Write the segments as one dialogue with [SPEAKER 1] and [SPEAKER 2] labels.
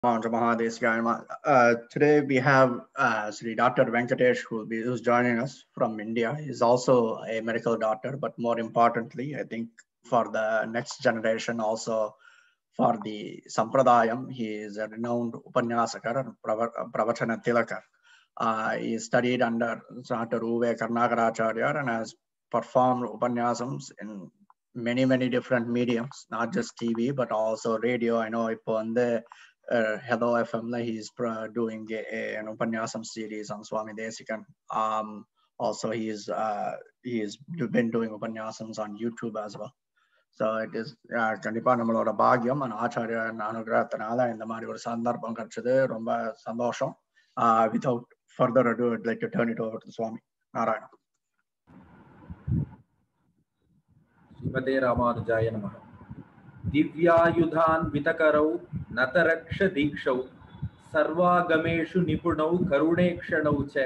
[SPEAKER 1] Mount Mahadesgaya. Uh, today we have uh, Sri Dr. Venkatesh who will be who's joining us from India. He's also a medical doctor, but more importantly, I think for the next generation, also for the Sampradayam, he is a renowned Upanyasakar and Prava- Pravachana Tilakar. Uh, he studied under Dr. Uve Karnakaracharya and has performed Upanyasams in many, many different mediums, not just TV, but also radio. I know இப்போ வந்து uh, Hello FM, he's pro- doing a, a- an Upanyasam series on Swami Desikan. Um, also, he's uh, he's been doing Upanyasams on YouTube as well. So it is கண்டிப்பாக நம்மளோட பாக்கியம் அந்த ஆச்சாரிய அனுகிரகத்தினால இந்த மாதிரி ஒரு சந்தர்ப்பம் கிடைச்சது ரொம்ப சந்தோஷம் without further ado it like to turn it over to Swami Narayanan
[SPEAKER 2] श्रीमते रामानुजाय नमः दिव्यायुधान्वितकरौ नतरक्षदीक्षौ सर्वागमेषु निपुणौ करुणेक्षणौ च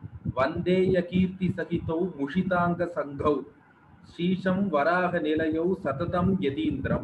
[SPEAKER 2] वन्देयकीर्तिसहितौ मुषिताङ्गसङ्घौ श्रीशं वराहनिलयौ सततं यतीन्द्रम्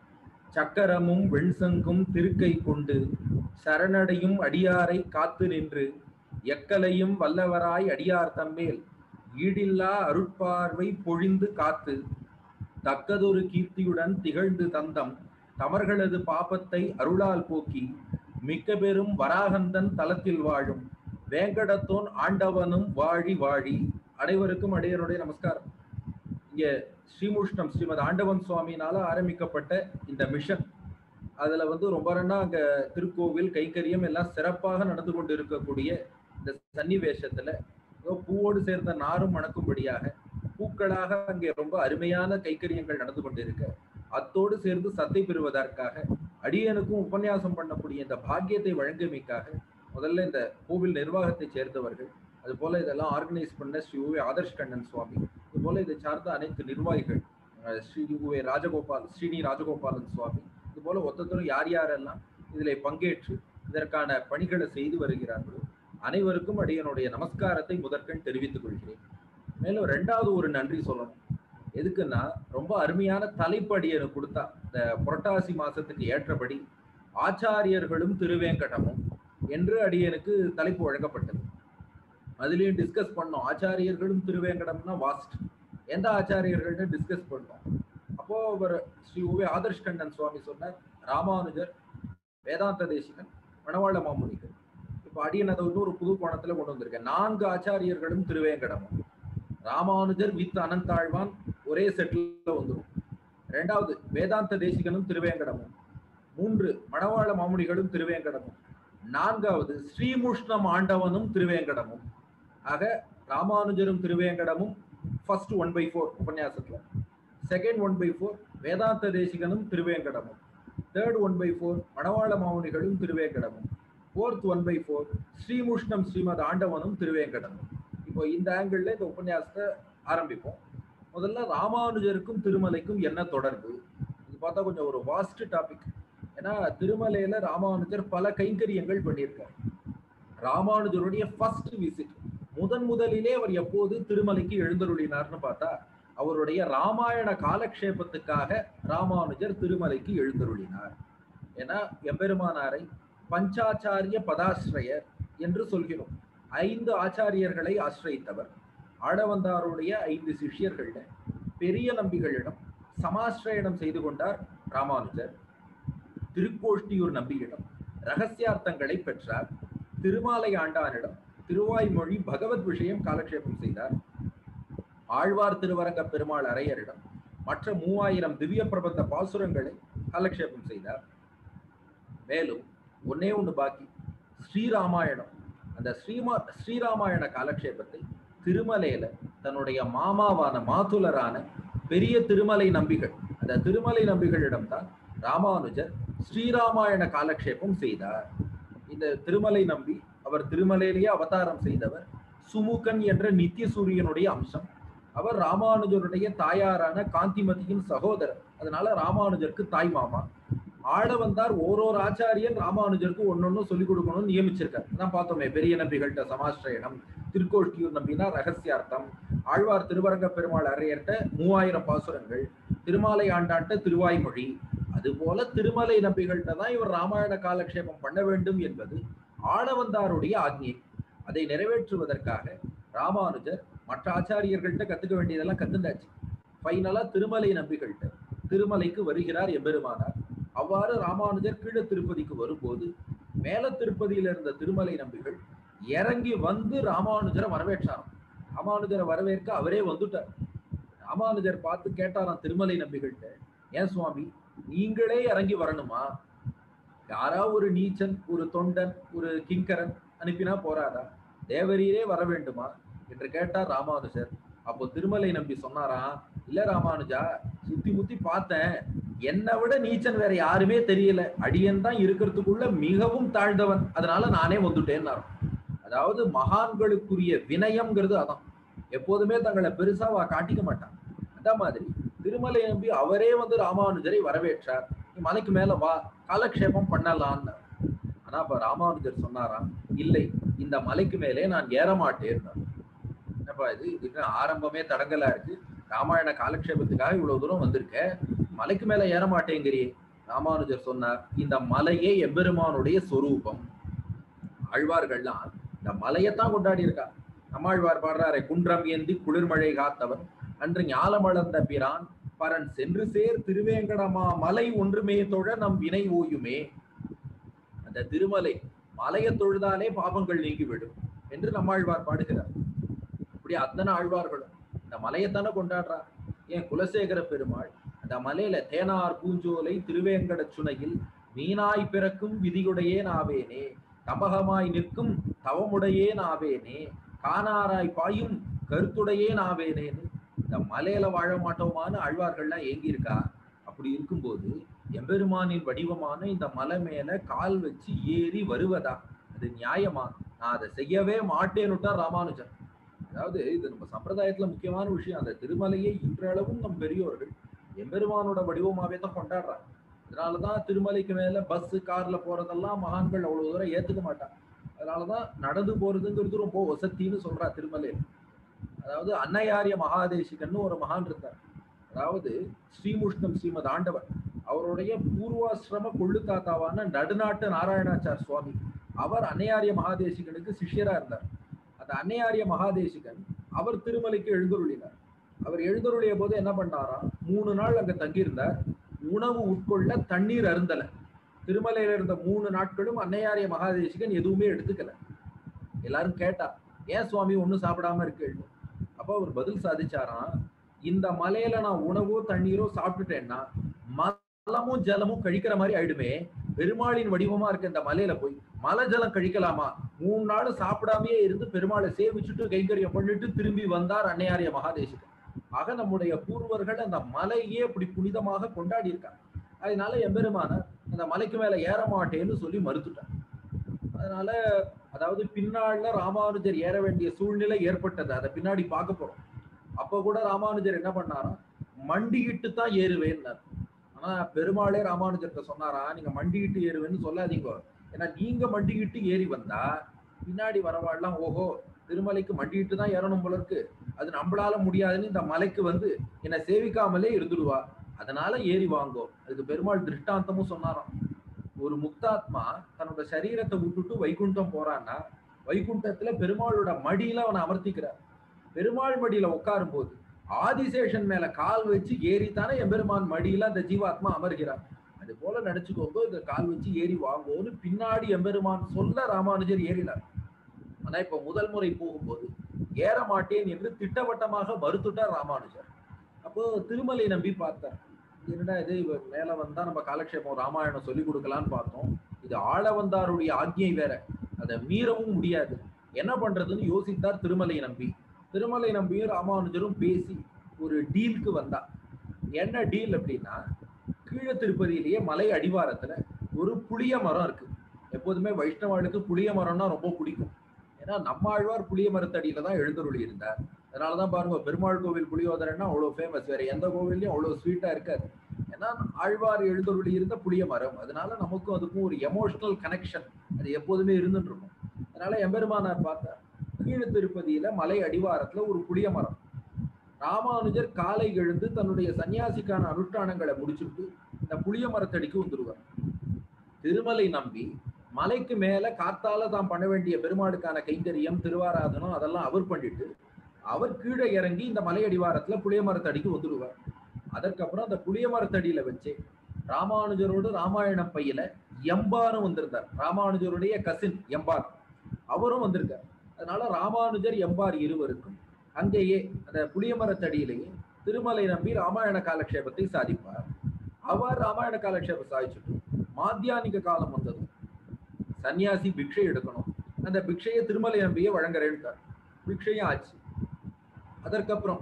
[SPEAKER 2] சக்கரமும் வெண்சங்கும் திருக்கை கொண்டு சரணடையும் அடியாரை காத்து நின்று எக்கலையும் வல்லவராய் அடியார் தம்மேல் ஈடில்லா அருட்பார்வை பொழிந்து காத்து தக்கதொரு கீர்த்தியுடன் திகழ்ந்து தந்தம் தமர்களது பாபத்தை அருளால் போக்கி மிக்க பெரும் வராகந்தன் தலத்தில் வாழும் வேங்கடத்தோன் ஆண்டவனும் வாழி வாழி அனைவருக்கும் அடையருடைய நமஸ்காரம் இங்க ஸ்ரீமுஷ்ணம் ஸ்ரீமத் ஆண்டவன் சுவாமினால ஆரம்பிக்கப்பட்ட இந்த மிஷன் அதுல வந்து ரொம்ப நாளா அங்க திருக்கோவில் கைங்கரியம் எல்லாம் சிறப்பாக நடந்து கொண்டு இருக்கக்கூடிய இந்த சன்னிவேஷத்துல ஏதோ பூவோடு சேர்ந்த நாரும் மணக்கும்படியாக பூக்களாக அங்கே ரொம்ப அருமையான கைக்கரியங்கள் நடந்து கொண்டிருக்க அத்தோடு சேர்ந்து சத்தை பெறுவதற்காக அடியனுக்கும் உபன்யாசம் பண்ணக்கூடிய இந்த பாக்கியத்தை வழங்குமைக்காக முதல்ல இந்த கோவில் நிர்வாகத்தை சேர்ந்தவர்கள் அது போல இதெல்லாம் ஆர்கனைஸ் பண்ண ஸ்ரீ உவே ஆதர்ஷ் கண்ணன் சுவாமி இது போல இதை சார்ந்த அனைத்து நிர்வாகிகள் அஹ் ஸ்ரீ உவே ராஜகோபால் ஸ்ரீனி ராஜகோபாலன் சுவாமி இது போல ஒத்தத்தரும் யார் யாரெல்லாம் இதில் பங்கேற்று இதற்கான பணிகளை செய்து வருகிறார்களோ அனைவருக்கும் அடியனுடைய நமஸ்காரத்தை முதற்கண் தெரிவித்துக் கொள்கிறேன் மேலும் ரெண்டாவது ஒரு நன்றி சொல்லணும் எதுக்குன்னா ரொம்ப அருமையான தலைப்பு அடியனுக்கு கொடுத்தா இந்த புரட்டாசி மாசத்துக்கு ஏற்றபடி ஆச்சாரியர்களும் திருவேங்கடமும் என்று அடியனுக்கு தலைப்பு வழங்கப்பட்டது அதுலயும் டிஸ்கஸ் பண்ணோம் ஆச்சாரியர்களும் திருவேங்கடம்னா வாஸ்ட் எந்த ஆச்சாரியர்கள்னு டிஸ்கஸ் பண்ணோம் அப்போ அவர் ஸ்ரீ உவே ஆதர்ஷ் கண்ணன் சுவாமி சொன்னார் ராமானுஜர் வேதாந்த தேசிகன் மணவாள மாமுனிகள் இப்போ அடியன் அதை வந்து ஒரு புது கோணத்துல கொண்டு வந்திருக்கேன் நான்கு ஆச்சாரியர்களும் திருவேங்கடமும் ராமானுஜர் வித் அனந்தாழ்வான் ஒரே செட்டில் வந்துடும் ரெண்டாவது வேதாந்த தேசிகனும் திருவேங்கடமும் மூன்று மணவாள மாமுனிகளும் திருவேங்கடமும் நான்காவது ஸ்ரீமுஷ்ணம் ஆண்டவனும் திருவேங்கடமும் ஆக ராமானுஜரும் திருவேங்கடமும் ஃபர்ஸ்ட் ஒன் பை ஃபோர் உபன்யாசத்துல second one by four Vedanta தேசிகனும் திருவேங்கடமும் third one by four Manavala மாமுனிகளும் திருவேங்கடமும் fourth one by four Srimushnam Srimath ஆண்டவனும் திருவேங்கடமும் இப்போ இந்த ஆங்கிள் இந்த உபன்யாசத்தை ஆரம்பிப்போம் முதல்ல ராமானுஜருக்கும் திருமலைக்கும் என்ன தொடர்பு இது பார்த்தா கொஞ்சம் ஒரு வாஸ்ட் டாபிக் ஏன்னா திருமலையில ராமானுஜர் பல கைங்கரியங்கள் பண்ணியிருக்கார் ராமானுஜருடைய ஃபர்ஸ்ட் விசிட் முதன் முதலிலே அவர் எப்போது திருமலைக்கு எழுந்தருளினார்னு பார்த்தா அவருடைய ராமாயண காலக்ஷேபத்துக்காக ராமானுஜர் திருமலைக்கு எழுந்தருளினார் ஏன்னா எம்பெருமானாரை பஞ்சாச்சாரிய பதாஸ்ரயர் என்று சொல்கிறோம் ஐந்து ஆச்சாரியர்களை ஆசிரியத்தவர் ஆடவந்தாருடைய ஐந்து சிஷ்யர்கள்ல பெரிய நம்பிகளிடம் சமாசிரயணம் செய்து கொண்டார் ராமானுஜர் திருக்கோஷ்டியூர் நம்பியிடம் ரகசியார்த்தங்களை பெற்றார் திருமாலை ஆண்டானிடம் திருவாய்மொழி பகவத் விஷயம் காலக்ஷேபம் செய்தார் ஆழ்வார் திருவரங்க பெருமாள் அரையரிடம் மற்ற மூவாயிரம் திவ்ய பிரபந்த பாசுரங்களை காலக்ஷேபம் செய்தார் மேலும் ஒன்னே ஒன்று பாக்கி ஸ்ரீராமாயணம் அந்த ஸ்ரீமா ஸ்ரீராமாயண காலக்ஷேபத்தை திருமலையில தன்னுடைய மாமாவான மாதுலரான பெரிய திருமலை நம்பிகள் அந்த திருமலை நம்பிகளிடம்தான் ராமானுஜர் ஸ்ரீராமாயண காலக்ஷேபம் செய்தார் இந்த திருமலை நம்பி அவர் திருமலையிலேயே அவதாரம் செய்தவர் சுமுகன் என்ற நித்திய சூரியனுடைய அம்சம் அவர் ராமானுஜருடைய தாயாரான காந்திமதியின் சகோதரர் அதனால ராமானுஜருக்கு தாய் மாமா ஆட வந்தார் ஓரோரு ஆச்சாரியன் ராமானுஜருக்கு ஒன்னொன்னு சொல்லிக் கொடுக்கணும்னு நியமிச்சிருக்கார் நான் பார்த்தோமே பெரிய நம்பிகள்கிட்ட சமாஸ்ரயணம் திருக்கோஷ்டியூர் நம்பினா ரகசியார்த்தம் ஆழ்வார் திருவரங்க பெருமாள் அரையர்கிட்ட மூவாயிரம் பாசுரங்கள் திருமாலை ஆண்டாட்ட திருவாய்மொழி அதுபோல திருமலை நம்பிகள்கிட்ட தான் இவர் ராமாயண காலக்ஷேபம் பண்ண வேண்டும் என்பது ஆளவந்தாருடைய ஆக்ஞை அதை நிறைவேற்றுவதற்காக ராமானுஜர் மற்ற ஆச்சாரியர்கள்ட்ட கத்துக்க வேண்டியதெல்லாம் கத்துண்டாச்சு ஃபைனலா திருமலை நம்பிகள்கிட்ட திருமலைக்கு வருகிறார் எம்பெருமானார் அவ்வாறு ராமானுஜர் கீழ திருப்பதிக்கு வரும்போது மேல திருப்பதியில இருந்த திருமலை நம்பிகள் இறங்கி வந்து ராமானுஜரை வரவேற்றாராம் ராமானுஜரை வரவேற்க அவரே வந்துட்டார் ராமானுஜர் பார்த்து கேட்டாராம் திருமலை நம்பிகள்கிட்ட ஏன் சுவாமி நீங்களே இறங்கி வரணுமா யாரா ஒரு நீச்சன் ஒரு தொண்டன் ஒரு கிங்கரன் அனுப்பினா போறாரா தேவரீரே வர வேண்டுமா என்று கேட்டார் ராமானுஜர் அப்போ திருமலை நம்பி சொன்னாராம் இல்ல ராமானுஜா சுத்தி முத்தி பார்த்தேன் என்னை விட நீச்சன் வேற யாருமே தெரியல அடியன் தான் இருக்கிறதுக்குள்ள மிகவும் தாழ்ந்தவன் அதனால நானே வந்துட்டேன்னாராம் அதாவது மகான்களுக்குரிய வினயம்ங்கிறது அதான் எப்போதுமே தங்களை பெருசா வா காட்டிக்க மாட்டான் அந்த மாதிரி திருமலை நம்பி அவரே வந்து ராமானுஜரை வரவேற்றார் நீ மலைக்கு மேல வா காலக்ஷேபம் பண்ணலான்னு ஆனா அப்ப ராமானுஜர் சொன்னாராம் இல்லை இந்த மலைக்கு மேலே நான் ஏற மாட்டேன் என்னப்பா இது இதுக்கு ஆரம்பமே தடங்கலா இருக்கு ராமாயண காலக்ஷேபத்துக்காக இவ்வளவு தூரம் வந்திருக்க மலைக்கு மேல ஏற மாட்டேங்கிறியே ராமானுஜர் சொன்னார் இந்த மலையே எம்பெருமானுடைய சொரூபம் ஆழ்வார்கள்லாம் இந்த மலையத்தான் கொண்டாடி இருக்கா நம்மாழ்வார் பாடுறாரே குன்றம் ஏந்தி குளிர்மழை காத்தவன் அன்று ஞாலமளந்த பிரான் பரன் சென்று சேர் திருவேங்கடமா மலை ஒன்றுமே தொழ நம் வினை ஓயுமே அந்த திருமலை மலையை தொழுதாலே பாபங்கள் நீங்கிவிடும் என்று நம்மாழ்வார் பாடுகிறார் இப்படி அத்தனை ஆழ்வார்களும் இந்த மலையைத்தானே கொண்டாடுறா ஏன் குலசேகர பெருமாள் அந்த மலையில தேனார் பூஞ்சோலை திருவேங்கட சுனையில் மீனாய் பிறக்கும் விதியுடையே நாவேனே தபகமாய் நிற்கும் தவமுடையே நாவேனே காணாராய் பாயும் கருத்துடையே நாவேனேன்னு இந்த மலையில வாழ மாட்டோமான்னு ஆழ்வார்கள்லாம் ஏங்கி இருக்கா அப்படி இருக்கும்போது எம்பெருமானின் வடிவமான இந்த மலை மேல கால் வச்சு ஏறி வருவதா அது நியாயமா நான் அதை செய்யவே மாட்டேன்னுட்டார் ராமானுஜன் அதாவது இது நம்ம சம்பிரதாயத்துல முக்கியமான விஷயம் அந்த திருமலையை இன்றளவும் நம் பெரியோர்கள் எம்பெருமானோட வடிவமாவே தான் கொண்டாடுறாங்க அதனாலதான் திருமலைக்கு மேல பஸ் கார்ல போறதெல்லாம் மகான்கள் அவ்வளவு தூரம் ஏத்துக்க மாட்டாங்க அதனாலதான் நடந்து போறதுங்கிறது ரொம்ப வசத்தின்னு சொல்றா திருமலையில அதாவது அன்னையாரிய மகாதேசிகன்னு ஒரு மகான் இருந்தார் அதாவது ஸ்ரீமுஷ்ணம் ஸ்ரீமத் ஆண்டவர் அவருடைய பூர்வாசிரம கொள்ளு தாத்தாவான நடுநாட்டு நாராயணாச்சார் சுவாமி அவர் அன்னையாரிய மகாதேசிகனுக்கு சிஷ்யரா இருந்தார் அந்த அன்னையாரிய மகாதேசிகன் அவர் திருமலைக்கு எழுந்தருளினார் அவர் எழுந்தருளிய போது என்ன பண்ணாராம் மூணு நாள் அங்க தங்கியிருந்தார் உணவு உட்கொள்ள தண்ணீர் அருந்தல திருமலையில இருந்த மூணு நாட்களும் அன்னையாரிய மகாதேசிகன் எதுவுமே எடுத்துக்கல எல்லாரும் கேட்டா ஏன் சுவாமி ஒண்ணும் சாப்பிடாம இருக்கு அப்ப அவர் பதில் சாதிச்சாராம் இந்த மலையில நான் உணவோ தண்ணீரோ சாப்பிட்டுட்டேன்னா மலமும் ஜலமும் கழிக்கிற மாதிரி ஆயிடுமே பெருமாளின் வடிவமா இருக்க இந்த மலையில போய் மலை ஜலம் கழிக்கலாமா மூணு நாள் சாப்பிடாமயே இருந்து பெருமாளை சேவிச்சுட்டு கைங்கரியம் பண்ணிட்டு திரும்பி வந்தார் அன்னையாரிய மகாதேசிகன் ஆக நம்முடைய பூர்வர்கள் அந்த மலையே அப்படி புனிதமாக கொண்டாடி இருக்காங்க அதனால எம்பெருமானார் அந்த மலைக்கு மேல ஏற மாட்டேன்னு சொல்லி மறுத்துட்டார் அதனால அதாவது பின்னாள்ல ராமானுஜர் ஏற வேண்டிய சூழ்நிலை ஏற்பட்டது அதை பின்னாடி பார்க்க போறோம் அப்ப கூட ராமானுஜர் என்ன பண்ணாராம் மண்டியிட்டு தான் ஏறுவேன்னார் ஆனா பெருமாளே ராமானுஜர்கிட்ட சொன்னாரா நீங்க மண்டியிட்டு ஏறுவேன்னு சொல்லாதீங்க ஏன்னா நீங்க மண்டியிட்டு ஏறி வந்தா பின்னாடி வரவாள்லாம் ஓஹோ திருமலைக்கு மண்டிட்டு தான் ஏறணும் போல இருக்கு அது நம்மளால முடியாதுன்னு இந்த மலைக்கு வந்து என்னை சேவிக்காமலே இருந்துடுவா அதனால ஏறி வாங்கோ அதுக்கு பெருமாள் திருஷ்டாந்தமும் சொன்னாராம் ஒரு முக்தாத்மா தன்னோட சரீரத்தை விட்டுட்டு வைகுண்டம் போறான்னா வைகுண்டத்துல பெருமாளோட மடியில அவனை அமர்த்திக்கிறார் பெருமாள் மடியில உட்காரும் போது ஆதிசேஷன் மேல கால் வச்சு ஏறித்தானே எம்பெருமான் மடியில அந்த ஜீவாத்மா அமர்கிறார் அது போல நினைச்சுக்கோங்க இந்த கால் வச்சு ஏறி வாங்குவோன்னு பின்னாடி எம்பெருமான் சொல்ல ராமானுஜர் ஏறினார் ஆனா இப்ப முதல் முறை போகும்போது ஏற மாட்டேன் என்று திட்டவட்டமாக மறுத்துட்டார் ராமானுஜர் அப்போ திருமலை நம்பி பார்த்தார் என்னடா இது இவர் மேல வந்தா நம்ம காலக்ஷேபம் ராமாயணம் சொல்லி கொடுக்கலான்னு பார்த்தோம் இது ஆள வந்தாருடைய ஆக்ஞை வேற அதை மீறவும் முடியாது என்ன பண்றதுன்னு யோசித்தார் திருமலை நம்பி திருமலை நம்பியும் ராமானுஜரும் பேசி ஒரு டீலுக்கு வந்தா என்ன டீல் அப்படின்னா கீழ திருப்பதியிலேயே மலை அடிவாரத்துல ஒரு புளிய மரம் இருக்கு எப்போதுமே வைஷ்ணவாளுக்கு புளிய மரம்னா ரொம்ப பிடிக்கும் ஏன்னா நம்ம ஆழ்வார் புளிய மரத்தடியில தான் எழுந்தருளி இருந்தார் அதனாலதான் பாருங்க பெருமாள் கோவில் புளியோதரைன்னா அவ்வளவு ஃபேமஸ் வேற எந்த கோவில்லையும் அவ்வளவு ஸ்வீட்டா இருக்காது ஏன்னா ஆழ்வார் எழுந்தருளி இருந்த புளிய மரம் அதனால நமக்கும் அதுக்கும் ஒரு எமோஷனல் கனெக்ஷன் அது எப்போதுமே இருந்துட்டு இருக்கும் அதனால எம்பெருமானார் பார்த்தார் கீழ திருப்பதியில மலை அடிவாரத்துல ஒரு புளிய மரம் ராமானுஜர் காலை எழுந்து தன்னுடைய சன்னியாசிக்கான அனுஷ்டானங்களை முடிச்சுட்டு அந்த புளிய மரத்தடிக்கு வந்துருவார் திருமலை நம்பி மலைக்கு மேல காத்தால தான் பண்ண வேண்டிய பெருமாளுக்கான கைங்கரியம் திருவாராதனம் அதெல்லாம் அவர் பண்ணிட்டு அவர் கீழே இறங்கி இந்த மலை அடிவாரத்துல புளிய மரத்தடிக்கு வந்துடுவார் அதற்கப்புறம் அந்த புளிய மரத்தடியில வச்சு ராமானுஜரோடு ராமாயணம் பையில எம்பாரும் வந்திருந்தார் ராமானுஜருடைய கசின் எம்பார் அவரும் வந்திருக்கார் அதனால ராமானுஜர் எம்பார் இருவருக்கும் அங்கேயே அந்த புளிய மரத்தடியிலேயே திருமலை நம்பி ராமாயண காலக்ஷேபத்தை சாதிப்பார் அவர் ராமாயண காலக்ஷேபம் சாதிச்சுட்டு மாத்தியானிக காலம் வந்ததும் சன்னியாசி பிக்ஷை எடுக்கணும் அந்த பிக்ஷையை திருமலை நம்பியே வழங்குறேன்ட்டார் பிக்ஷையும் ஆச்சு அதற்கப்புறம்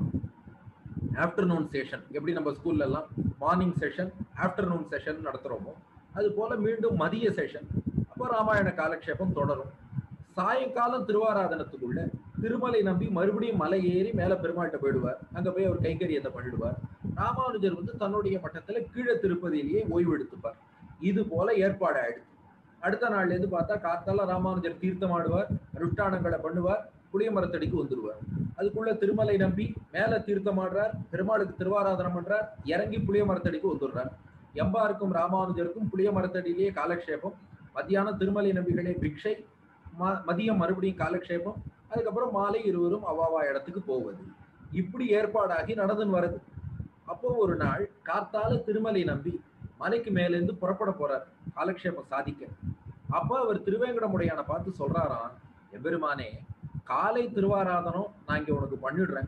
[SPEAKER 2] ஆஃப்டர்நூன் செஷன் எப்படி நம்ம ஸ்கூல்ல எல்லாம் மார்னிங் செஷன் ஆஃப்டர்நூன் செஷன் நடத்துறோமோ அது போல மீண்டும் மதிய செஷன் அப்போ ராமாயண காலக்ஷேபம் தொடரும் சாயங்காலம் திருவாராதனத்துக்குள்ள திருமலை நம்பி மறுபடியும் மலை ஏறி மேல பெருமாள்கிட்ட போயிடுவார் அங்க போய் அவர் கைங்கரியத்தை பண்ணிடுவார் ராமானுஜர் வந்து தன்னுடைய மட்டத்துல கீழே திருப்பதியிலேயே ஓய்வு எடுத்துப்பார் இது போல ஏற்பாடு ஆயிடுச்சு அடுத்த நாள்ல இருந்து பார்த்தா காத்தால ராமானுஜர் தீர்த்தம் ஆடுவார் அனுஷ்டானங்களை பண்ணுவார் புளிய மரத்தடிக்கு வந்துடுவார் அதுக்குள்ள திருமலை நம்பி மேல தீர்த்தம் ஆடுறார் பெருமாளுக்கு திருவாராதனம் பண்றார் இறங்கி புளிய மரத்தடிக்கு வந்துடுறார் எம்பாருக்கும் ராமானுஜருக்கும் புளிய மரத்தடியிலேயே காலக்ஷேபம் மத்தியானம் திருமலை நம்பிகளே பிக்ஷை ம- மதியம் மறுபடியும் காலக்ஷேபம் அதுக்கப்புறம் மாலை இருவரும் அவாவா இடத்துக்கு போவது இப்படி ஏற்பாடாகி நடந்துன்னு வருது அப்போ ஒரு நாள் காத்தால திருமலை நம்பி மலைக்கு மேலேருந்து புறப்பட போறார் காலக்ஷேபம் சாதிக்க அப்ப அவர் திருவேங்கடமுடையான பார்த்து சொல்றாராம் எம்பெருமானே காலை திருவாராதனம் நான் இங்க உனக்கு பண்ணிடுறேன்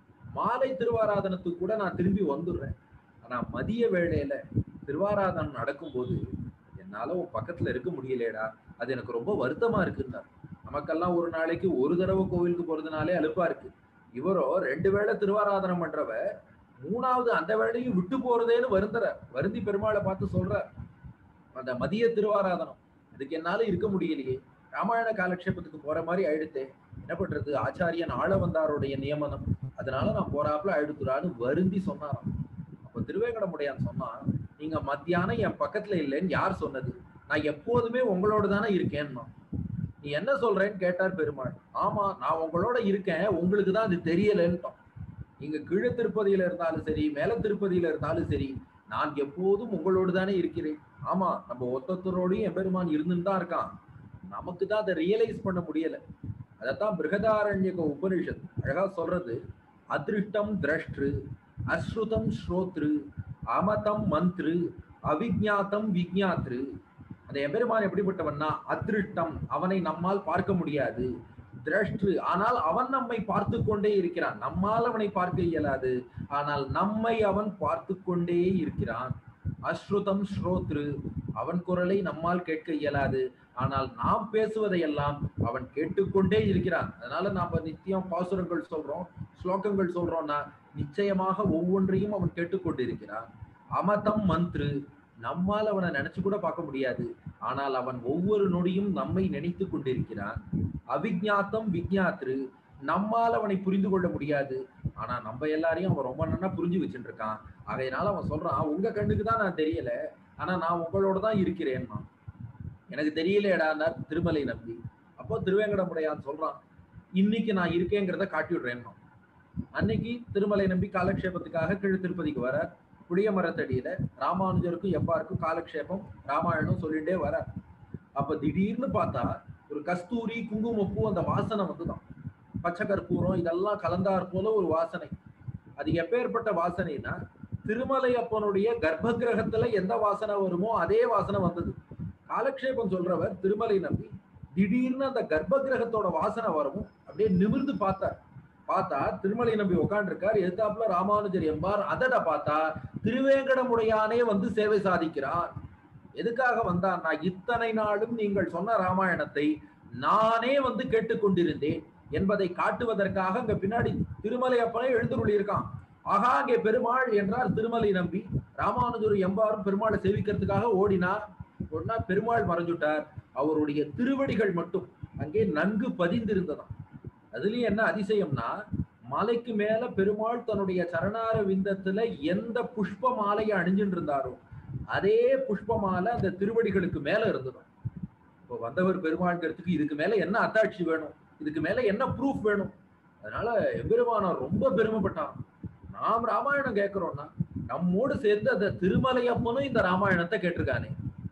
[SPEAKER 2] மாலை திருவாராதனத்துக்கு கூட நான் திரும்பி வந்துடுறேன் ஆனா மதிய வேளையில திருவாராதனம் நடக்கும்போது என்னால உன் பக்கத்துல இருக்க முடியலடா அது எனக்கு ரொம்ப வருத்தமா இருக்குன்னார் நமக்கெல்லாம் ஒரு நாளைக்கு ஒரு தடவை கோவிலுக்கு போறதுனாலே அலுப்பா இருக்கு இவரோ ரெண்டு வேளை திருவாராதனம் பண்றவ மூணாவது அந்த வேளையும் விட்டு போறதேன்னு வருந்துறார் வருந்தி பெருமாளை பார்த்து சொல்றார் அந்த மதிய திருவாராதனம் அதுக்கு என்னால இருக்க முடியலையே ராமாயண காலக்ஷேபத்துக்கு போற மாதிரி ஆயிடுத்தே என்ன பண்றது ஆச்சாரியன் ஆள வந்தாருடைய நியமனம் அதனால நான் போறாப்புல ஆயிடுத்துறான்னு வருந்தி சொன்னாராம் அப்ப திருவேங்கடமுடையான் சொன்னான் நீங்க மத்தியானம் என் பக்கத்துல இல்லைன்னு யார் சொன்னது நான் எப்போதுமே உங்களோட தானே இருக்கேன்னா நீ என்ன சொல்றேன்னு கேட்டார் பெருமாள் ஆமா நான் உங்களோட இருக்கேன் உங்களுக்கு தான் அது தெரியலன்ட்டோம் நீங்க கீழே திருப்பதியில இருந்தாலும் சரி மேல திருப்பதியில இருந்தாலும் சரி நான் எப்போதும் உங்களோடு தானே இருக்கிறேன் ஆமா நம்ம ஒத்தொத்தரோடையும் எம்பெருமான் இருந்துன்னு தான் இருக்கான் நமக்கு தான் அதை ரியலைஸ் பண்ண முடியல அதத்தான் பிருகதாரண்யக உபனிஷத் அழகா சொல்றது அதிருஷ்டம் திரஷ்டு அஸ்ருதம் ஸ்ரோத்ரு அமதம் மந்த்ரு அவிஜாத்தம் விஜாத்ரு அந்த எம்பெருமான் எப்படிப்பட்டவன்னா அதிருஷ்டம் அவனை நம்மால் பார்க்க முடியாது திரஷ்டு ஆனால் அவன் நம்மை பார்த்து கொண்டே இருக்கிறான் நம்மால் அவனை பார்க்க இயலாது ஆனால் நம்மை அவன் பார்த்து கொண்டே இருக்கிறான் அஸ்ருதம் ஸ்ரோத்ரு அவன் குரலை நம்மால் கேட்க இயலாது ஆனால் நாம் பேசுவதையெல்லாம் அவன் கேட்டுக்கொண்டே இருக்கிறான் அதனால நாம நித்தியம் பாசுரங்கள் சொல்றோம் ஸ்லோகங்கள் சொல்றோம்னா நிச்சயமாக ஒவ்வொன்றையும் அவன் கேட்டுக்கொண்டு இருக்கிறான் அமதம் மந்த்ரு நம்மால் அவனை நினைச்சு கூட பார்க்க முடியாது ஆனால் அவன் ஒவ்வொரு நொடியும் நம்மை நினைத்து கொண்டிருக்கிறான் அவிஜாத்தம் விஜாத்ரு நம்மால் அவனை புரிந்து கொள்ள முடியாது ஆனா நம்ம எல்லாரையும் அவன் ரொம்ப நன்னா புரிஞ்சு வச்சுட்டு இருக்கான் அதனால அவன் சொல்றான் உங்க கண்ணுக்கு தான் நான் தெரியல ஆனா நான் உங்களோட தான் இருக்கிறேன்னா எனக்கு தெரியலையடான்னார் திருமலை நம்பி அப்போ திருவேங்கடமுடையான் சொல்றான் இன்னைக்கு நான் இருக்கேங்கிறத காட்டி விடுறேன்னா அன்னைக்கு திருமலை நம்பி காலக்ஷேபத்துக்காக கீழ் திருப்பதிக்கு வர புளிய மரத்தடியில ராமானுஜருக்கும் எப்பாருக்கும் காலக்ஷேபம் ராமாயணம் சொல்லிட்டே வர அப்ப திடீர்னு பார்த்தா ஒரு கஸ்தூரி குங்குமப்பூ அந்த வாசனை வந்துதான் பச்சை கற்பூரம் இதெல்லாம் கலந்தார் போல ஒரு வாசனை அது எப்பேற்பட்ட வாசனைனா திருமலை அப்பனுடைய கர்ப்ப கிரகத்துல எந்த வாசனை வருமோ அதே வாசனை வந்தது காலக்ஷேபம் சொல்றவர் திருமலை நம்பி திடீர்னு அந்த கர்ப்ப கிரகத்தோட வாசனை வரவும் அப்படியே நிமிர்ந்து பார்த்தார் பார்த்தா திருமலை நம்பி உட்காந்துருக்கார் எதிர்த்தாப்புல ராமானுஜர் எம்பார் அதட பார்த்தா திருவேங்கடமுடையானே வந்து சேவை சாதிக்கிறார் எதுக்காக வந்தான்னா இத்தனை நாளும் நீங்கள் சொன்ன ராமாயணத்தை நானே வந்து கேட்டுக்கொண்டிருந்தேன் என்பதை காட்டுவதற்காக அங்க பின்னாடி திருமலை அப்பனே எழுந்துருளி இருக்கான் ஆகா அங்கே பெருமாள் என்றார் திருமலை நம்பி ராமானுஜர் எம்பாரும் பெருமாளை சேவிக்கிறதுக்காக ஓடினார் உடனே பெருமாள் மறைஞ்சுட்டார் அவருடைய திருவடிகள் மட்டும் அங்கே நன்கு பதிந்திருந்ததாம் அதுலயும் என்ன அதிசயம்னா மலைக்கு மேல பெருமாள் தன்னுடைய சரணார விந்தத்துல எந்த புஷ்ப மாலையை அணிஞ்சுட்டு இருந்தாரோ அதே புஷ்ப மாலை அந்த திருவடிகளுக்கு மேல இருந்ததாம் இப்போ வந்தவர் பெருமாள்ங்கிறதுக்கு இதுக்கு மேல என்ன அத்தாட்சி வேணும் இதுக்கு மேல என்ன ப்ரூஃப் வேணும் அதனால எம்பெருமானார் ரொம்ப பெருமைப்பட்டான் நாம் ராமாயணம் கேட்கிறோம்னா நம்மோடு சேர்ந்து அந்த திருமலையப்பனும் இந்த ராமாயணத்தை கேட்டிருக்கானே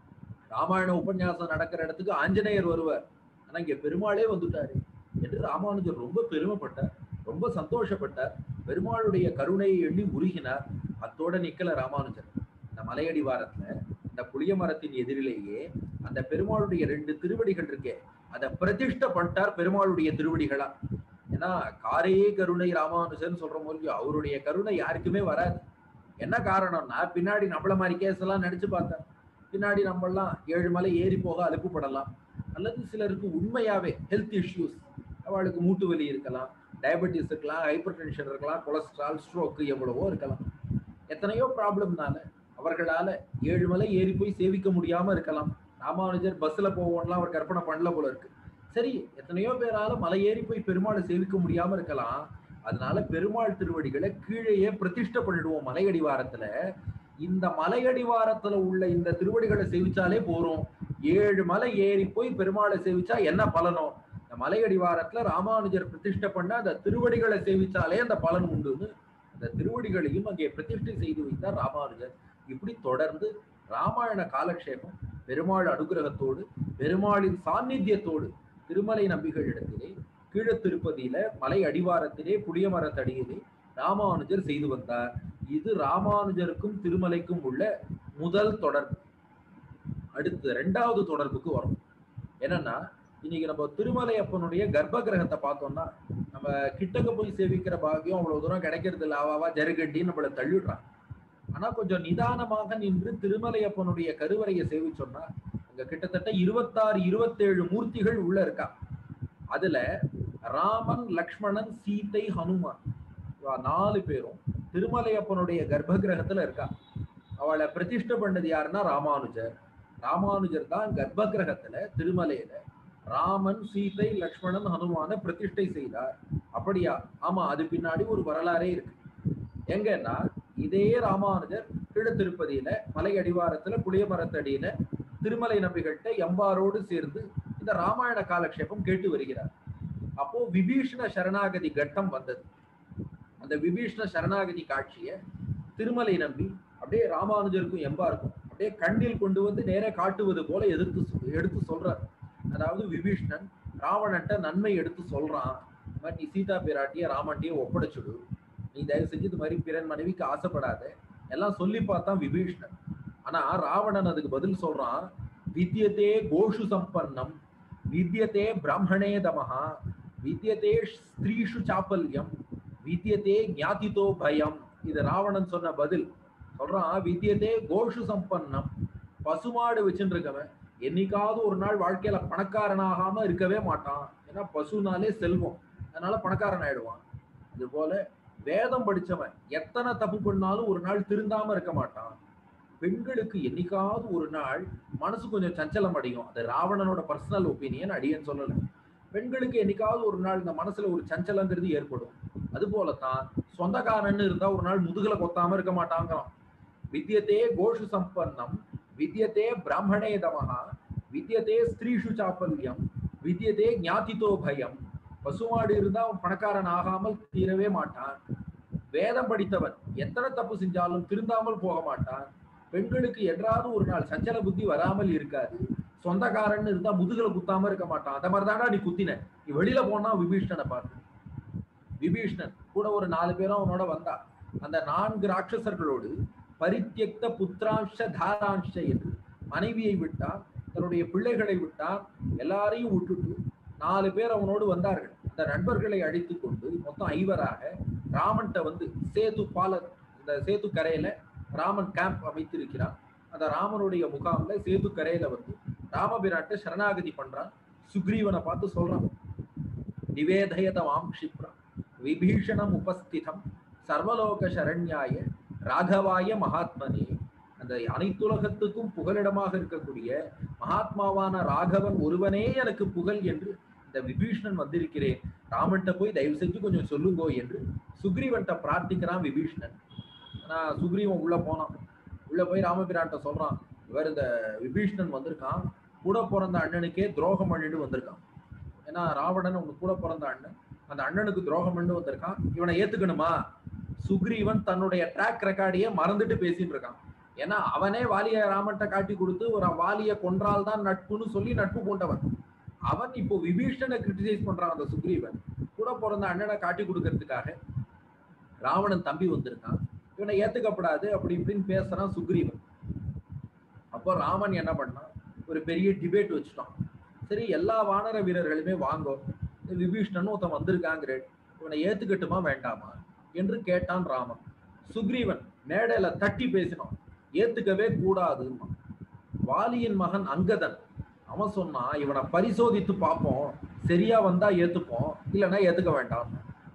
[SPEAKER 2] ராமாயண உபன்யாசம் நடக்கிற இடத்துக்கு ஆஞ்சநேயர் வருவார் ஆனா இங்க பெருமாளே வந்துட்டாரு என்று ராமானுஜர் ரொம்ப பெருமைப்பட்டார் ரொம்ப சந்தோஷப்பட்டார் பெருமாளுடைய கருணையை எண்ணி உருகினார் அத்தோட நிக்கல ராமானுஜர் இந்த மலையடி வாரத்துல இந்த புளிய மரத்தின் எதிரிலேயே அந்த பெருமாளுடைய ரெண்டு திருவடிகள் இருக்கே அதை பிரதிஷ்ட பண்ணிட்டார் பெருமாளுடைய திருவடிகளா ஏன்னா காரே கருணை ராமானுஜர்னு சொல்ற போது அவருடைய கருணை யாருக்குமே வராது என்ன காரணம்னா பின்னாடி நம்மள மாதிரி கேஸ் எல்லாம் நினைச்சு பார்த்தேன் பின்னாடி நம்மளாம் ஏழு மலை ஏறி போக அலுப்புப்படலாம் அல்லது சிலருக்கு உண்மையாவே ஹெல்த் இஷ்யூஸ் அவளுக்கு மூட்டு வலி இருக்கலாம் டயபெட்டிஸ் இருக்கலாம் ஹைப்பர் டென்ஷன் இருக்கலாம் கொலஸ்ட்ரால் ஸ்ட்ரோக்கு எவ்வளவோ இருக்கலாம் எத்தனையோ ப்ராப்ளம்னால அவர்களால ஏழு மலை ஏறி போய் சேவிக்க முடியாம இருக்கலாம் ராமானுஜர் பஸ்ல போவோம்லாம் அவர் கற்பனை பண்ணல போல இருக்கு சரி எத்தனையோ பேரால மலை ஏறி போய் பெருமாளை சேவிக்க முடியாம இருக்கலாம் அதனால பெருமாள் திருவடிகளை கீழேயே பிரதிஷ்டை பண்ணிடுவோம் மலையடிவாரத்துல இந்த மலையடிவாரத்துல உள்ள இந்த திருவடிகளை சேவிச்சாலே போறோம் ஏழு மலை ஏறி போய் பெருமாளை சேவிச்சா என்ன பலனோ இந்த மலையடிவாரத்துல ராமானுஜர் பிரதிஷ்டை பண்ண அந்த திருவடிகளை சேவிச்சாலே அந்த பலன் உண்டுன்னு அந்த திருவடிகளையும் அங்கே பிரதிஷ்டை செய்து வைத்தார் ராமானுஜர் இப்படி தொடர்ந்து ராமாயண காலக்ஷேபம் பெருமாள் அனுகிரகத்தோடு பெருமாளின் சாநித்தியத்தோடு திருமலை நம்பிகள் இடத்திலே கீழ திருப்பதியில மலை அடிவாரத்திலே புளிய மரத்தடியிலே ராமானுஜர் செய்து வந்தார் இது ராமானுஜருக்கும் திருமலைக்கும் உள்ள முதல் தொடர்பு அடுத்து ரெண்டாவது தொடர்புக்கு வரும் என்னன்னா இன்னைக்கு நம்ம திருமலை அப்பனுடைய கர்ப்ப கிரகத்தை பார்த்தோம்னா நம்ம கிட்டக்க போய் சேவிக்கிற பாக்கியம் அவ்வளவு தூரம் கிடைக்கிறது இல்லை ஆவாவா ஜருகட்டி நம்மள தள்ளிடுறான் ஆனா கொஞ்சம் நிதானமாக நின்று திருமலை அப்பனுடைய கருவறையை சேவிச்சோம்னா அங்க கிட்டத்தட்ட இருபத்தாறு இருபத்தேழு மூர்த்திகள் உள்ள இருக்கா அதுல ராமன் லக்ஷ்மணன் சீதை ஹனுமான் இவா நாலு பேரும் திருமலையப்பனுடைய கர்ப்ப கிரகத்துல இருக்கா அவளை பிரதிஷ்டை பண்ணது யாருன்னா ராமானுஜர் ராமானுஜர் தான் கர்ப்ப கிரகத்துல திருமலையில ராமன் சீதை லக்ஷ்மணன் ஹனுமான பிரதிஷ்டை செய்தார் அப்படியா ஆமா அது பின்னாடி ஒரு வரலாறே இருக்கு எங்கன்னா இதே ராமானுஜர் கீழ திருப்பதியில மலை அடிவாரத்துல புளிய மரத்தடியில திருமலை நம்பிகள்கிட்ட எம்பாரோடு சேர்ந்து இந்த ராமாயண காலக்ஷேபம் கேட்டு வருகிறார் அப்போ விபீஷண சரணாகதி கட்டம் வந்தது அந்த விபீஷண சரணாகதி காட்சிய திருமலை நம்பி அப்படியே ராமானுஜருக்கும் எம்பாருக்கும் அப்படியே கண்ணில் கொண்டு வந்து நேரே காட்டுவது போல எதிர்த்து சொ- எடுத்து சொல்றார் அதாவது விபீஷ்ணன் ராவணன்ட்ட நன்மை எடுத்து சொல்றான் இந்த மாதிரி நீ சீதா பிராட்டிய ராமன்ட்டிய ஒப்படைச்சுடு நீ தயவு செஞ்சு இது மாதிரி பிறன் மனைவிக்கு ஆசைப்படாத எல்லாம் சொல்லி பார்த்தான் விபீஷ்ணன் ஆனா ராவணன் அதுக்கு பதில் சொல்றான் வித்யதே கோஷு சம்பன்னம் வித்யதே பிராமணே தமஹா வித்யதே ஸ்திரீஷு சாப்பல்யம் வித்யதே ஞாதிதோ பயம் இது ராவணன் சொன்ன பதில் சொல்றான் வித்யதே கோஷு சம்பன்னம் பசுமாடு வச்சுட்டு இருக்கவன் என்னைக்காவது ஒரு நாள் வாழ்க்கையில பணக்காரனாகாம இருக்கவே மாட்டான் ஏன்னா பசுனாலே செல்வம் அதனால பணக்காரன் ஆயிடுவான் இது போல வேதம் படிச்சவன் எத்தனை தப்பு பண்ணாலும் ஒரு நாள் திருந்தாம இருக்க மாட்டான் பெண்களுக்கு என்னைக்காவது ஒரு நாள் மனசு கொஞ்சம் சஞ்சலம் அடையும் அது ராவணனோட பர்சனல் ஒப்பீனியன் அடியேன்னு சொல்லல பெண்களுக்கு என்னைக்காவது ஒரு நாள் இந்த மனசுல ஒரு சஞ்சலங்கிறது ஏற்படும் அது போலத்தான் சொந்தக்காரன்னு இருந்தா ஒரு நாள் முதுகுல கொத்தாம இருக்க மாட்டாங்களாம் வித்யதே கோஷு சம்பன்னம் வித்யதே பிராமணே தமஹா வித்யதே ஸ்திரீஷு சாப்பல்யம் வித்யதே ஞாதிதோ பயம் பசுமாடு இருந்தா அவன் பணக்காரன் ஆகாமல் தீரவே மாட்டான் வேதம் படித்தவன் எத்தனை தப்பு செஞ்சாலும் திருந்தாமல் போக மாட்டான் பெண்களுக்கு என்றாவது ஒரு நாள் சஞ்சல புத்தி வராமல் இருக்காது சொந்தக்காரன்னு இருந்தா முதுகுல குத்தாம இருக்க மாட்டான் அந்த மாதிரி தாண்டா நீ குத்தின நீ வெளியில போனா விபீஷ்ணனை பார்த்து விபீஷ்ணன் கூட ஒரு நாலு பேரும் அவனோட வந்தா அந்த நான்கு ராட்சசர்களோடு பரித்தியக்த புத்திராம்ச தாராம்ச என்று மனைவியை விட்டான் தன்னுடைய பிள்ளைகளை விட்டான் எல்லாரையும் விட்டுட்டு நாலு பேர் அவனோடு வந்தார்கள் அந்த நண்பர்களை அழைத்து கொண்டு மொத்தம் ஐவராக ராமன்ட்ட வந்து சேது பாலர் இந்த சேது கரையில ராமன் கேம்ப் அமைத்திருக்கிறான் அந்த ராமனுடைய முகாம்ல சேது கரையில வந்து ராமபிராட்ட சரணாகதி பண்றான் சுக்ரீவனை பார்த்து சொல்றான் நிவேதயதமாம் க்ஷிப்ரம் விபீஷணம் உபஸ்திதம் சர்வலோக சரண்யாய ராகவாய மகாத்மனே அந்த அனைத்துலகத்துக்கும் புகலிடமாக இருக்கக்கூடிய மகாத்மாவான ராகவன் ஒருவனே எனக்கு புகழ் என்று இந்த விபீஷ்ணன் வந்திருக்கிறேன் ராமன்ட்ட போய் தயவு செஞ்சு கொஞ்சம் சொல்லுங்கோ என்று சுக்ரீவன்ட்ட பிரார்த்திக்கிறான் விபீஷ்ணன் ஆனா சுக்ரீவன் உள்ள போனான் உள்ள போய் ராமபிரான்ட்ட சொல்றான் இவர் இந்த விபீஷ்ணன் வந்திருக்கான் கூட பிறந்த அண்ணனுக்கே துரோகம் பண்ணிட்டு வந்திருக்கான் ஏன்னா ராவணன் உங்க கூட பிறந்த அண்ணன் அந்த அண்ணனுக்கு துரோகம் பண்ணி வந்திருக்கான் இவனை ஏத்துக்கணுமா சுக்ரீவன் தன்னுடைய ட்ராக் ரெக்கார்டையே மறந்துட்டு பேசிட்டு இருக்கான் ஏன்னா அவனே வாலிய ராமன்ட்ட காட்டி கொடுத்து ஒரு வாலிய கொன்றால் தான் நட்புன்னு சொல்லி நட்பு கொண்டவன் அவன் இப்போ விபீஷணனை கிரிட்டிசைஸ் பண்றான் அந்த சுக்ரீவன் கூட பிறந்த அண்ணனை காட்டி கொடுக்கறதுக்காக ராவணன் தம்பி வந்திருக்கான் இவனை ஏத்துக்கப்படாது அப்படி இப்படின்னு பேசுறான் சுக்ரீவன் அப்போ ராமன் என்ன பண்ணான் ஒரு பெரிய டிபேட் வச்சுட்டான் சரி எல்லா வானர வீரர்களுமே வாங்கோ விபீஷ்ணன் ஒருத்தன் வந்திருக்காங்கிற இவனை ஏத்துக்கட்டுமா வேண்டாமா என்று கேட்டான் ராமன் சுக்ரீவன் மேடையில தட்டி பேசினான் ஏத்துக்கவே கூடாதுன்னா வாலியின் மகன் அங்கதன் அவன் சொன்னான் இவனை பரிசோதித்து பார்ப்போம் சரியா வந்தா ஏத்துப்போம் இல்லைன்னா ஏத்துக்க வேண்டாம்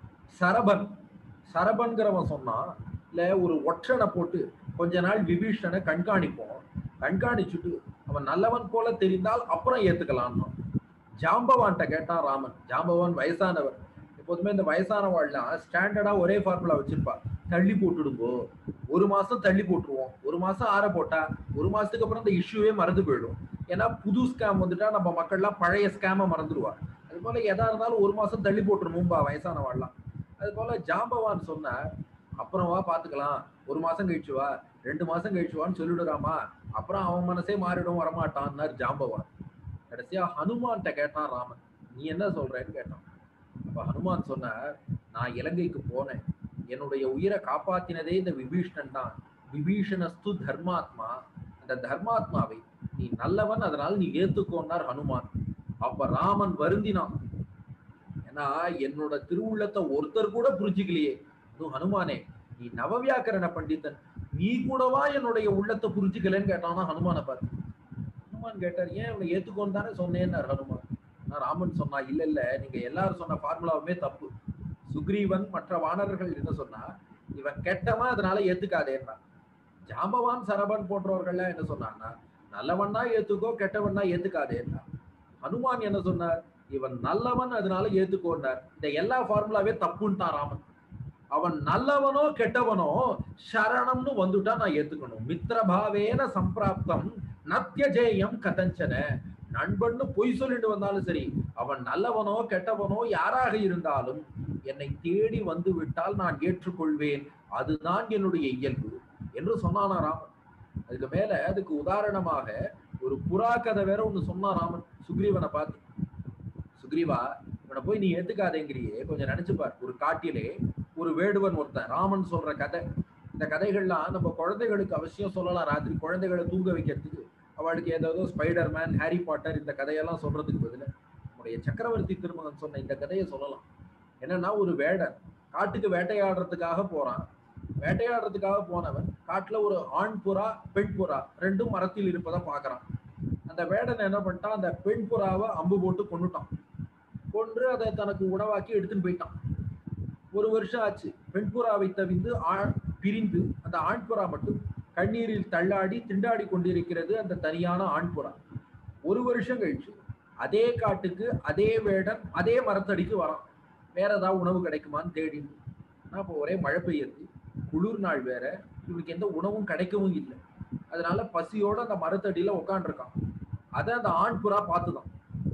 [SPEAKER 2] சரபன் சரபன்கிறவன் சொன்னான் இல்ல ஒரு ஒற்றனை போட்டு கொஞ்ச நாள் விபீஷணனை கண்காணிப்போம் கண்காணிச்சுட்டு அவன் நல்லவன் போல தெரிந்தால் அப்புறம் ஏத்துக்கலாம்னு ஜாம்பவான்ட்ட கேட்டான் ராமன் ஜாம்பவான் வயசானவர் எப்போதுமே இந்த வயசானவாள்லாம் ஸ்டாண்டர்டா ஒரே ஃபார்முலா வச்சிருப்பா தள்ளி போட்டுடுங்கோ ஒரு மாசம் தள்ளி போட்டுருவோம் ஒரு மாசம் ஆற போட்டா ஒரு மாசத்துக்கு அப்புறம் இந்த இஷ்யூவே மறந்து போயிடும் ஏன்னா புது ஸ்கேம் வந்துட்டா நம்ம மக்கள்லாம் பழைய ஸ்கேம மறந்துடுவா அது போல எதா இருந்தாலும் ஒரு மாசம் தள்ளி போட்டுருமும்பா வயசானவாள்லாம் அது போல ஜாம்பவான் சொன்னார் அப்புறம் வா பாத்துக்கலாம் ஒரு மாசம் கழிச்சு வா ரெண்டு மாசம் கழிச்சு வான்னு சொல்லிடுறாமா அப்புறம் அவன் மனசே மாறிடும் வரமாட்டான்னார் ஜாம்பவான் கடைசியா ஹனுமான்கிட்ட கேட்டான் ராமன் நீ என்ன சொல்றேன்னு கேட்டான் அப்ப ஹனுமான் சொன்னார் நான் இலங்கைக்கு போனேன் என்னுடைய உயிரை காப்பாத்தினதே இந்த விபீஷணன் தான் விபீஷணஸ்து தர்மாத்மா அந்த தர்மாத்மாவை நீ நல்லவன் அதனால நீ ஏத்துக்கோன்னார் ஹனுமான் அப்ப ராமன் வருந்தினான் ஏன்னா என்னோட திருவுள்ளத்தை ஒருத்தர் கூட புரிஞ்சுக்கலையே அதுவும் ஹனுமானே நீ நவவியாக்கரண பண்டிதன் நீ கூடவா என்னுடைய உள்ளத்தை புரிஞ்சுக்கலன்னு கேட்டானா ஹனுமானை பாரு ஹனுமான் கேட்டார் ஏன் இவனை ஏத்துக்கோன்னு தானே சொன்னேன்னார் ஹனுமான் நான் ராமன் சொன்னா இல்ல இல்ல நீங்க எல்லாரும் சொன்ன ஃபார்முலாவுமே தப்பு சுக்ரீவன் மற்ற வானரர்கள் என்ன சொன்னா இவன் கெட்டவன் அதனால ஏத்துக்காதேன்னா ஜாம்பவான் சரபன் போன்றவர்கள்லாம் என்ன சொன்னான்னா நல்லவன்னா ஏத்துக்கோ கெட்டவன்னா ஏத்துக்காதேன்னா ஹனுமான் என்ன சொன்னார் இவன் நல்லவன் அதனால ஏத்துக்கோன்னார் இந்த எல்லா ஃபார்முலாவே தப்புன்ட்டான் ராமன் அவன் நல்லவனோ கெட்டவனோ சரணம்னு வந்துட்டா நான் ஏத்துக்கணும் மித்திரபாவேன சம்பிராப்தம் நத்தியஜேயம் கதஞ்சன நண்பன்னு பொய் சொல்லிட்டு வந்தாலும் சரி அவன் நல்லவனோ கெட்டவனோ யாராக இருந்தாலும் என்னை தேடி வந்து விட்டால் நான் ஏற்றுக்கொள்வேன் அதுதான் என்னுடைய இயல்பு என்று சொன்னானா ராமன் அதுக்கு மேல அதுக்கு உதாரணமாக ஒரு புறா கதை வேற ஒண்ணு சொன்னா ராமன் சுக்ரீவனை பார்த்து சுக்ரீவா இவனை போய் நீ ஏத்துக்காதேங்கிறியே கொஞ்சம் நினைச்சு பார் ஒரு காட்டிலே ஒரு வேடுவன் ஒருத்தன் ராமன் சொல்ற கதை இந்த கதைகள்லாம் நம்ம குழந்தைகளுக்கு அவசியம் சொல்லலாம் ராத்திரி குழந்தைகளை தூங்க வைக்கிறதுக்கு அவளுக்கு ஏதாவது ஸ்பைடர் மேன் ஹாரி பாட்டர் இந்த கதையெல்லாம் சொல்றதுக்கு பதிலா நம்முடைய சக்கரவர்த்தி திருமகன் சொன்ன இந்த கதையை சொல்லலாம் என்னன்னா ஒரு வேடன் காட்டுக்கு வேட்டையாடுறதுக்காக போறான் வேட்டையாடுறதுக்காக போனவன் காட்டுல ஒரு ஆண் புறா பெண் புறா ரெண்டும் மரத்தில் இருப்பதை பாக்குறான் அந்த வேடன் என்ன பண்ணிட்டான் அந்த பெண் புறாவை அம்பு போட்டு கொண்டுட்டான் கொன்று அதை தனக்கு உணவாக்கி எடுத்துன்னு போயிட்டான் ஒரு வருஷம் ஆச்சு பெண் புறாவை தவிந்து ஆண் பிரிந்து அந்த ஆண் புறா மட்டும் கண்ணீரில் தள்ளாடி திண்டாடி கொண்டிருக்கிறது அந்த தனியான ஆண் புறா ஒரு வருஷம் கழிச்சு அதே காட்டுக்கு அதே வேடன் அதே மரத்தடிக்கு வரான் வேற ஏதாவது உணவு கிடைக்குமான்னு தேடின்னு ஆனா இப்போ ஒரே மழை பெய்யுது குளிர் நாள் வேற இவனுக்கு எந்த உணவும் கிடைக்கவும் இல்லை அதனால பசியோட அந்த மரத்தடியில உட்காந்துருக்கான் அதை அந்த ஆண் புறா பார்த்துதான்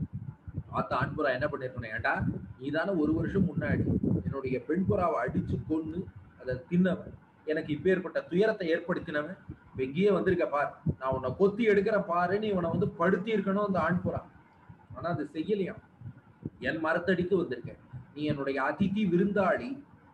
[SPEAKER 2] பார்த்த ஆண் புறா என்ன பண்ணிருக்கணும் ஏன்டா நீ தானே ஒரு வருஷம் முன்னாடி என்னுடைய பெண் புறாவை அடிச்சு கொன்னு அதை தின்னவன் எனக்கு இப்பேற்பட்ட துயரத்தை ஏற்படுத்தினவன் இப்ப இங்கேயே வந்திருக்க பார் நான் உன்னை கொத்தி எடுக்கிற பாருன்னு இவனை வந்து படுத்தி இருக்கணும் அந்த ஆண் புறா ஆனா அது செய்யலையாம் என் மரத்தடிக்கு வந்திருக்கேன் நீ என்னுடைய அதிதி விருந்தாளி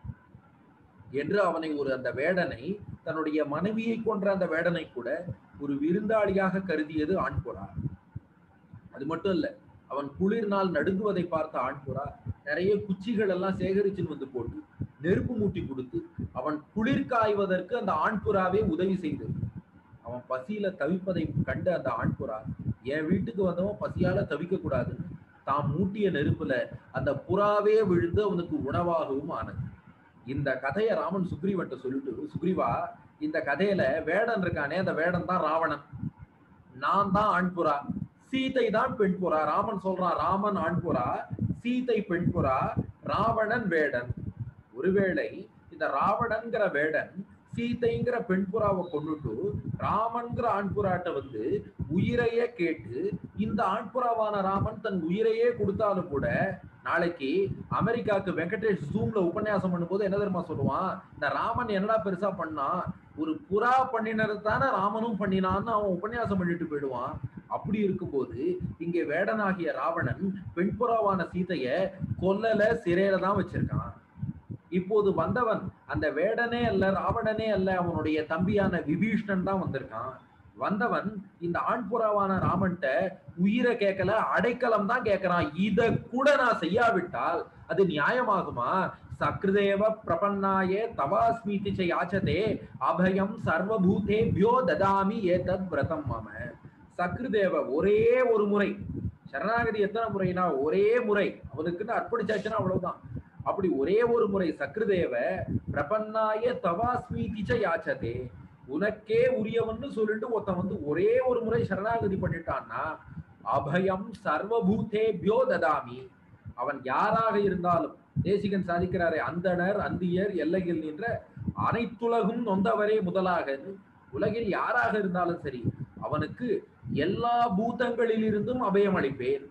[SPEAKER 2] என்று அவனை ஒரு அந்த வேடனை தன்னுடைய மனைவியை கொன்ற அந்த வேடனை கூட ஒரு விருந்தாளியாக கருதியது ஆண்புறா அது மட்டும் இல்ல அவன் குளிர்னால் நடுங்குவதை பார்த்த ஆண்புறா நிறைய குச்சிகள் எல்லாம் சேகரிச்சுன்னு வந்து போட்டு நெருப்பு மூட்டி கொடுத்து அவன் குளிர் காய்வதற்கு அந்த ஆண்புறாவே உதவி செய்தது அவன் பசியில தவிப்பதை கண்டு அந்த ஆண்புறா என் வீட்டுக்கு வந்தவன் பசியால தவிக்க கூடாதுன்னு தாம் மூட்டிய நெருப்புல அந்த புறாவே விழுந்து அவனுக்கு உணவாகவும் ஆனது இந்த கதையை ராமன் சுக்ரீவன்ட்ட சொல்லிட்டு சுக்ரீவா இந்த கதையில வேடன் இருக்கானே அந்த வேடன் தான் ராவணன் நான் தான் ஆண்புறா சீதை தான் பெண் புறா ராமன் சொல்றான் ராமன் ஆண்புறா சீதை பெண் புறா ராவணன் வேடன் ஒருவேளை இந்த ராவணன்கிற வேடன் சீதைங்கிற பெண் புறாவை கொண்டுட்டு ராமன்கிற ஆண் புறாட்ட வந்து உயிரையே கேட்டு இந்த ஆண் புறாவான ராமன் தன் உயிரையே கொடுத்தாலும் கூட நாளைக்கு அமெரிக்காவுக்கு வெங்கடேஷ் ஜூம்ல உபன்யாசம் பண்ணும்போது என்ன தெரியுமா சொல்லுவான் இந்த ராமன் என்னடா பெருசா பண்ணான் ஒரு புறா பண்ணினது தானே ராமனும் பண்ணினான்னு அவன் உபன்யாசம் பண்ணிட்டு போயிடுவான் அப்படி இருக்கும்போது இங்கே வேடனாகிய ராவணன் பெண் புறாவான சீதைய கொல்லல சிறையில தான் வச்சிருக்கான் இப்போது வந்தவன் அந்த வேடனே அல்ல ராவணனே அல்ல அவனுடைய தம்பியான விபீஷ்ணன் தான் வந்திருக்கான் வந்தவன் இந்த ஆண் புறாவான ராமன்ட்ட உயிரை கேட்கல அடைக்கலம் தான் கேட்கிறான் இத கூட நான் செய்யாவிட்டால் அது நியாயமாகுமா சக்ருதேவ பிரபன்னாயே தவாஸ்மீதி யாச்சதே அபயம் சர்வபூதேபியோ ததாமி ஏதத் விரதம் மம சக்ருதேவ ஒரே ஒரு முறை சரணாகதி எத்தனை முறைனா ஒரே முறை அவனுக்குன்னு அர்ப்பணிச்சாச்சுன்னா அவ்வளவுதான் அப்படி ஒரே ஒரு முறை சக்ருதேவ பிரபன்னாய தவாஸ்மீதிச்ச யாச்சதே உனக்கே உரியவன்னு சொல்லிட்டு ஒருத்தன் வந்து ஒரே ஒரு முறை சரணாகதி பண்ணிட்டான்னா அபயம் சர்வபூதேபியோ ததாமி அவன் யாராக இருந்தாலும் தேசிகன் சாதிக்கிறாரே அந்தணர் அந்தியர் எல்லையில் நின்ற அனைத்துலகும் நொந்தவரே முதலாக உலகில் யாராக இருந்தாலும் சரி அவனுக்கு எல்லா பூதங்களிலிருந்தும் அபயம் அளிப்பேன்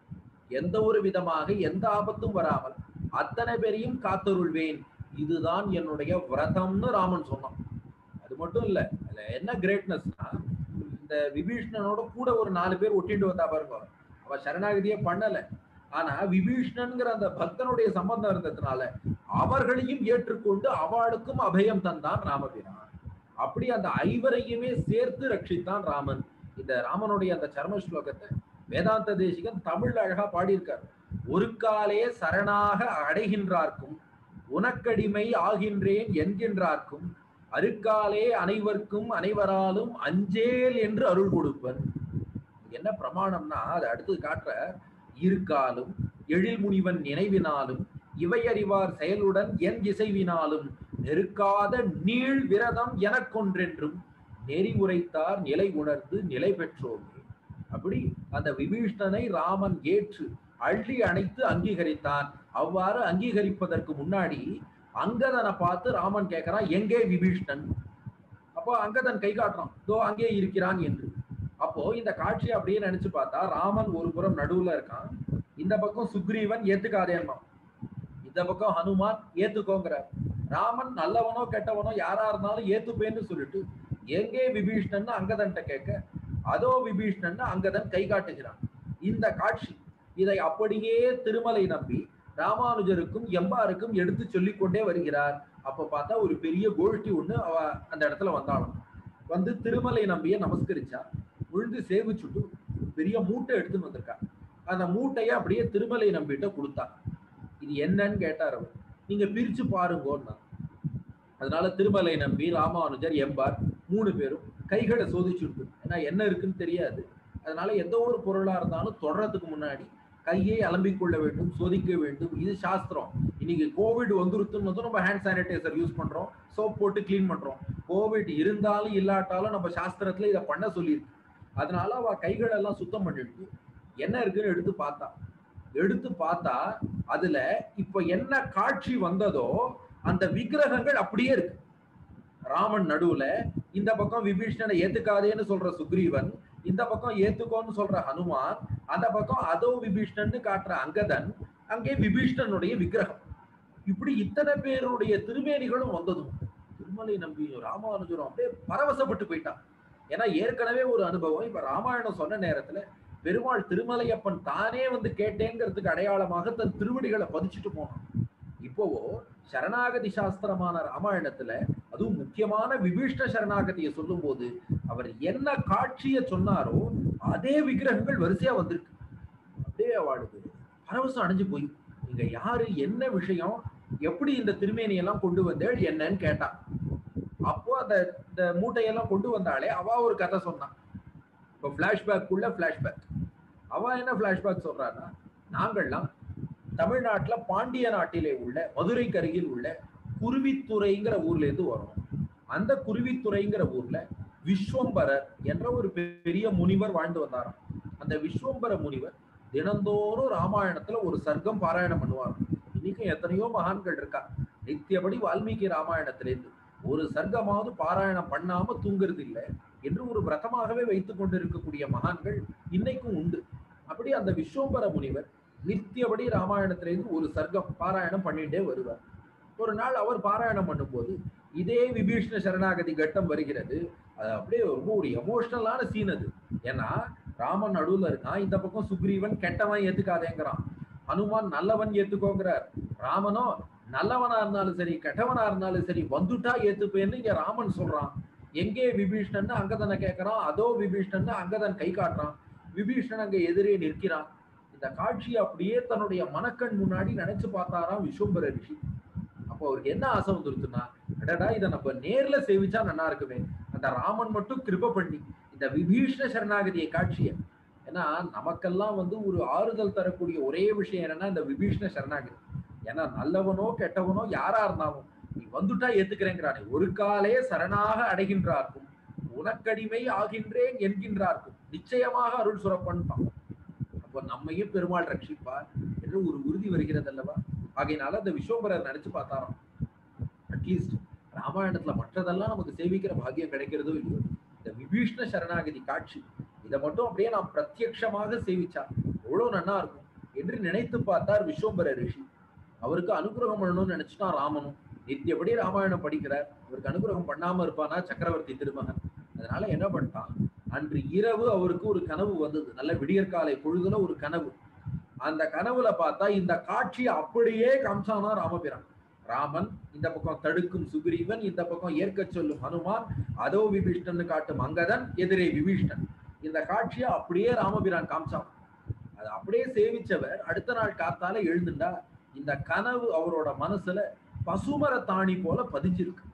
[SPEAKER 2] எந்த ஒரு விதமாக எந்த ஆபத்தும் வராமல் அத்தனை பேரையும் காத்தருள்வேன் இதுதான் என்னுடைய விரதம்னு ராமன் சொன்னான் அது மட்டும் இல்ல அதுல என்ன கிரேட்னஸ்னா இந்த விபீஷ்ணனோட கூட ஒரு நாலு பேர் ஒட்டிட்டு வந்தா பாருங்க அவ சரணாகதியே பண்ணல ஆனா விபீஷ்ணன்கிற அந்த பக்தனுடைய சம்பந்தம் இருந்ததுனால அவர்களையும் ஏற்றுக்கொண்டு அவளுக்கும் அபயம் தந்தான் ராமபிரான் அப்படி அந்த ஐவரையுமே சேர்த்து ரட்சித்தான் ராமன் இந்த ராமனுடைய அந்த சர்ம ஸ்லோகத்தை வேதாந்த தேசிகன் தமிழ் அழகா பாடியிருக்கார் ஒரு காலே சரணாக அடைகின்றார்க்கும் உனக்கடிமை ஆகின்றேன் என்கின்றார்க்கும் அருக்காலே அனைவருக்கும் அனைவராலும் அஞ்சேல் என்று அருள் கொடுப்பன் என்ன பிரமாணம்னா அதை அடுத்து காட்டுற இருக்காலும் எழில் முனிவன் நினைவினாலும் இவை அறிவார் செயலுடன் என் இசைவினாலும் நெருக்காத நீள் விரதம் எனக்கொன்றென்றும் நெறி உரைத்தார் நிலை உணர்ந்து நிலை பெற்றோமே அப்படி அந்த விபீஷ்ணனை ராமன் ஏற்று அள்ளி அணைத்து அங்கீகரித்தான் அவ்வாறு அங்கீகரிப்பதற்கு முன்னாடி அங்கதனை பார்த்து ராமன் கேட்கிறான் எங்கே விபீஷ்ணன் அப்போ அங்கதன் கை காட்டுறான் இதோ அங்கே இருக்கிறான் என்று அப்போ இந்த காட்சியை அப்படியே நினைச்சு பார்த்தா ராமன் ஒரு புறம் நடுவுல இருக்கான் இந்த பக்கம் சுக்ரீவன் ஏத்துக்காதேன்மா இந்த பக்கம் ஹனுமான் ஏத்துக்கோங்கிறார் ராமன் நல்லவனோ கெட்டவனோ யாரா இருந்தாலும் ஏத்துப்பேன்னு சொல்லிட்டு எங்கே விபீஷ்ணன் அங்கதன்ட்ட கேட்க அதோ விபீஷ்ணன் அங்கதன் கை காட்டுகிறான் இந்த காட்சி இதை அப்படியே திருமலை நம்பி ராமானுஜருக்கும் எம்பாருக்கும் எடுத்து சொல்லிக் கொண்டே வருகிறார் அப்ப பார்த்தா ஒரு பெரிய கோஷ்டி ஒண்ணு அவ அந்த இடத்துல வந்தாலும் வந்து திருமலை நம்பிய நமஸ்கரிச்சா விழுந்து சேவிச்சுட்டு பெரிய மூட்டை எடுத்துன்னு வந்திருக்கா அந்த மூட்டைய அப்படியே திருமலை நம்பிட்ட கொடுத்தா இது என்னன்னு கேட்டார் அவர் நீங்க பிரிச்சு பாருங்கன்னா அதனால திருமலை நம்பி ராமானுஜர் எம்பார் மூணு பேரும் கைகளை சோதிச்சுட்டு ஏன்னா என்ன இருக்குன்னு தெரியாது அதனால எந்த ஒரு பொருளா இருந்தாலும் தொடறதுக்கு முன்னாடி கையை அலம்பிக் கொள்ள வேண்டும் சோதிக்க வேண்டும் இது சாஸ்திரம் இன்னைக்கு கோவிட் வந்துருத்துன்னு நம்ம ஹேண்ட் சானிடைசர் யூஸ் பண்றோம் சோப் போட்டு கிளீன் பண்றோம் கோவிட் இருந்தாலும் இல்லாட்டாலும் நம்ம சாஸ்திரத்துல இதை பண்ண சொல்லியிருக்கு அதனால அவ கைகள் எல்லாம் சுத்தம் பண்ணிட்டு என்ன இருக்குன்னு எடுத்து பார்த்தா எடுத்து பார்த்தா அதுல இப்ப என்ன காட்சி வந்ததோ அந்த விக்கிரகங்கள் அப்படியே இருக்கு ராமன் நடுவுல இந்த பக்கம் விபீஷணனை ஏத்துக்காதேன்னு சொல்ற சுக்ரீவன் இந்த பக்கம் ஏத்துக்கோன்னு சொல்ற ஹனுமான் அந்த பக்கம் அதோ விபீஷ்ணன்னு காட்டுற அங்கதன் அங்கே விபீஷ்ணனுடைய விக்கிரகம் இப்படி இத்தனை பேருடைய திருமேனிகளும் வந்ததும் திருமலை நம்பி ராமானுஜரும் அப்படியே பரவசப்பட்டு போயிட்டான் ஏன்னா ஏற்கனவே ஒரு அனுபவம் இப்ப ராமாயணம் சொன்ன நேரத்துல பெருமாள் திருமலையப்பன் தானே வந்து கேட்டேங்கிறதுக்கு அடையாளமாக தன் திருவடிகளை பதிச்சுட்டு போனான் இப்போவோ சரணாகதி சாஸ்திரமான ராமாயணத்துல அதுவும் முக்கியமான விபீஷ்ண சரணாகதியை சொல்லும் போது அவர் என்ன காட்சிய சொன்னாரோ அதே விக்கிரகங்கள் வரிசையா வந்திருக்கு அப்படியே அவளுக்கு பரவசம் அடைஞ்சு போய் நீங்க யாரு என்ன விஷயம் எப்படி இந்த திருமேனி எல்லாம் கொண்டு வந்தேள் என்னன்னு கேட்டான் அப்போ அந்த இந்த மூட்டையெல்லாம் கொண்டு வந்தாலே அவ ஒரு கதை சொன்னான் இப்போ பிளாஷ்பேக் உள்ள பிளாஷ்பேக் அவ என்ன பிளாஷ்பேக் சொல்றான்னா நாங்கள்லாம் தமிழ்நாட்டுல பாண்டிய நாட்டிலே உள்ள மதுரைக்கு அருகில் உள்ள குருவித்துறைங்கிற ஊர்ல இருந்து வரணும் அந்த குருவித்துறைங்கிற ஊர்ல விஸ்வம்பரர் என்ற ஒரு பெரிய முனிவர் வாழ்ந்து வந்தாராம் அந்த விஸ்வம்பர முனிவர் தினந்தோறும் ராமாயணத்துல ஒரு சர்க்கம் பாராயணம் பண்ணுவார் இன்னைக்கும் எத்தனையோ மகான்கள் இருக்கா நித்தியபடி வால்மீகி ராமாயணத்திலேருந்து ஒரு சர்க்கமாவது பாராயணம் பண்ணாம தூங்குறது இல்லை என்று ஒரு விரதமாகவே வைத்துக் கொண்டிருக்கக்கூடிய மகான்கள் இன்னைக்கும் உண்டு அப்படி அந்த விஸ்வம்பர முனிவர் நித்தியபடி ராமாயணத்திலிருந்து ஒரு சர்க்கம் பாராயணம் பண்ணிட்டே வருவார் ஒரு நாள் அவர் பாராயணம் பண்ணும்போது இதே விபீஷ்ண சரணாகதி கட்டம் வருகிறது அது அப்படியே ரொம்ப ஒரு எமோஷனலான சீன் அது ஏன்னா ராமன் நடுவுல இருக்கான் இந்த பக்கம் சுக்ரீவன் கெட்டவன் ஏத்துக்காதேங்கிறான் ஹனுமான் நல்லவன் ஏத்துக்கோங்கிறார் ராமனோ நல்லவனா இருந்தாலும் சரி கெட்டவனா இருந்தாலும் சரி வந்துட்டா ஏத்துப்பேன்னு இங்க ராமன் சொல்றான் எங்கே விபீஷ்ணன் அங்கதனை கேட்கறான் அதோ விபீஷ்ணன் அங்கதன் கை காட்டுறான் விபீஷ்ணன் அங்க எதிரே நிற்கிறான் இந்த காட்சியை அப்படியே தன்னுடைய மனக்கண் முன்னாடி நினைச்சு பார்த்தாராம் விஸ்வம்பர ரிஷி அப்போ அவருக்கு என்ன ஆசை வந்துருச்சுன்னா அடடா இதை நம்ம நேர்ல சேவிச்சா நல்லா இருக்குமே அந்த ராமன் மட்டும் கிருப பண்ணி இந்த விபீஷ்ண சரணாகதியை காட்சிய ஏன்னா நமக்கெல்லாம் வந்து ஒரு ஆறுதல் தரக்கூடிய ஒரே விஷயம் என்னன்னா இந்த விபீஷ்ண சரணாகதி ஏன்னா நல்லவனோ கெட்டவனோ யாரா இருந்தாலும் நீ வந்துட்டா ஏத்துக்கிறேங்கிறானே ஒரு காலே சரணாக அடைகின்றார்க்கும் உனக்கடிமை ஆகின்றேன் என்கின்றார்க்கும் நிச்சயமாக அருள் சுரப்பன்பான் அப்போ நம்மையும் பெருமாள் ரட்சிப்பார் என்று ஒரு உறுதி வருகிறது அல்லவா ஆகையினால அந்த விஸ்வம்பரர் நினைச்சு பார்த்தாராம் அட்லீஸ்ட் ராமாயணத்துல மற்றதெல்லாம் நமக்கு சேவிக்கிற பாக்கியம் கிடைக்கிறதோ இல்லையோ இந்த விபீஷ்ண சரணாகதி காட்சி இதை மட்டும் அப்படியே நாம் பிரத்யக்ஷமாக சேவிச்சா எவ்வளவு நன்னா இருக்கும் என்று நினைத்து பார்த்தார் விஸ்வம்பர ரிஷி அவருக்கு அனுகிரகம் பண்ணணும்னு நினைச்சுட்டான் ராமனும் நித்தியபடி ராமாயணம் படிக்கிறார் இவருக்கு அனுகிரகம் பண்ணாம இருப்பானா சக்கரவர்த்தி திருமகன் அதனால என்ன பண்ணிட்டான் அன்று இரவு அவருக்கு ஒரு கனவு வந்தது நல்ல விடியற்காலை பொழுதுல ஒரு கனவு அந்த கனவுல பார்த்தா இந்த காட்சியை அப்படியே காமிச்சானா ராமபிரான் ராமன் இந்த பக்கம் தடுக்கும் சுக்ரீவன் இந்த பக்கம் ஏற்க சொல்லும் ஹனுமான் அதோ விபீஷ்ணன் காட்டும் அங்கதன் எதிரே விபீஷ்ணன் இந்த காட்சியை அப்படியே ராமபிரான் காமிச்சான் அது அப்படியே சேவிச்சவர் அடுத்த நாள் காத்தால எழுந்துண்டா இந்த கனவு அவரோட மனசுல பசுமர தாணி போல பதிஞ்சிருக்கு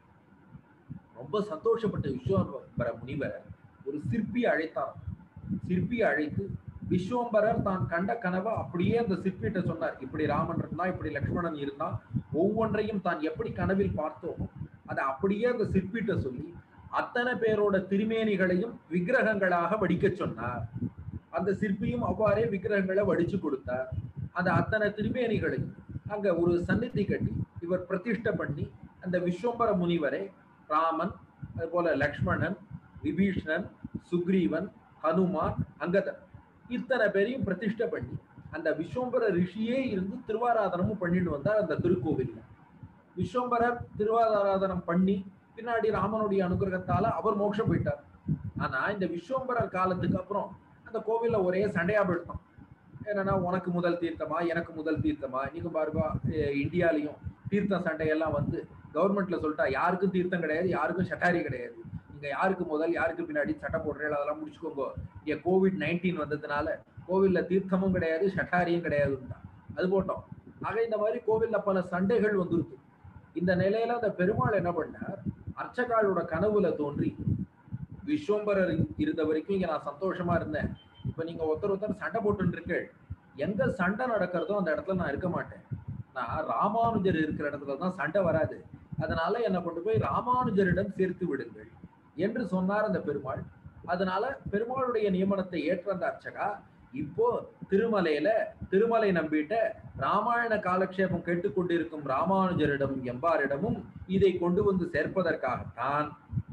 [SPEAKER 2] ரொம்ப சந்தோஷப்பட்ட விஸ்வம்பர முனிவர் ஒரு சிற்பி அழைத்தார் சிற்பியை அழைத்து விஸ்வம்பரர் தான் கண்ட கனவை அப்படியே அந்த சிற்பிகிட்ட சொன்னார் இப்படி ராமன் இருந்தா இப்படி லக்ஷ்மணன் இருந்தா ஒவ்வொன்றையும் தான் எப்படி கனவில் பார்த்தோமோ அதை அப்படியே அந்த சிற்பிகிட்ட சொல்லி அத்தனை பேரோட திருமேனிகளையும் விக்கிரகங்களாக வடிக்க சொன்னார் அந்த சிற்பியும் அவ்வாறே விக்கிரகங்களை வடிச்சு கொடுத்தார் அந்த அத்தனை திருமேனிகளையும் அங்க ஒரு சந்நிதி கட்டி இவர் பிரதிஷ்டை பண்ணி அந்த விஸ்வம்பர முனிவரை ராமன் அது போல லக்ஷ்மணன் விபீஷ்ணன் சுக்ரீவன் ஹனுமான் அங்கதன் இத்தனை பேரையும் பிரதிஷ்டை பண்ணி அந்த விஸ்வம்பர ரிஷியே இருந்து திருவாராதனமும் பண்ணிட்டு வந்தார் அந்த திருக்கோவில்ல விஸ்வம்பரர் திருவாராதனம் பண்ணி பின்னாடி ராமனுடைய அனுகிரகத்தால அவர் மோட்சம் போயிட்டார் ஆனா இந்த விஸ்வம்பரர் காலத்துக்கு அப்புறம் அந்த கோவில்ல ஒரே சண்டையா போயிட்டோம் என்னன்னா உனக்கு முதல் தீர்த்தமா எனக்கு முதல் தீர்த்தமா நீங்க பாருங்க அஹ் இந்தியாலையும் தீர்த்த சண்டையெல்லாம் வந்து கவர்மெண்ட்ல சொல்லிட்டா யாருக்கும் தீர்த்தம் கிடையாது யாருக்கும் ஷட்டாரி கிடையாது நீங்க யாருக்கு முதல் யாருக்கு பின்னாடி சட்டை போடுறீங்க அதெல்லாம் முடிச்சுக்கோங்க இங்க கோவிட் நைன்டீன் வந்ததுனால கோவில்ல தீர்த்தமும் கிடையாது ஷட்டாரியும் கிடையாதுன்னு அது போட்டோம் ஆக இந்த மாதிரி கோவில்ல பல சண்டைகள் வந்துருக்கு இந்த நிலையில அந்த பெருமாள் என்ன பண்ணார் அர்ச்சகாலோட கனவுல தோன்றி விஸ்வம்பரர் இருந்த வரைக்கும் இங்க நான் சந்தோஷமா இருந்தேன் இப்ப நீங்க ஒருத்தர் ஒருத்தர் சண்டை போட்டு இருக்கீள் எங்க சண்டை நடக்கிறதோ அந்த இடத்துல நான் இருக்க மாட்டேன் நான் ராமானுஜர் இருக்கிற இடத்துல தான் சண்டை வராது அதனால என்னை கொண்டு போய் ராமானுஜரிடம் சேர்த்து விடுங்கள் என்று சொன்னார் அந்த பெருமாள் அதனால பெருமாளுடைய நியமனத்தை ஏற்ற அந்த அர்ச்சகா இப்போ திருமலையில திருமலை நம்பிட்ட ராமாயண காலக்ஷேபம் கேட்டுக்கொண்டிருக்கும் ராமானுஜரிடம் எம்பாரிடமும் இதை கொண்டு வந்து சேர்ப்பதற்காகத்தான்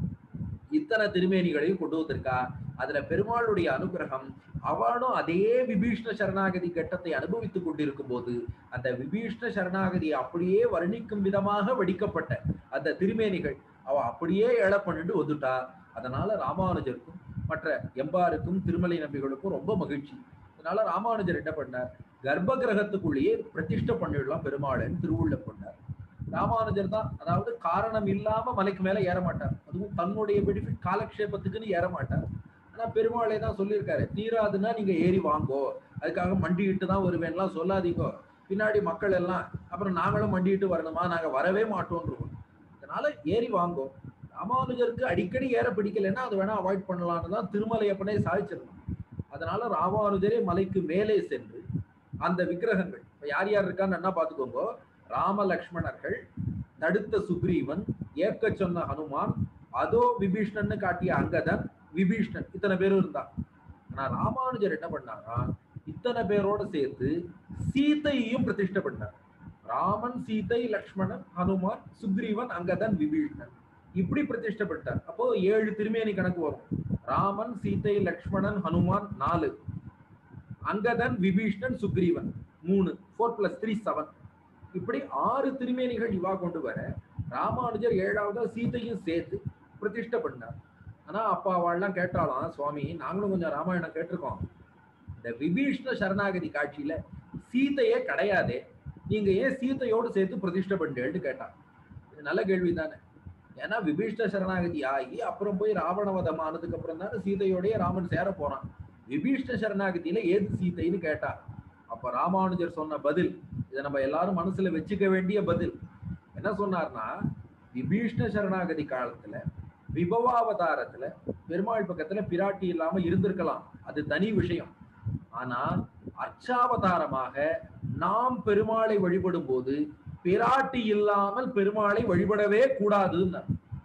[SPEAKER 2] இத்தனை திருமேனிகளையும் கொண்டு வந்திருக்கா அதுல பெருமாளுடைய அனுகிரகம் அவனும் அதே விபீஷ்ண சரணாகதி கட்டத்தை அனுபவித்துக் கொண்டிருக்கும் போது அந்த விபீஷ்ண சரணாகதியை அப்படியே வர்ணிக்கும் விதமாக வடிக்கப்பட்ட அந்த திருமேனிகள் அவ அப்படியே ஏழ பண்ணிட்டு வந்துட்டா அதனால ராமானுஜருக்கும் மற்ற எம்பாருக்கும் திருமலை நம்பிகளுக்கும் ரொம்ப மகிழ்ச்சி அதனால ராமானுஜர் என்ன பண்ணார் கர்ப்ப கிரகத்துக்குள்ளேயே பிரதிஷ்டை பண்ணிடலாம் பெருமாளன் திருவுள்ள கொண்டார் ராமானுஜர் தான் அதாவது காரணம் இல்லாம மலைக்கு மேல ஏற மாட்டார் அதுவும் தன்னுடைய பெனிஃபிட் காலக்ஷேபத்துக்குன்னு ஏற மாட்டார் ஆனா பெருமாளே தான் சொல்லியிருக்காரு தீராதுன்னா நீங்க ஏறி வாங்கோ அதுக்காக மண்டிட்டு தான் வருவேன்லாம் சொல்லாதீங்கோ பின்னாடி மக்கள் எல்லாம் அப்புறம் நாங்களும் மண்டிட்டு வரணுமா நாங்க வரவே மாட்டோம்ன்றோம் அதனால ஏறி வாங்கோ ராமானுஜருக்கு அடிக்கடி ஏற பிடிக்கலைன்னா அது வேணா அவாய்ட் பண்ணலாம்னு தான் திருமலை அப்பனே சாதிச்சிருந்தோம் அதனால ராமானுஜரே மலைக்கு மேலே சென்று அந்த விக்கிரகங்கள் இப்ப யார் யார் இருக்கான்னு என்ன பாத்துக்கோங்க ராம லக்ஷ்மணர்கள் தடுத்த சுக்ரீவன் ஏற்க சொன்ன ஹனுமான் அதோ விபீஷ்ணன்னு காட்டிய அங்கதன் விபீஷ்ணன் இத்தனை பேரும் இருந்தான் ஆனா ராமானுஜர் என்ன பண்ணாரா இத்தனை பேரோட சேர்த்து சீதையையும் பிரதிஷ்டை பண்ணார் ராமன் சீதை லக்ஷ்மணன் ஹனுமான் சுக்ரீவன் அங்கதன் விபீஷ்ணன் இப்படி பிரதிஷ்டப்பட்டார் அப்போ ஏழு திருமேனி கணக்கு வரும் ராமன் சீதை லக்ஷ்மணன் ஹனுமான் நாலு அங்கதன் விபீஷ்ணன் சுக்ரீவன் மூணு ஃபோர் பிளஸ் த்ரீ செவன் இப்படி ஆறு திருமேனிகள் இவா கொண்டு வர ராமானுஜர் ஏழாவதா சீதையும் சேர்த்து பிரதிஷ்டை பண்ணார் ஆனா அப்பா அவள்லாம் கேட்டாலாம் சுவாமி நாங்களும் கொஞ்சம் ராமாயணம் கேட்டிருக்கோம் இந்த விபீஷ்ண சரணாகதி காட்சியில சீதையே கிடையாதே நீங்க ஏன் சீதையோடு சேர்த்து பிரதிஷ்டை பண்ணேன்னு கேட்டான் இது நல்ல கேள்வி தானே ஏன்னா விபீஷ்ண சரணாகதி ஆகி அப்புறம் போய் ராவணவதம் ஆனதுக்கு அப்புறம் தானே சீதையோடய ராமன் சேர போனான் விபீஷ்ண சரணாகதியில ஏது சீதைன்னு கேட்டா அப்ப ராமானுஜர் சொன்ன பதில் இதை நம்ம எல்லாரும் மனசுல வச்சுக்க வேண்டிய பதில் என்ன சொன்னார்னா விபீஷ்ண சரணாகதி காலத்துல விபவாவதாரத்துல பெருமாள் பக்கத்துல பிராட்டி இல்லாம இருந்திருக்கலாம் அது தனி விஷயம் ஆனா அர்ச்சாவதாரமாக நாம் பெருமாளை வழிபடும் போது பிராட்டி இல்லாமல் பெருமாளை வழிபடவே கூடாதுன்னு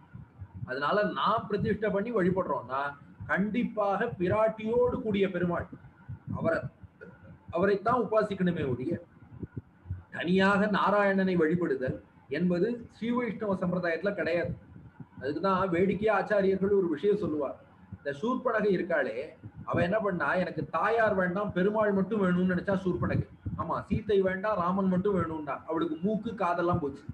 [SPEAKER 2] அதனால நாம் பிரதிஷ்டை பண்ணி வழிபடுறோம்னா கண்டிப்பாக பிராட்டியோடு கூடிய பெருமாள் அவரை அவரைத்தான் உபாசிக்கணுமே ஒழிய தனியாக நாராயணனை வழிபடுதல் என்பது ஸ்ரீ வைஷ்ணவ சம்பிரதாயத்துல கிடையாது அதுக்குதான் வேடிக்கையா ஆச்சாரியர்கள் ஒரு விஷயம் சொல்லுவார் இந்த சூர்பனகை இருக்காளே அவ என்ன பண்ணா எனக்கு தாயார் வேண்டாம் பெருமாள் மட்டும் வேணும்னு நினைச்சா சூர்பனகை ஆமா சீத்தை வேண்டாம் ராமன் மட்டும் வேணும்னா அவளுக்கு மூக்கு காதெல்லாம் போச்சு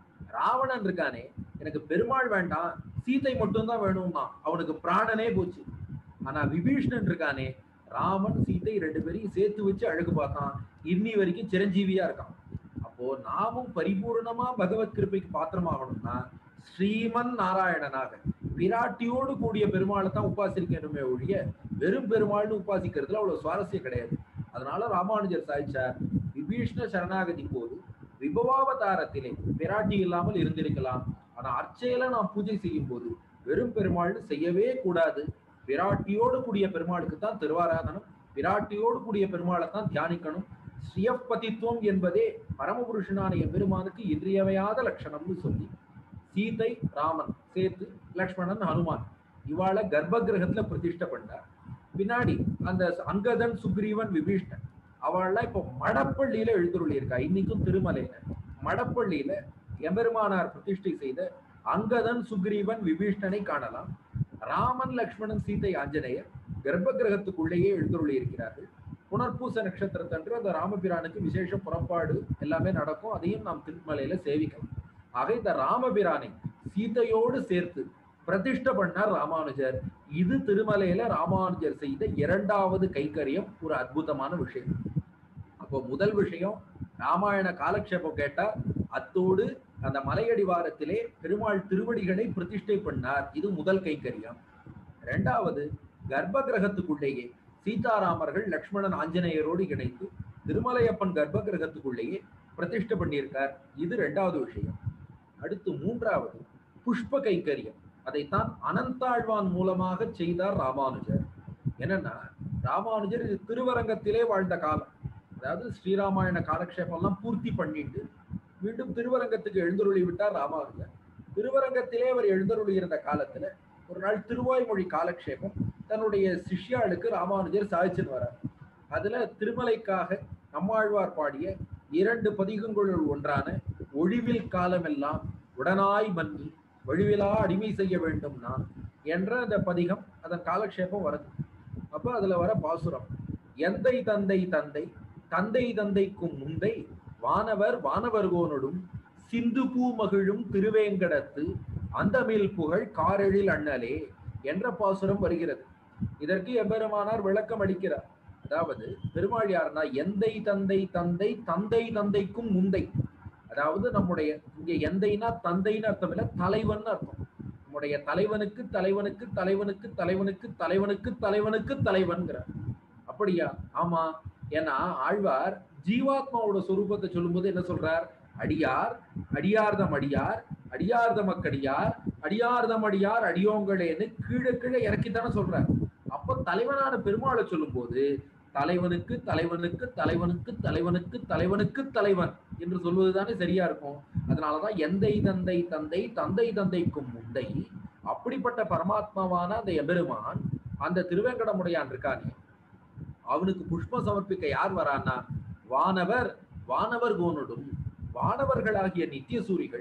[SPEAKER 2] ராவணன் இருக்கானே எனக்கு பெருமாள் வேண்டாம் சீத்தை மட்டும் தான் வேணும்னா அவனுக்கு பிராணனே போச்சு ஆனா விபீஷ்ணன் இருக்கானே ராமன் சீத்தை ரெண்டு பேரையும் சேர்த்து வச்சு அழகு பார்த்தான் இன்னி வரைக்கும் சிரஞ்சீவியா இருக்கான் அப்போ நாமும் பரிபூர்ணமா பகவத் கிருப்பைக்கு பாத்திரமாகணும்னா ஸ்ரீமன் நாராயணனாக விராட்டியோடு கூடிய பெருமாளை தான் உபாசிக்கணுமே ஒழிய வெறும் பெருமாள்னு உபாசிக்கிறதுல அவ்வளவு சுவாரஸ்யம் கிடையாது அதனால ராமானுஜர் சாய்ச்சார் விபீஷ்ண சரணாகதி போது விபவாவதாரத்திலே பிராட்டி இல்லாமல் இருந்திருக்கலாம் ஆனா அர்ச்சையில நாம் பூஜை செய்யும் போது வெறும் பெருமாள்னு செய்யவே கூடாது விராட்டியோடு கூடிய பெருமாளுக்கு தான் திருவாராதனம் விராட்டியோடு கூடிய பெருமாளை தான் தியானிக்கணும் ஸ்ரீயப்பதித்துவம் என்பதே பரமபுருஷனான எம்பெருமானுக்கு இன்றியமையாத லட்சணம்னு சொல்லி சீதை ராமன் சேர்த்து லக்ஷ்மணன் ஹனுமான் இவாளை கர்ப்ப கிரகத்துல பிரதிஷ்டை பண்ணார் பின்னாடி அந்த அங்கதன் சுக்ரீவன் விபீஷ்ணன் அவள்லாம் இப்போ மடப்பள்ளியில எழுந்துருளி இருக்கா இன்னைக்கும் திருமலையில மடப்பள்ளியில எம்பெருமானார் பிரதிஷ்டை செய்த அங்கதன் சுக்ரீவன் விபீஷ்ணனை காணலாம் ராமன் லக்ஷ்மணன் சீதை ஆஞ்சநேயர் கர்ப்ப கிரகத்துக்குள்ளேயே எழுந்துருளி இருக்கிறார்கள் புனர்பூச நட்சத்திரத்தன்று அந்த ராமபிரானுக்கு விசேஷ புறப்பாடு எல்லாமே நடக்கும் அதையும் நாம் திருமலையில சேவிக்கலாம் ஆக இந்த ராமபிரானை சீதையோடு சேர்த்து பிரதிஷ்டை பண்ணார் ராமானுஜர் இது திருமலையில ராமானுஜர் செய்த இரண்டாவது கைக்கரியம் ஒரு அற்புதமான விஷயம் அப்போ முதல் விஷயம் ராமாயண காலக்ஷேபம் கேட்டார் அத்தோடு அந்த மலையடிவாரத்திலே பெருமாள் திருவடிகளை பிரதிஷ்டை பண்ணார் இது முதல் கைக்கரியம் இரண்டாவது கர்ப்ப கிரகத்துக்குள்ளேயே சீதாராமர்கள் லக்ஷ்மணன் ஆஞ்சநேயரோடு இணைத்து திருமலையப்பன் கர்ப்ப கிரகத்துக்குள்ளேயே பிரதிஷ்டை பண்ணியிருக்கார் இது ரெண்டாவது விஷயம் அடுத்து மூன்றாவது புஷ்ப கைக்கரியம் அதைத்தான் அனந்தாழ்வான் மூலமாக செய்தார் ராமானுஜர் என்னன்னா ராமானுஜர் இது திருவரங்கத்திலே வாழ்ந்த காலம் அதாவது ஸ்ரீராமாயண காலக்ஷேபம்லாம் பூர்த்தி பண்ணிட்டு மீண்டும் திருவரங்கத்துக்கு எழுந்தருளி விட்டார் ராமானுஜர் திருவரங்கத்திலே அவர் எழுந்தருளி இருந்த காலத்துல ஒரு நாள் திருவாய்மொழி காலக்ஷேபம் தன்னுடைய சிஷ்யாளுக்கு ராமானுஜர் சாதிச்சுன்னு வரார் அதுல திருமலைக்காக நம்மாழ்வார் பாடிய இரண்டு பதிகங்களுள் ஒன்றான ஒழிவில் காலமெல்லாம் உடனாய் மன்னி வழிவிலா அடிமை செய்ய வேண்டும் நான் என்ற அந்த பதிகம் அதன் காலக்ஷேபம் வருது அப்ப அதுல வர பாசுரம் எந்தை தந்தை தந்தை தந்தை தந்தைக்கும் முந்தை வானவர் வானவர்கோனொடும் சிந்து பூ மகிழும் திருவேங்கடத்து அந்தமில் புகழ் காரெழில் அண்ணலே என்ற பாசுரம் வருகிறது இதற்கு எம்பெருமானார் விளக்கம் அளிக்கிறார் அதாவது பெருமாள் யாருன்னா எந்தை தந்தை தந்தை தந்தை தந்தைக்கும் முந்தை அதாவது நம்முடைய இங்க எந்தைனா தந்தைன்னு அர்த்தம் இல்ல தலைவன் அர்த்தம் நம்முடைய தலைவனுக்கு தலைவனுக்கு தலைவனுக்கு தலைவனுக்கு தலைவனுக்கு தலைவனுக்கு தலைவன்கிறார் அப்படியா ஆமா ஏன்னா ஆழ்வார் ஜீவாத்மாவோட சொரூபத்தை சொல்லும்போது என்ன சொல்றார் அடியார் அடியார்தம் அடியார் அடியார்தம் அக்கடியார் அடியார்தம் அடியார் அடியோங்களேன்னு கீழே கீழே இறக்கித்தானே சொல்றார் அப்ப தலைவனான பெருமாளை சொல்லும்போது தலைவனுக்கு தலைவனுக்கு தலைவனுக்கு தலைவனுக்கு தலைவனுக்கு தலைவன் என்று சொல்வதுதானே சரியா இருக்கும் அதனாலதான் எந்தை தந்தை தந்தை தந்தை தந்தைக்கும் முந்தை அப்படிப்பட்ட பரமாத்மாவான அந்த எபெருமான் அந்த திருவேங்கடமுடையான் இருக்கானே அவனுக்கு புஷ்பம் சமர்ப்பிக்க யார் வரான்னா வானவர் வானவர் கோனுடும் வானவர்களாகிய நித்திய சூரிகள்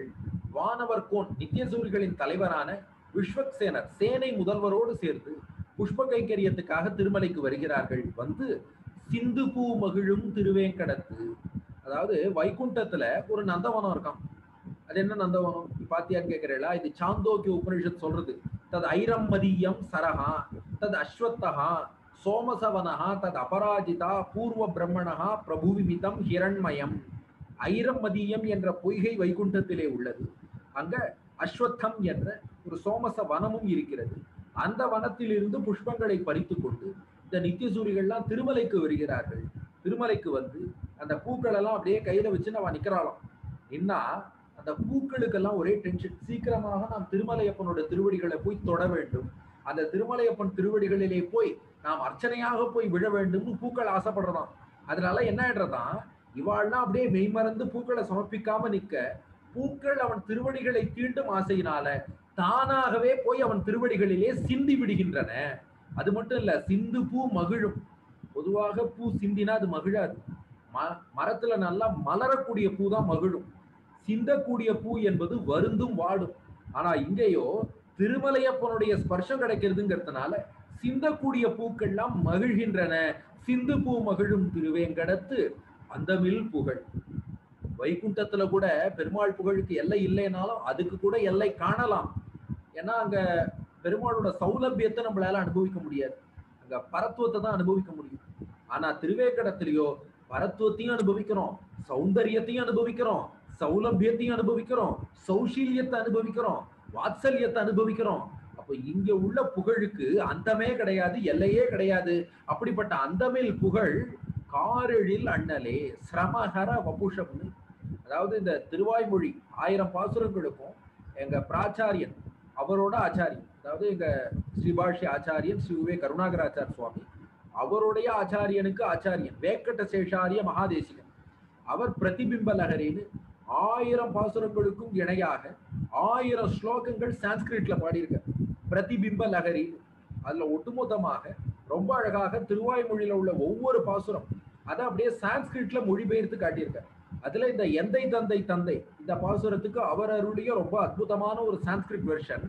[SPEAKER 2] வானவர் கோன் நித்தியசூரிகளின் தலைவரான விஸ்வக்சேனர் சேனை முதல்வரோடு சேர்ந்து புஷ்ப கைங்கரியத்துக்காக திருமலைக்கு வருகிறார்கள் வந்து சிந்து பூ மகிழும் திருவேங்கடத்து அதாவது வைகுண்டத்துல ஒரு நந்தவனம் இருக்கான் அது என்ன நந்தவனம் நீ பாத்தியான்னு கேக்குறீங்களா இது சாந்தோக்கிய உபனிஷத் சொல்றது தது ஐரம் மதியம் சரஹா தது அஸ்வத்தகா சோமசவனஹா தது அபராஜிதா பூர்வ பிரம்மணஹா பிரபுவிமிதம் ஹிரண்மயம் ஐரம் மதியம் என்ற பொய்கை வைகுண்டத்திலே உள்ளது அங்க அஸ்வத்தம் என்ற ஒரு சோமச வனமும் இருக்கிறது அந்த வனத்திலிருந்து புஷ்பங்களை பறித்து கொண்டு இந்த நித்தியசூரிகள்லாம் திருமலைக்கு வருகிறார்கள் திருமலைக்கு வந்து அந்த பூக்கள் எல்லாம் அப்படியே கையில வச்சு நம்ம நிக்கிறாளாம் நின்னா அந்த பூக்களுக்கெல்லாம் ஒரே டென்ஷன் சீக்கிரமாக நாம் திருமலையப்பனோட திருவடிகளை போய் தொட வேண்டும் அந்த திருமலையப்பன் திருவடிகளிலே போய் நாம் அர்ச்சனையாக போய் விழ வேண்டும்னு பூக்கள் ஆசைப்படுறதாம் அதனால என்ன ஆயிடுறதாம் இவாள்லாம் அப்படியே மெய்மறந்து பூக்களை சமர்ப்பிக்காம நிக்க பூக்கள் அவன் திருவடிகளை தீண்டும் ஆசையினால தானாகவே போய் அவன் திருவடிகளிலே சிந்தி விடுகின்றன அது மட்டும் இல்ல சிந்து பூ மகிழும் பொதுவாக பூ சிந்தினா அது மகிழாது ம- மரத்துல நல்லா மலரக்கூடிய பூ தான் மகிழும் சிந்தக்கூடிய பூ என்பது வருந்தும் வாடும் ஆனா இங்கேயோ திருமலையப்பனுடைய ஸ்பர்ஷம் கிடைக்கிறதுங்கிறதுனால சிந்தக்கூடிய பூக்கள்லாம் மகிழ்கின்றன சிந்து பூ மகிழும் திருவேங்கடத்து அந்தமில் புகழ் வைகுண்டத்துல கூட பெருமாள் புகழுக்கு எல்லை இல்லைனாலும் அதுக்கு கூட எல்லை காணலாம் ஏன்னா அங்க பெருமாளோட சௌலபியத்தை நம்மளால அனுபவிக்க முடியாது அங்க பரத்துவத்தை தான் அனுபவிக்க முடியும் ஆனா திருவேங்கடத்திலேயோ பரத்துவத்தையும் அனுபவிக்கிறோம் சௌந்தரியத்தையும் அனுபவிக்கிறோம் சௌலபியத்தையும் அனுபவிக்கிறோம் சௌஷீல்யத்தை அனுபவிக்கிறோம் வாத்சல்யத்தை அனுபவிக்கிறோம் அப்போ இங்க உள்ள புகழுக்கு அந்தமே கிடையாது எல்லையே கிடையாது அப்படிப்பட்ட அந்தமில் புகழ் காரெழில் அண்ணலே சிரமஹர வபுஷம்னு அதாவது இந்த திருவாய்மொழி ஆயிரம் பாசுரங்களுக்கும் எங்க பிராச்சாரியன் அவரோட ஆச்சாரியன் அதாவது எங்க ஸ்ரீபாஷ்ய ஆச்சாரியன் ஸ்ரீ உவே கருணாகராச்சார் சுவாமி அவருடைய ஆச்சாரியனுக்கு ஆச்சாரியன் வேக்கட்ட சேஷாரிய மகாதேசிகன் அவர் பிரதிபிம்ப லஹரின்னு ஆயிரம் பாசுரங்களுக்கும் இணையாக ஆயிரம் ஸ்லோகங்கள் சான்ஸ்கிரிட்ல பாடியிருக்கார் பிரதிபிம்ப லஹரி அதுல ஒட்டுமொத்தமாக ரொம்ப அழகாக திருவாய்மொழியில உள்ள ஒவ்வொரு பாசுரம் அதை அப்படியே சான்ஸ்கிரிட்ல மொழிபெயர்த்து காட்டியிருக்கார் அதுல இந்த எந்தை தந்தை தந்தை இந்த பாசுரத்துக்கு அவர் அருளிய ரொம்ப அற்புதமான ஒரு சான்ஸ்கிரிட் வெர்ஷன்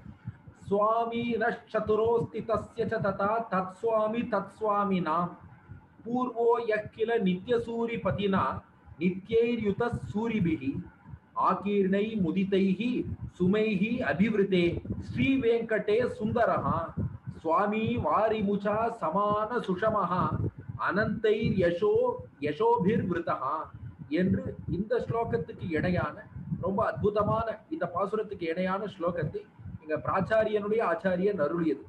[SPEAKER 2] சுவாமி நஷதுரோஸ்தி தஸ்ய ச ததா தத் சுவாமி தத் சுவாமி நாம் பூர்வோ யக்கில நித்ய சூரி பதினா நித்யைர்யுத சூரிபிகி ஆகீர்ணை முதிதைஹி சுமைஹி அபிவிருத்தே ஸ்ரீ வெங்கடே சுந்தரஹா சுவாமி வாரிமுச்சா சமான சுஷமஹா அனந்தைர் யசோ யசோபிர் விருத்தஹா என்று இந்த ஸ்லோகத்துக்கு இணையான ரொம்ப அற்புதமான இந்த பாசுரத்துக்கு இணையான ஸ்லோகத்தை எங்க பிராச்சாரியனுடைய ஆச்சாரியன் அருளியது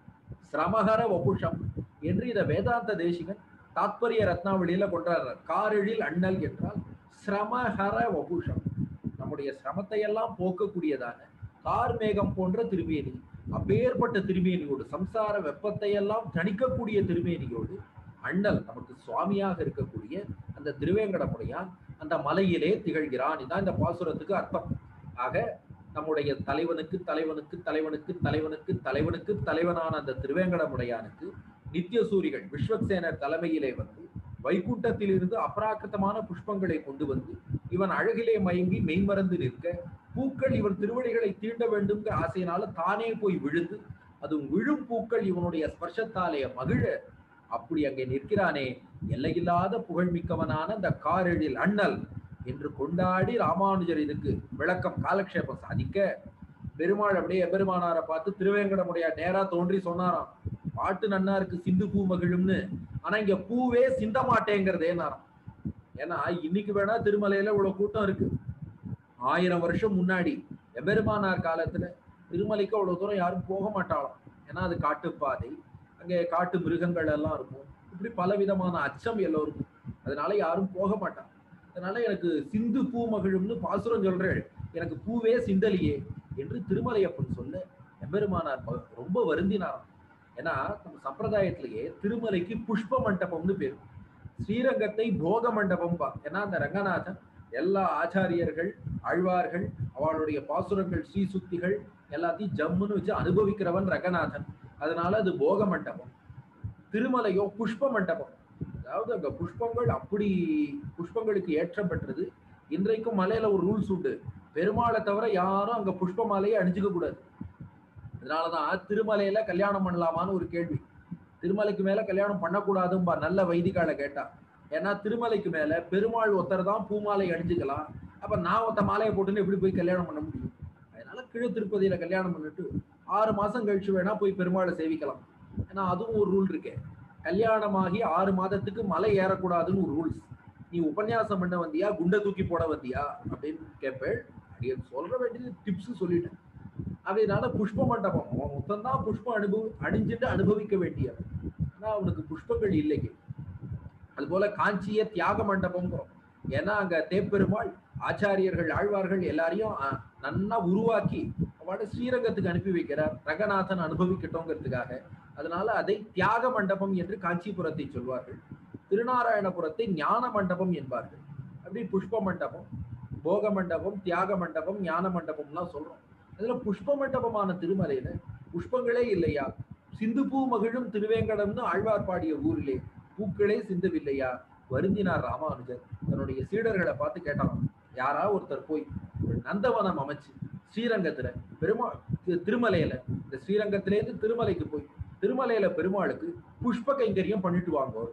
[SPEAKER 2] சிரமகர வபுஷம் என்று இத வேதாந்த தேசிகன் தாத்பரிய ரத்னாவளியில கொண்டாடுறார் காரெழில் அண்ணல் என்றால் சிரமஹர வபுஷம் நம்முடைய சிரமத்தை எல்லாம் போக்கக்கூடியதான கார் மேகம் போன்ற திருமேனி அப்பேற்பட்ட திருமேனியோடு சம்சார வெப்பத்தை எல்லாம் தணிக்கக்கூடிய திருமேனியோடு அண்ணல் நமக்கு சுவாமியாக இருக்கக்கூடிய அந்த திருவேங்கடமுடையான் அந்த மலையிலே திகழ்கிறான் இதான் இந்த பாசுரத்துக்கு அர்த்தம் ஆக நம்முடைய தலைவனுக்கு தலைவனுக்கு தலைவனுக்கு தலைவனுக்கு தலைவனுக்கு தலைவனான அந்த திருவேங்கடமுடையானுக்கு நித்திய சூரிகள் விஸ்வக்சேனர் தலைமையிலே வந்து வைகுண்டத்திலிருந்து அபராக்கிருத்தமான புஷ்பங்களை கொண்டு வந்து இவன் அழகிலே மயங்கி மெய்மறந்து நிற்க பூக்கள் இவன் திருவடிகளை தீண்ட வேண்டும்ங்கிற ஆசையினால தானே போய் விழுந்து அதுவும் விழும் பூக்கள் இவனுடைய ஸ்பர்ஷத்தாலே மகிழ அப்படி அங்கே நிற்கிறானே எல்லையில்லாத புகழ்மிக்கவனான அந்த காரெழில் அண்ணல் என்று கொண்டாடி ராமானுஜர் இதுக்கு விளக்கம் காலக்ஷேபம் சாதிக்க பெருமாள் அப்படியே எபெருமானாரை பார்த்து திருவேங்கடமுடைய நேரா தோன்றி சொன்னாராம் பாட்டு நன்னா இருக்கு சிந்து பூ மகிழும்னு ஆனா இங்க பூவே சிந்த மாட்டேங்கிறதேனாராம் ஏன்னா இன்னைக்கு வேணா திருமலையில இவ்வளவு கூட்டம் இருக்கு ஆயிரம் வருஷம் முன்னாடி எபெருமானார் காலத்துல திருமலைக்கு அவ்வளவு தூரம் யாரும் போக மாட்டாளாம் ஏன்னா அது காட்டுப்பாதை அங்கே காட்டு மிருகங்கள் எல்லாம் இருக்கும் இப்படி பல விதமான அச்சம் எல்லோருக்கும் அதனால யாரும் போக மாட்டாங்க அதனால எனக்கு சிந்து பூ மகிழும்னு பாசுரம் சொல்றேன் எனக்கு பூவே சிந்தலியே என்று திருமலையப்பன் சொல்ல எம்பெருமானார் ப- ரொம்ப வருந்தினாராம் ஏன்னா நம்ம சம்பிரதாயத்திலேயே திருமலைக்கு புஷ்ப மண்டபம்னு பேரு ஸ்ரீரங்கத்தை போக மண்டபம் பா ஏன்னா அந்த ரங்கநாதன் எல்லா ஆச்சாரியர்கள் ஆழ்வார்கள் அவளுடைய பாசுரங்கள் ஸ்ரீசுக்திகள் எல்லாத்தையும் ஜம்முன்னு வச்சு அனுபவிக்கிறவன் ரங்கநாதன் அதனால அது போக மண்டபம் திருமலையோ புஷ்ப மண்டபம் அதாவது அங்க புஷ்பங்கள் அப்படி புஷ்பங்களுக்கு ஏற்றம் பெற்றது இன்றைக்கும் மலையில ஒரு ரூல்ஸ் உண்டு பெருமாளை தவிர யாரும் அங்க புஷ்ப மாலையை அணிஞ்சுக்க கூடாது அதனாலதான் திருமலையில கல்யாணம் பண்ணலாமான்னு ஒரு கேள்வி திருமலைக்கு மேல கல்யாணம் பண்ணக்கூடாதும்பா நல்ல வைதிகால கேட்டா ஏன்னா திருமலைக்கு மேல பெருமாள் ஒருத்தர் தான் பூமாலை அணிஞ்சுக்கலாம் அப்ப நான் ஒருத்த மாலையை போட்டுன்னு எப்படி போய் கல்யாணம் பண்ண முடியும் அதனால கீழ திருப்பதியில கல்யாணம் பண்ணிட்டு ஆறு மாசம் கழிச்சு வேணா போய் பெருமாளை சேவிக்கலாம் ஏன்னா அதுவும் ஒரு ரூல் இருக்கே கல்யாணமாகி ஆறு மாதத்துக்கு மலை ஏறக்கூடாதுன்னு ஒரு ரூல்ஸ் நீ உபன்யாசம் பண்ண வந்தியா குண்டை தூக்கி போட வந்தியா அப்படின்னு கேட்பேள் அடியே சொல்ற வேண்டியது டிப்ஸ் சொல்லிட்டேன் அதனால புஷ்ப மண்டபம் அவன் மொத்தம் தான் புஷ்பம் அனுபவி அணிஞ்சிட்டு அனுபவிக்க வேண்டியவன் ஆனா அவனுக்கு புஷ்பங்கள் இல்லைங்க அது போல காஞ்சிய தியாக மண்டபம் ஏன்னா அங்க தேப்பெருமாள் ஆச்சாரியர்கள் ஆழ்வார்கள் எல்லாரையும் அஹ், நன்னா உருவாக்கி அவட ஸ்ரீரங்கத்துக்கு அனுப்பி வைக்கிறார் ரங்கநாதன் அனுபவிக்கட்டோங்கிறதுக்காக அதனால அதை தியாக மண்டபம் என்று காஞ்சிபுரத்தை சொல்வார்கள் திருநாராயணபுரத்தை ஞான மண்டபம் என்பார்கள் அப்படி புஷ்ப மண்டபம் போக மண்டபம் தியாக மண்டபம் ஞான மண்டபம்லாம் சொல்றோம் அதுல புஷ்ப மண்டபமான திருமலையில புஷ்பங்களே இல்லையா சிந்து பூ மகிழும் திருவேங்கடம்னு ஆழ்வார் பாடிய ஊரிலே பூக்களே சிந்தவில்லையா வருந்தினார் ராமானுஜர் தன்னுடைய சீடர்களை பார்த்து கேட்டான் யாரா ஒருத்தர் போய் ஒரு நந்தவனம் அமைச்சு ஸ்ரீரங்கத்துல பெருமா தி- திருமலையில இந்த ஸ்ரீரங்கத்திலேருந்து திருமலைக்கு போய் திருமலையில பெருமாளுக்கு புஷ்ப கைங்கரியம் பண்ணிட்டு வாங்க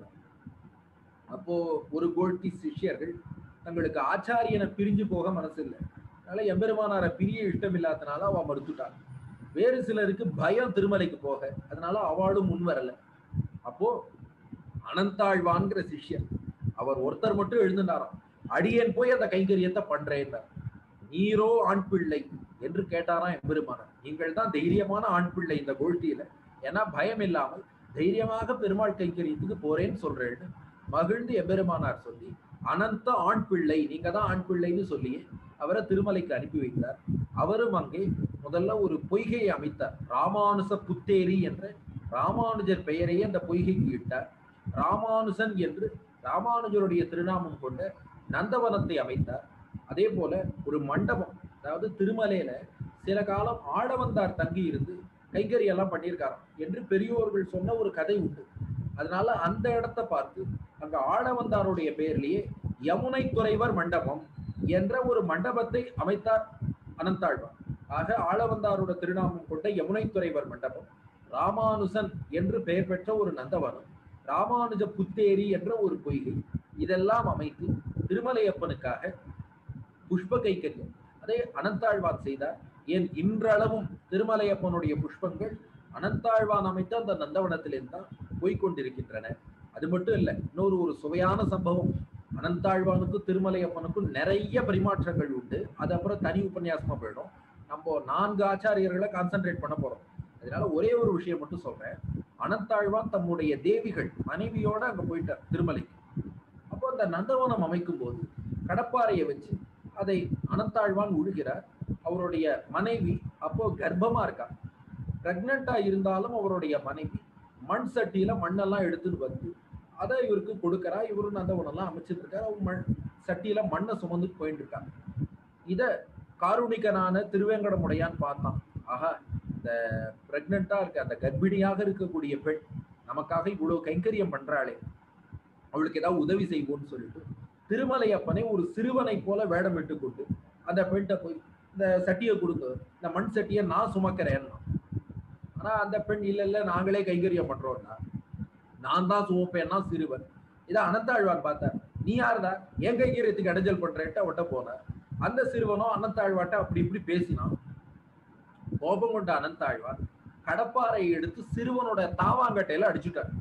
[SPEAKER 2] அப்போ ஒரு கோஷ்டி சிஷ்யர்கள் தங்களுக்கு ஆச்சாரியனை பிரிஞ்சு போக மனசு இல்லை அதனால எம்பெருமானாரை பிரிய இஷ்டம் இல்லாதனால அவ மறுத்துட்டாள் வேறு சிலருக்கு பயம் திருமலைக்கு போக அதனால அவளும் முன் வரல அப்போ அனந்தாழ்வான்கிற சிஷ்யர் அவர் ஒருத்தர் மட்டும் எழுந்துட்டாராம் அடியேன் போய் அந்த கைங்கரியத்தை பண்றேன் நீரோ ஆண் பிள்ளை என்று கேட்டாராம் எம்பெருமானார் நீங்கள் தான் தைரியமான ஆண் பிள்ளை இந்த கோஷ்டியில ஏன்னா பயம் இல்லாமல் தைரியமாக பெருமாள் கைங்கரியத்துக்கு போறேன்னு சொல்றேன்னு மகிழ்ந்து எம்பெருமானார் சொல்லி அனந்த ஆண் பிள்ளை நீங்க தான் ஆண் பிள்ளைன்னு சொல்லி அவரை திருமலைக்கு அனுப்பி வைத்தார் அவரும் அங்கே முதல்ல ஒரு பொய்கையை அமைத்தார் ராமானுச புத்தேரி என்ற ராமானுஜர் பெயரையே அந்த பொய்கைக்கு இட்டார் ராமானுசன் என்று ராமானுஜருடைய திருநாமம் கொண்ட நந்தவனத்தை அமைத்தார் அதே போல ஒரு மண்டபம் அதாவது திருமலையில சில காலம் ஆடவந்தார் தங்கி இருந்து கைங்கரியெல்லாம் பண்ணியிருக்காராம் என்று பெரியோர்கள் சொன்ன ஒரு கதை உண்டு அதனால அந்த இடத்தை பார்த்து அங்க ஆடவந்தாருடைய பெயர்லயே யமுனை துறைவர் மண்டபம் என்ற ஒரு மண்டபத்தை அமைத்தார் அனந்தாழ்வார் ஆக ஆளவந்தாரோட திருநாமம் கொண்ட யமுனை துறைவர் மண்டபம் ராமானுசன் என்று பெயர் பெற்ற ஒரு நந்தவனம் ராமானுஜ புத்தேரி என்ற ஒரு பொய்கை இதெல்லாம் அமைத்து திருமலையப்பனுக்காக புஷ்ப கைக்கரியம் அதை அனந்தாழ்வான் செய்தார் ஏன் இன்றளவும் திருமலையப்பனுடைய புஷ்பங்கள் அனந்தாழ்வான் அமைத்த அந்த நந்தவனத்திலிருந்து தான் போய்கொண்டிருக்கின்றன அது மட்டும் இல்ல இன்னொரு ஒரு சுவையான சம்பவம் அனந்தாழ்வானுக்கும் திருமலையப்பனுக்கும் நிறைய பரிமாற்றங்கள் உண்டு அது அப்புறம் தனி உபன்யாசமா போயிடும் நம்ம நான்கு ஆச்சாரியர்களை கான்சென்ட்ரேட் பண்ண போறோம் அதனால ஒரே ஒரு விஷயம் மட்டும் சொல்றேன் அனந்தாழ்வான் தம்முடைய தேவிகள் மனைவியோட அங்க போயிட்டார் திருமலைக்கு அப்போ அந்த நந்தவனம் அமைக்கும் போது கடப்பாறையை வச்சு அதை அனந்தாழ்வான் உழுகிறார் அவருடைய மனைவி அப்போ கர்ப்பமா இருக்கா பிரெக்னண்டா இருந்தாலும் அவருடைய மனைவி மண் சட்டியில மண்ணெல்லாம் எடுத்துட்டு வந்து அதை இவருக்கு கொடுக்கறா இவரு நந்தவனம்லாம் அமைச்சிட்டு இருக்காரு அவங்க மண் சட்டியில மண்ணை சுமந்து போயிட்டு இருக்காங்க இத காருணிகனான திருவேங்கடமுடையான் பார்த்தான் ஆஹா இந்த பிரெக்னண்டா இருக்க அந்த கர்ப்பிணியாக இருக்கக்கூடிய பெண் நமக்காக இவ்வளவு கைங்கரியம் பண்றாளே அவளுக்கு ஏதாவது உதவி செய்வோம்னு சொல்லிட்டு திருமலையப்பனை ஒரு சிறுவனை போல வேடமிட்டு கொண்டு அந்த பெண்கிட்ட போய் இந்த சட்டியை கொடுங்க இந்த மண் சட்டியை நான் சுமக்கிறேன்னா ஆனா அந்த பெண் இல்ல இல்ல நாங்களே கைங்கரியம் பண்றோம்னா நான் தான் சுமப்பேன்னா சிறுவன் இதை அனந்தாழ்வான் பார்த்தார் நீ யாருடா என் கைங்கரியத்துக்கு அடைஞ்சல் பண்றேன்ட்டு அவட்ட போனார் அந்த சிறுவனும் அனந்தாழ்வாட்ட அப்படி இப்படி பேசினான் கோபம் கொண்ட அனந்தாழ்வான் கடப்பாறை எடுத்து சிறுவனோட தாவாங்கட்டையில அடிச்சுட்டார்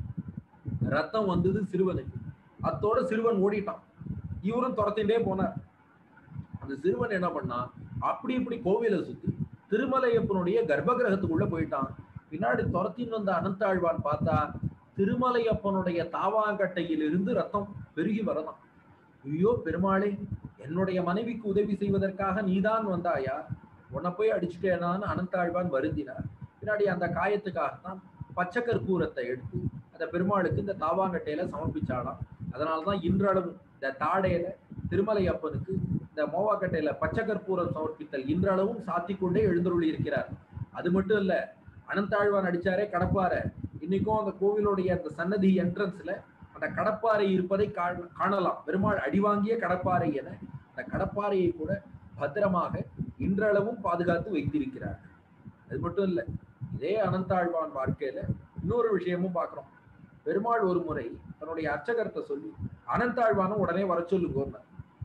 [SPEAKER 2] ரத்தம் வந்தது சிறுவனுக்கு அத்தோட சிறுவன் ஓடிட்டான் இவரும் துரத்திண்டே போனார் அந்த சிறுவன் என்ன பண்ணான் அப்படி இப்படி கோவிலை சுத்தி திருமலையப்பனுடைய கர்ப்பகிரகத்துக்குள்ள போயிட்டான் பின்னாடி துரத்தின்னு வந்த அனந்தாழ்வான் பார்த்தா திருமலையப்பனுடைய தாவாங்கட்டையிலிருந்து ரத்தம் பெருகி வரதான் ஐயோ பெருமாளே என்னுடைய மனைவிக்கு உதவி செய்வதற்காக நீதான் வந்தாயா உன்னை போய் அடிச்சுட்டேனான்னு அனந்தாழ்வான் வருந்தினார் பின்னாடி அந்த காயத்துக்காகத்தான் பச்சை கற்பூரத்தை எடுத்து அந்த பெருமாளுக்கு இந்த தாவாங்கட்டையில சமர்ப்பிச்சாலாம் அதனாலதான் இன்றளவும் இந்த தாடையில திருமலை அப்பனுக்கு இந்த மோவாக்கட்டையில பச்சை கற்பூரம் சமர்ப்பித்தல் இன்றளவும் சாத்தி கொண்டே எழுந்தருளி இருக்கிறார் அது மட்டும் இல்ல அனந்தாழ்வான் அடிச்சாரே கடப்பாறை இன்னைக்கும் அந்த கோவிலுடைய அந்த சன்னதி என்ட்ரன்ஸ்ல அந்த கடப்பாறை இருப்பதை காண- காணலாம் பெருமாள் அடிவாங்கிய கடப்பாறை என அந்த கடப்பாறையை கூட பத்திரமாக இன்றளவும் பாதுகாத்து வைத்திருக்கிறார் அது மட்டும் இல்ல இதே அனந்தாழ்வான் வாழ்க்கையில இன்னொரு விஷயமும் பார்க்கிறோம் பெருமாள் ஒரு முறை தன்னுடைய அர்ச்சகர்கிட்ட சொல்லி அனந்தாழ்வானும் உடனே வர சொல்லுங்க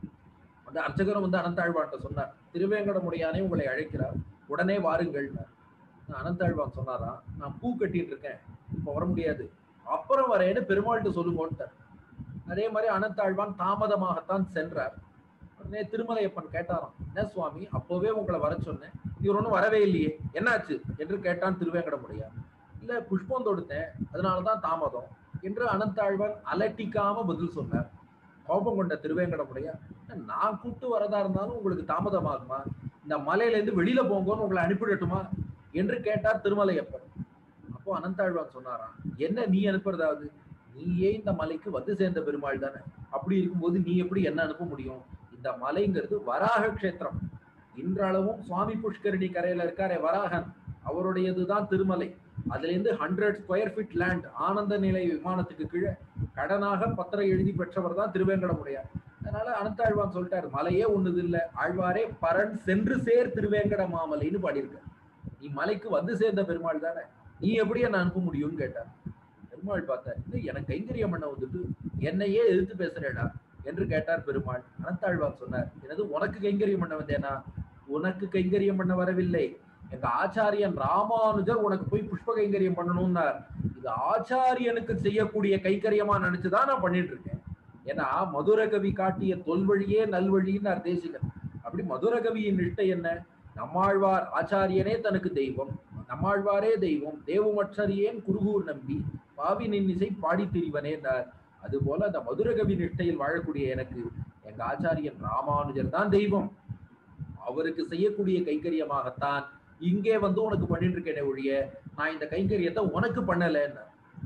[SPEAKER 2] அந்த அர்ச்சகரும் வந்து அனந்தாழ்வான்ட்ட சொன்னார் திருவேங்கடமுடியானே உங்களை அழைக்கிறார் உடனே வாருங்கள் அனந்தாழ்வான் சொன்னாரா நான் பூ கட்டிட்டு இருக்கேன் இப்ப வர முடியாது அப்புறம் வரேன்னு பெருமாள்கிட்ட சொல்லுங்கோன்ட்டார் அதே மாதிரி அனந்தாழ்வான் தாமதமாகத்தான் சென்றார் உடனே திருமலையப்பன் கேட்டாராம் என்ன சுவாமி அப்போவே உங்களை வர சொன்னேன் இவர் ஒன்றும் வரவே இல்லையே என்னாச்சு என்று கேட்டான் திருவேங்கடமுடியார் இல்ல புஷ்பம் தொடுத்தேன் அதனாலதான் தாமதம் என்று அனந்தாழ்வான் அலட்டிக்காம பதில் சொன்னார் கோபம் கொண்ட திருவேங்கடமுடையார் நான் கூப்பிட்டு வரதா இருந்தாலும் உங்களுக்கு தாமதமாகுமா இந்த மலையில இருந்து வெளியில போங்கன்னு உங்களை அனுப்பிடட்டுமா என்று கேட்டார் திருமலையப்பன் அப்போ அனந்தாழ்வான் சொன்னாராம் என்ன நீ அனுப்புறதாவது நீயே இந்த மலைக்கு வந்து சேர்ந்த பெருமாள் தானே அப்படி இருக்கும்போது நீ எப்படி என்ன அனுப்ப முடியும் இந்த மலைங்கிறது வராக கஷேத்திரம் இன்றளவும் சுவாமி புஷ்கரணி கரையில இருக்காரே வராகன் அவருடையதுதான் திருமலை அதுல இருந்து ஹண்ட்ரட் ஸ்கொயர் ஃபீட் லேண்ட் ஆனந்த நிலை விமானத்துக்கு கீழே கடனாக பத்திரம் எழுதி பெற்றவர் தான் திருவேங்கடமுடையார் அதனால அனந்தாழ்வான் சொல்லிட்டாரு மலையே ஒண்ணுது இல்ல ஆழ்வாரே பரன் சென்று சேர் திருவேங்கட மாமலைன்னு பாடியிருக்க நீ மலைக்கு வந்து சேர்ந்த பெருமாள் தானே நீ எப்படி என்ன அனுப்ப முடியும்னு கேட்டார் பெருமாள் பார்த்தார் இது எனக்கு கைங்கரியம் பண்ண வந்துட்டு என்னையே எதிர்த்து பேசுறேடா என்று கேட்டார் பெருமாள் அனந்தாழ்வான் சொன்னார் எனது உனக்கு கைங்கரியம் பண்ண வந்தேனா உனக்கு கைங்கரியம் பண்ண வரவில்லை எங்க ஆச்சாரியன் ராமானுஜர் உனக்கு போய் புஷ்ப கைங்கரியம் பண்ணணும்னார் இது ஆச்சாரியனுக்கு செய்யக்கூடிய கைங்கரியமா நினைச்சுதான் நான் பண்ணிட்டு இருக்கேன் ஏன்னா மதுர கவி காட்டிய தொல்வழியே நல்வழின்னு தேசிகன் அப்படி மதுர கவியின் நிஷ்டை என்ன நம்மாழ்வார் ஆச்சாரியனே தனக்கு தெய்வம் நம்மாழ்வாரே தெய்வம் தேவமற்றறியேன் குருகூர் நம்பி பாவி நின்னிசை பாடி திரிவனேன்னார் அதுபோல அந்த மதுரகவி நிஷ்டையில் வாழக்கூடிய எனக்கு எங்க ஆச்சாரியன் ராமானுஜர் தான் தெய்வம் அவருக்கு செய்யக்கூடிய கைங்கரியமாகத்தான் இங்கே வந்து உனக்கு பண்ணிட்டு இருக்கேனே ஒழிய நான் இந்த கைங்கரியத்தை உனக்கு பண்ணலன்னு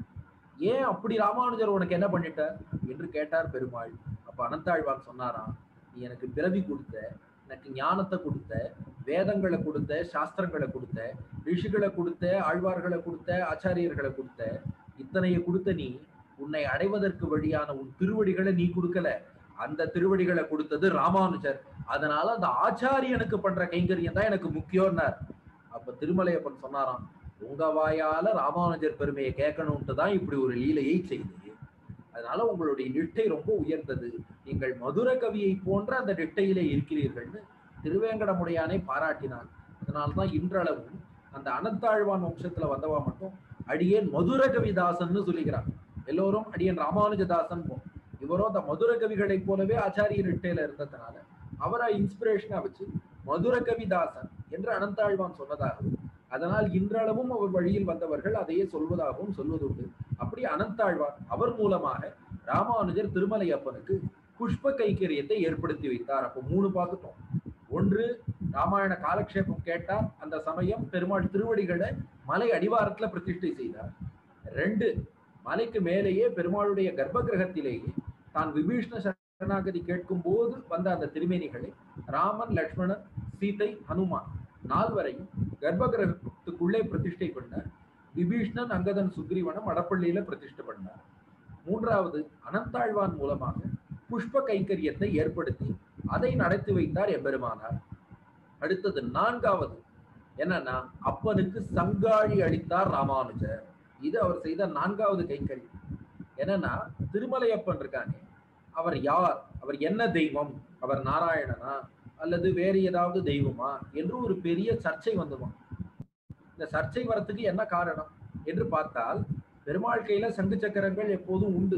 [SPEAKER 2] ஏன் அப்படி ராமானுஜர் உனக்கு என்ன பண்ணிட்டார் என்று கேட்டார் பெருமாள் அப்ப அனந்தாழ்வான் சொன்னாராம் நீ எனக்கு பிறவி கொடுத்த எனக்கு ஞானத்தை கொடுத்த வேதங்களை கொடுத்த சாஸ்திரங்களை கொடுத்த ரிஷிகளை கொடுத்த ஆழ்வார்களை கொடுத்த ஆச்சாரியர்களை கொடுத்த இத்தனைய கொடுத்த நீ உன்னை அடைவதற்கு வழியான உன் திருவடிகளை நீ கொடுக்கல அந்த திருவடிகளை கொடுத்தது ராமானுஜர் அதனால அந்த ஆச்சாரியனுக்கு பண்ற கைங்கரியம் தான் எனக்கு முக்கியம்னார் அப்ப திருமலையப்பன் சொன்னாராம் உங்க வாயால ராமானுஜர் பெருமையை கேட்கணும்ட்டு தான் இப்படி ஒரு லீலையை செய்து அதனால உங்களுடைய நிட்டை ரொம்ப உயர்ந்தது நீங்கள் மதுர கவியை போன்ற அந்த நிட்டையிலே இருக்கிறீர்கள்னு திருவேங்கடமுடையானை பாராட்டினான் அதனால்தான் இன்றளவும் அந்த அனந்தாழ்வான் வம்சத்துல வந்தவா மட்டும் அடியேன் மதுர கவிதாசன்னு சொல்லிக்கிறான் எல்லோரும் அடியன் ராமானுஜதாசன் இவரும் அந்த மதுர கவிகளை போலவே ஆச்சாரிய நிட்டையில இருந்ததுனால அவரை இன்ஸ்பிரேஷனா வச்சு மதுர கவிதாசன் என்று அனந்தாழ்வான் சொன்னதாகவும் அதனால் இன்றளவும் அவர் வழியில் வந்தவர்கள் அதையே சொல்வதாகவும் சொல்வதுண்டு அப்படி அனந்தாழ்வார் அவர் மூலமாக ராமானுஜர் திருமலையப்பனுக்கு புஷ்ப கைக்கரியத்தை ஏற்படுத்தி வைத்தார் அப்போ மூணு பார்த்துட்டோம் ஒன்று ராமாயண காலக்ஷேபம் கேட்டார் அந்த சமயம் பெருமாள் திருவடிகளை மலை அடிவாரத்துல பிரதிஷ்டை செய்தார் ரெண்டு மலைக்கு மேலேயே பெருமாளுடைய கர்ப்ப கிரகத்திலேயே தான் விபீஷ்ண சரணாகதி கேட்கும் போது வந்த அந்த திருமேனிகளை ராமன் லக்ஷ்மணன் சீதை ஹனுமான் நால்வரையும் கர்ப்ப கிரகத்துக்குள்ளே பிரதிஷ்டை பண்ணார் விபீஷ்ணன் அங்கதன் சுக்ரீவனம் அடப்பள்ளியில பிரதிஷ்டை பண்ணார் மூன்றாவது அனந்தாழ்வான் மூலமாக புஷ்ப கைங்கரியத்தை ஏற்படுத்தி அதை நடத்தி வைத்தார் எம்பெருமானார் அடுத்தது நான்காவது என்னன்னா அப்பனுக்கு சங்காழி அளித்தார் ராமானுஜர் இது அவர் செய்த நான்காவது கைங்கரியம் என்னன்னா திருமலையப்பன் இருக்கானே அவர் யார் அவர் என்ன தெய்வம் அவர் நாராயணனா அல்லது வேறு ஏதாவது தெய்வமா என்று ஒரு பெரிய சர்ச்சை வந்துடும் இந்த சர்ச்சை வரத்துக்கு என்ன காரணம் என்று பார்த்தால் பெருமாள் கையில சங்கு சக்கரங்கள் எப்போதும் உண்டு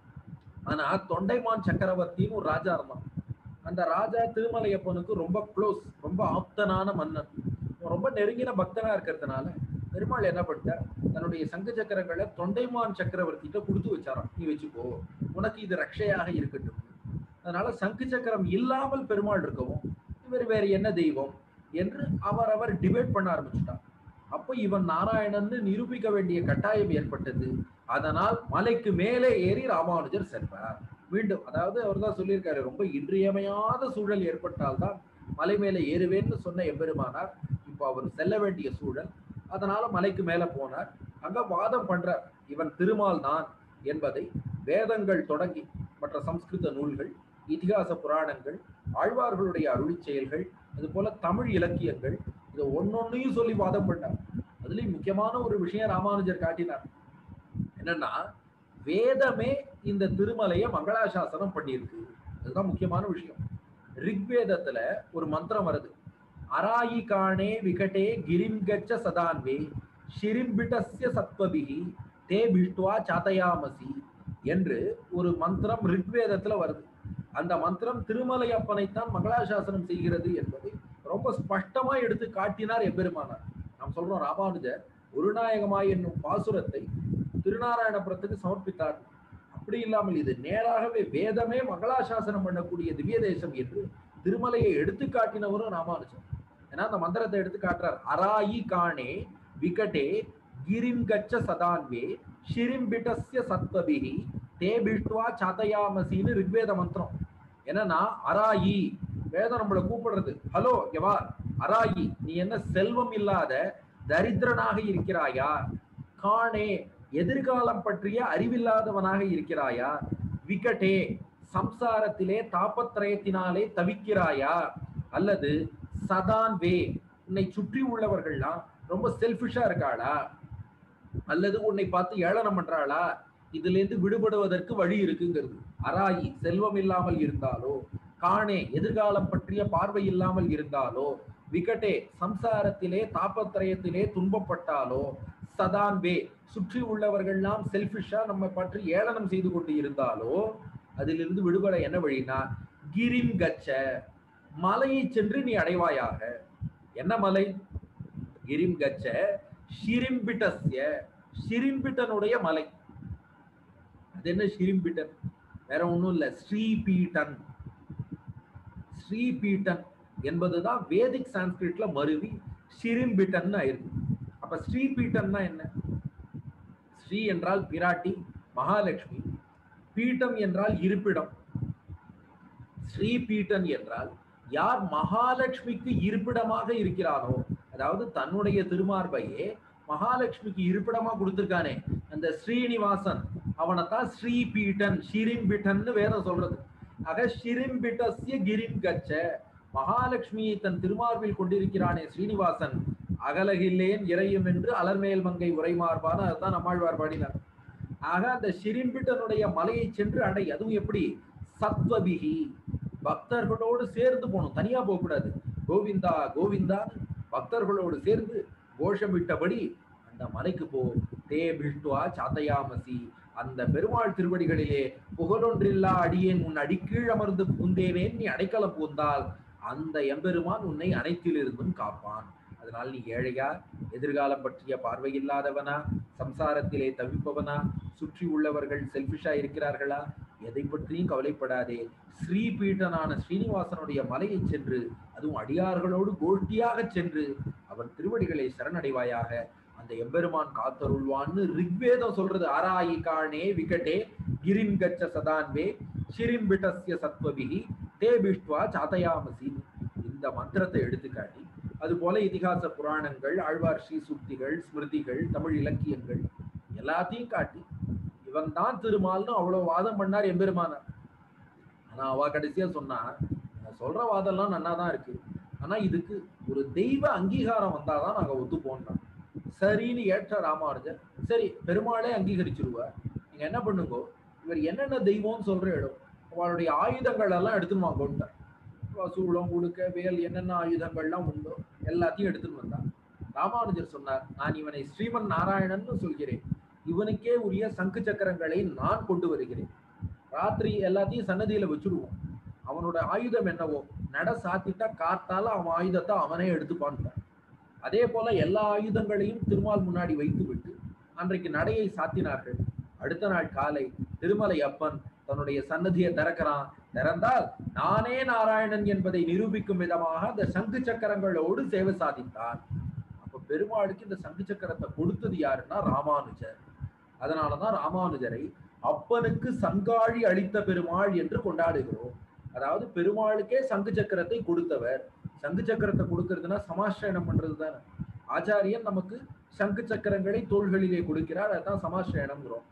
[SPEAKER 2] ஆனா தொண்டைமான் சக்கரவர்த்தின்னு ஒரு ராஜா இருந்தான் அந்த ராஜா திருமலையப்பனுக்கு ரொம்ப க்ளோஸ் ரொம்ப ஆப்தனான மன்னன் ரொம்ப நெருங்கின பக்தனா இருக்கிறதுனால பெருமாள் என்ன பண்ணிட்டார் தன்னுடைய சங்க சக்கரங்களை தொண்டைமான் சக்கரவர்த்திட்ட கொடுத்து வச்சாராம் நீ வச்சுக்கோ உனக்கு இது ரக்ஷையாக இருக்கட்டும் அதனால சங்கு சக்கரம் இல்லாமல் பெருமாள் இருக்கவும் இவர் வேற என்ன தெய்வம் என்று அவர் அவர் டிபேட் பண்ண ஆரம்பிச்சுட்டார் அப்போ இவன் நாராயணன்னு நிரூபிக்க வேண்டிய கட்டாயம் ஏற்பட்டது அதனால் மலைக்கு மேலே ஏறி ராமானுஜர் சென்றார் மீண்டும் அதாவது அவர் தான் சொல்லியிருக்காரு ரொம்ப இன்றியமையாத சூழல் ஏற்பட்டால்தான் மலை மேலே ஏறுவேன்னு சொன்ன எம்பெருமானார் இப்போ அவர் செல்ல வேண்டிய சூழல் அதனால மலைக்கு மேல போனார் அங்க வாதம் பண்றார் இவன் திருமால் தான் என்பதை வேதங்கள் தொடங்கி மற்ற சம்ஸ்கிருத நூல்கள் இதிகாச புராணங்கள் ஆழ்வார்களுடைய அருளிச் செயல்கள் அது போல தமிழ் இலக்கியங்கள் இதை ஒன்னொன்னையும் சொல்லி வாதம் பண்ணார் அதுலயும் முக்கியமான ஒரு விஷயம் ராமானுஜர் காட்டினார் என்னன்னா வேதமே இந்த திருமலையை மங்களாசாசனம் பண்ணியிருக்கு அதுதான் முக்கியமான விஷயம் ரிக்வேதத்துல ஒரு மந்திரம் வருது அராயி காணே விகடே கிரிம் கச்ச சதான்வே ஷிரிம்பிட்டஸ்ய சத்வபிகி தே பிஷ்டுவா சாத்தயாமசி என்று ஒரு மந்திரம் ரிக்வேதத்துல வருது அந்த மந்திரம் திருமலை அப்பனைத்தான் மங்களாசாசனம் செய்கிறது என்பதை ரொம்ப ஸ்பஷ்டமா எடுத்து காட்டினார் எம்பெருமானார் நாம் சொல்றோம் ராமானுஜர் குருநாயகமாய் என்னும் பாசுரத்தை திருநாராயணபுரத்துக்கு சமர்ப்பித்தார் அப்படி இல்லாமல் இது நேராகவே வேதமே மங்களாசாசனம் பண்ணக்கூடிய திவ்ய தேசம் என்று திருமலையை எடுத்து காட்டினவரும் ராமானுஜர் ஏன்னா அந்த மந்திரத்தை எடுத்து காட்டுறார் அராயி காணே விகடே கிரிம் கச்ச சதான்வே ஷிரிம்பிட்டஸ்ய சத்வபிகி தே பிஷ்டுவா சாத்தயாமசின்னு ரிக்வேத மந்திரம் என்னன்னா அராயி வேதம் நம்மளை கூப்பிடுறது ஹலோ எவா அராயி நீ என்ன செல்வம் இல்லாத தரித்திரனாக இருக்கிறாயா காணே எதிர்காலம் பற்றிய அறிவில்லாதவனாக இருக்கிறாயா விகட்டே சம்சாரத்திலே தாபத்திரயத்தினாலே தவிக்கிறாயா அல்லது சதான் வே உன்னை சுற்றி உள்ளவர்கள்லாம் ரொம்ப செல்ஃபிஷா இருக்காளா அல்லது உன்னை பார்த்து ஏளனம் பண்றாளா இதுல இருந்து விடுபடுவதற்கு வழி இருக்குங்கிறது அராயி செல்வம் இல்லாமல் இருந்தாலோ காணே எதிர்காலம் பற்றிய பார்வை இல்லாமல் இருந்தாலோ விகட்டே சம்சாரத்திலே தாபத்திரயத்திலே துன்பப்பட்டாலோ சதான் வே சுற்றி உள்ளவர்கள்லாம் செல்ஃபிஷா நம்ம பற்றி ஏளனம் செய்து கொண்டு இருந்தாலோ அதிலிருந்து விடுபட என்ன வழினா கிரிம் கச்ச மலையை சென்று நீ அடைவாயாக என்ன மலை கிரிம் கச்ச ஷிரிம்பிட்டஸ்ய ஷிரிம்பிட்டனுடைய மலை அது என்ன ஷிரிம்பிட்டன் வேற ஒண்ணும் இல்ல ஸ்ரீபீட்டன் ஸ்ரீபீட்டன் என்பதுதான் வேதிக் சான்ஸ்கிரிட்ல மருவி ஷிரிம்பிட்டன் ஆயிருக்கு அப்ப ஸ்ரீபீட்டன்னா என்ன ஸ்ரீ என்றால் பிராட்டி மகாலட்சுமி பீட்டம் என்றால் இருப்பிடம் ஸ்ரீபீட்டன் என்றால் யார் மகாலட்சுமிக்கு இருப்பிடமாக இருக்கிறானோ அதாவது தன்னுடைய திருமார்பையே மகாலட்சுமிக்கு இருப்பிடமா கொடுத்திருக்கானே அந்த ஸ்ரீனிவாசன் அவனைத்தான் ஸ்ரீபீட்டன் ஷிரிம்பிட்டன்னு வேதம் சொல்றது ஆக ஷிரிம்பிட்டஸ்ய கிரிம் கச்ச மகாலட்சுமியை தன் திருமார்பில் கொண்டிருக்கிறானே ஸ்ரீனிவாசன் அகலகில்லேன் இறையும் என்று அலர்மேல் மங்கை உரைமார்பான அதுதான் நம்மாழ்வார் பாடினார் ஆக அந்த ஷிரிம்பிட்டனுடைய மலையை சென்று அடை அதுவும் எப்படி சத்வபிகி பக்தர்களோடு சேர்ந்து போகணும் தனியா போக கூடாது கோவிந்தா கோவிந்தா பக்தர்களோடு சேர்ந்து கோஷமிட்டபடி அந்த மலைக்கு போ தே பிஷ்டுவா சாத்தையாமசி அந்த பெருமாள் திருவடிகளிலே புகழொன்றில்லா அடியேன் உன் அடிக்கீழ் அமர்ந்து புகுந்தேனேன் நீ அடைக்கலம் பூந்தால் அந்த எம்பெருமான் உன்னை அனைத்திலிருந்தும் காப்பான் அதனால் நீ ஏழையா எதிர்காலம் பற்றிய பார்வை இல்லாதவனா சம்சாரத்திலே தவிப்பவனா சுற்றி உள்ளவர்கள் செல்பிஷா இருக்கிறார்களா எதை பற்றியும் கவலைப்படாதே ஸ்ரீபீட்டனான ஸ்ரீனிவாசனுடைய மலையை சென்று அதுவும் அடியார்களோடு கோஷ்டியாக சென்று அவன் திருவடிகளை சரணடைவாயாக அந்த எம்பெருமான் காத்தருள்வான்னு ரிக்வேதம் சொல்றது ஆராயி காணே விகட்டே கிரிம் கச்ச சதான்வே ஷிரிம்பிட்டஸ்ய சத்வபிகி தே பிஷ்டுவா சாத்தயாமசி இந்த மந்திரத்தை எடுத்துக்காட்டி அது போல இதிகாச புராணங்கள் ஆழ்வார் ஸ்ரீ சுக்திகள் ஸ்மிருதிகள் தமிழ் இலக்கியங்கள் எல்லாத்தையும் காட்டி இவன் தான் திருமால்னு அவ்வளவு வாதம் பண்ணார் எம்பெருமானார் ஆனா அவ கடைசியா சொன்னா நான் சொல்ற வாதம்லாம் நன்னா தான் இருக்கு ஆனா இதுக்கு ஒரு தெய்வ அங்கீகாரம் வந்தாதான் நாங்க ஒத்து போனோம் சரின்னு ஏற்ற ராமானுஜர் சரி பெருமாளே அங்கீகரிச்சிருவார் நீங்க என்ன பண்ணுங்க இவர் என்னென்ன தெய்வம்னு சொல்ற இடம் அவளுடைய ஆயுதங்கள் எல்லாம் எடுத்துன்னு வாங்கோன்ட்டார் சூளம் உடுக்க வேல் என்னென்ன ஆயுதங்கள்லாம் உண்டோ எல்லாத்தையும் எடுத்துன்னு வந்தான் ராமானுஜர் சொன்னார் நான் இவனை ஸ்ரீமன் நாராயணன் சொல்கிறேன் இவனுக்கே உரிய சங்கு சக்கரங்களை நான் கொண்டு வருகிறேன் ராத்திரி எல்லாத்தையும் சன்னதியில வச்சுடுவோம் அவனோட ஆயுதம் என்னவோ நட சாத்திட்டா காத்தால அவன் ஆயுதத்தை அவனே எடுத்துப்பான்ட்டான் அதே போல எல்லா ஆயுதங்களையும் திருமால் முன்னாடி வைத்து விட்டு அன்றைக்கு நடையை சாத்தினார்கள் அடுத்த நாள் காலை திருமலை அப்பன் தன்னுடைய சன்னதியை திறக்கிறான் திறந்தால் நானே நாராயணன் என்பதை நிரூபிக்கும் விதமாக அந்த சங்கு சக்கரங்களோடு சேவை சாதித்தான் அப்ப பெருமாளுக்கு இந்த சங்கு சக்கரத்தை கொடுத்தது யாருன்னா ராமானுஜர் அதனாலதான் ராமானுஜரை அப்பனுக்கு சங்காழி அளித்த பெருமாள் என்று கொண்டாடுகிறோம் அதாவது பெருமாளுக்கே சங்கு சக்கரத்தை கொடுத்தவர் சங்கு சக்கரத்தை கொடுக்கறதுன்னா சமாஷ்டயனம் பண்றது தானே ஆச்சாரியன் நமக்கு சங்கு சக்கரங்களை தோள்களிலே கொடுக்கிறார் அதுதான் சமாஷ்டயனம்ங்கிறோம்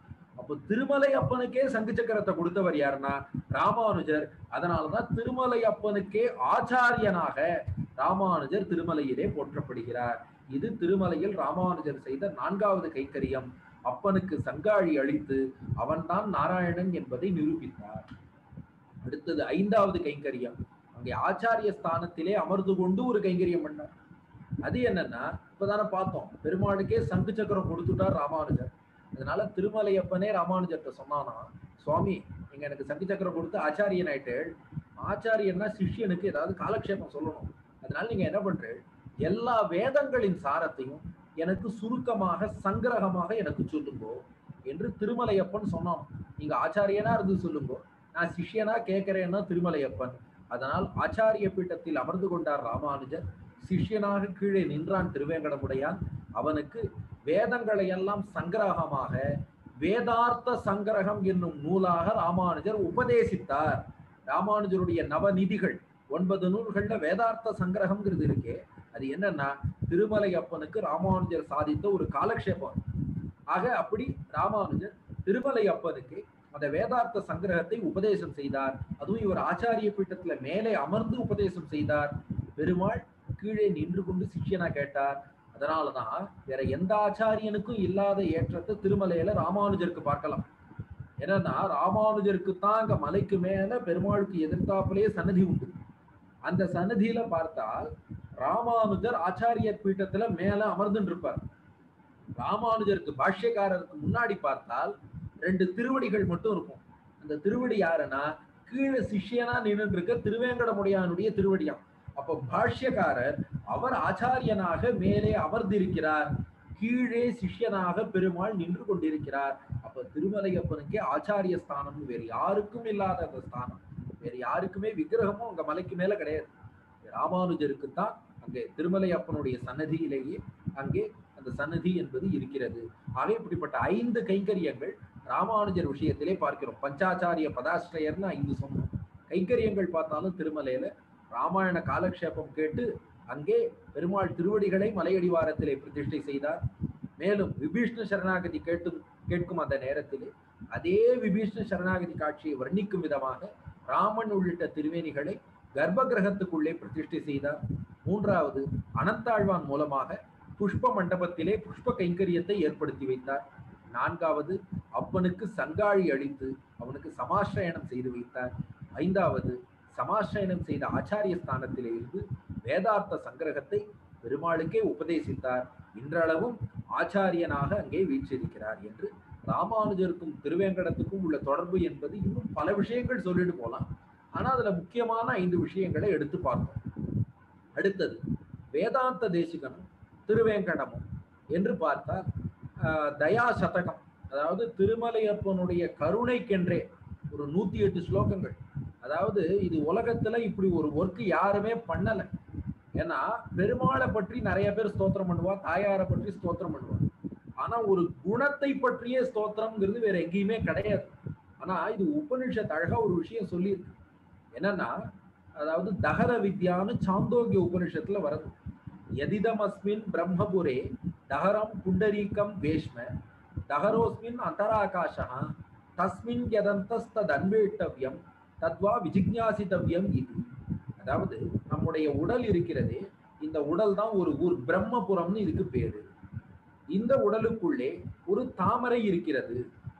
[SPEAKER 2] அப்போ திருமலை அப்பனுக்கே சங்கு சக்கரத்தை கொடுத்தவர் யாருன்னா ராமானுஜர் அதனாலதான் திருமலை அப்பனுக்கே ஆச்சாரியனாக ராமானுஜர் திருமலையிலே போற்றப்படுகிறார் இது திருமலையில் ராமானுஜர் செய்த நான்காவது கைக்கரியம் அப்பனுக்கு சங்காழி அளித்து அவன்தான் நாராயணன் என்பதை நிரூபித்தார் அடுத்தது ஐந்தாவது கைங்கரியம் அங்கே ஆச்சாரிய ஸ்தானத்திலே அமர்ந்து கொண்டு ஒரு கைங்கரியம் பண்ணார் அது என்னன்னா இப்பதானே பார்த்தோம் பெருமாளுக்கே சங்கு சக்கரம் கொடுத்துட்டார் ராமானுஜர் அதனால திருமலையப்பனே ராமானுஜர்கிட்ட சொன்னானா சுவாமி நீங்க எனக்கு சங்கு சக்கரம் கொடுத்து ஆச்சாரியன் ஆயிட்டு ஆச்சாரியன்னா சிஷ்யனுக்கு ஏதாவது காலக்ஷேபம் சொல்லணும் அதனால நீங்க என்ன பண்றீங்க எல்லா வேதங்களின் சாரத்தையும் எனக்கு சுருக்கமாக சங்கிரகமாக எனக்கு சொல்லுங்கோ என்று திருமலையப்பன் சொன்னான் நீங்க ஆச்சாரியனா இருந்து சொல்லுங்கோ நான் சிஷ்யனா கேட்கிறேன்னா திருமலையப்பன் அதனால் ஆச்சாரிய பீட்டத்தில் அமர்ந்து கொண்டார் ராமானுஜர் சிஷ்யனாக கீழே நின்றான் திருவேங்கடமுடையான் அவனுக்கு வேதங்களை எல்லாம் சங்கிரகமாக வேதார்த்த சங்கிரகம் என்னும் நூலாக ராமானுஜர் உபதேசித்தார் ராமானுஜருடைய நவநிதிகள் ஒன்பது நூல்கள்ல வேதார்த்த சங்கிரகம்ங்கிறது இருக்கே அது என்னன்னா திருமலை அப்பனுக்கு ராமானுஜர் சாதித்த ஒரு காலக்ஷேபம் ஆக அப்படி ராமானுஜர் திருமலை அப்பனுக்கு அந்த வேதார்த்த சங்கிரகத்தை உபதேசம் செய்தார் அதுவும் இவர் ஆச்சாரிய பீட்டத்துல மேலே அமர்ந்து உபதேசம் செய்தார் பெருமாள் கீழே நின்று கொண்டு சிஷ்யனா கேட்டார் அதனாலதான் வேற எந்த ஆச்சாரியனுக்கும் இல்லாத ஏற்றத்தை திருமலையில ராமானுஜருக்கு பார்க்கலாம் என்னன்னா ராமானுஜருக்கு தான் அங்க மலைக்கு மேல பெருமாளுக்கு எதிர்த்தாப்புலயே சன்னதி உண்டு அந்த சன்னதியில பார்த்தால் ராமானுஜர் ஆச்சாரிய பீட்டத்துல மேல அமர்ந்துட்டு இருப்பார் ராமானுஜருக்கு பாஷ்யக்காரருக்கு முன்னாடி பார்த்தால் ரெண்டு திருவடிகள் மட்டும் இருக்கும் அந்த திருவடி யாருன்னா கீழே சிஷ்யனா நின்று இருக்க திருவேங்கடமுடையானுடைய திருவடியாம் அப்ப பாஷ்யக்காரர் அவர் ஆச்சாரியனாக மேலே அமர்ந்திருக்கிறார் கீழே சிஷ்யனாக பெருமாள் நின்று கொண்டிருக்கிறார் அப்ப திருமலையப்பனுக்கே ஆச்சாரிய ஸ்தானம் வேறு யாருக்கும் இல்லாத அந்த ஸ்தானம் வேறு யாருக்குமே விக்கிரகமும் அங்க மலைக்கு மேல கிடையாது ராமானுஜருக்கு தான் அங்கே திருமலை அப்பனுடைய சன்னதியிலேயே அங்கே அந்த சன்னதி என்பது இருக்கிறது ஆக இப்படிப்பட்ட ஐந்து கைங்கரியங்கள் ராமானுஜர் விஷயத்திலே பார்க்கிறோம் பஞ்சாச்சாரிய பதாஸ்ரயர்னு ஐந்து சொன்னோம் கைங்கரியங்கள் பார்த்தாலும் திருமலையில ராமாயண காலக்ஷேபம் கேட்டு அங்கே பெருமாள் திருவடிகளை மலையடிவாரத்திலே பிரதிஷ்டை செய்தார் மேலும் விபீஷ்ண சரணாகதி கேட்டும் கேட்கும் அந்த நேரத்திலே அதே விபீஷ்ண சரணாகதி காட்சியை வர்ணிக்கும் விதமாக ராமன் உள்ளிட்ட திருவேணிகளை கர்ப்ப கிரகத்துக்குள்ளே பிரதிஷ்டை செய்தார் மூன்றாவது அனந்தாழ்வான் மூலமாக புஷ்ப மண்டபத்திலே புஷ்ப கைங்கரியத்தை ஏற்படுத்தி வைத்தார் நான்காவது அப்பனுக்கு சங்காழி அளித்து அவனுக்கு சமாசிரயணம் செய்து வைத்தார் ஐந்தாவது சமாசிரயணம் செய்த ஆச்சாரிய ஸ்தானத்திலே இருந்து வேதார்த்த சங்கிரகத்தை பெருமாளுக்கே உபதேசித்தார் இன்றளவும் ஆச்சாரியனாக அங்கே வீற்றிருக்கிறார் என்று ராமானுஜருக்கும் திருவேங்கடத்துக்கும் உள்ள தொடர்பு என்பது இன்னும் பல விஷயங்கள் சொல்லிட்டு போலாம் ஆனா அதுல முக்கியமான ஐந்து விஷயங்களை எடுத்து பார்த்தோம் அடுத்தது வேதாந்த தேசிகனும் திருவேங்கடமும் என்று பார்த்தால் ஆஹ், தயா சதகம் அதாவது திருமலையப்பனுடைய கருணைக்கென்றே ஒரு நூத்தி எட்டு ஸ்லோகங்கள் அதாவது இது உலகத்துல இப்படி ஒரு ஒர்க் யாருமே பண்ணல ஏன்னா பெருமாளை பற்றி நிறைய பேர் ஸ்தோத்திரம் பண்ணுவா தாயாரை பற்றி ஸ்தோத்திரம் பண்ணுவா ஆனா ஒரு குணத்தை பற்றிய ஸ்தோத்திரம்ங்கிறது வேற எங்கேயுமே கிடையாது ஆனா இது உபனிஷத் அழகா ஒரு விஷயம் சொல்லியிருக்கு என்னன்னா அதாவது தகர வித்யான்னு சாந்தோக்கிய உபனிஷத்துல வருது எதிதமஸ்மின் பிரம்மபுரே தகரம் புண்டரீகம் வேஷ்ம தகரோஸ்மின் அந்தராகாஷா தஸ்மின் யதந்தஸ்தன்வேட்டவியம் தத்வா விஜிக்ஞாசித்தவ்யம் இது அதாவது நம்முடைய உடல் இருக்கிறதே இந்த உடல் தான் ஒரு ஊர் பிரம்மபுரம்னு இதுக்கு பேரு இந்த உடலுக்குள்ளே ஒரு தாமரை இருக்கிறது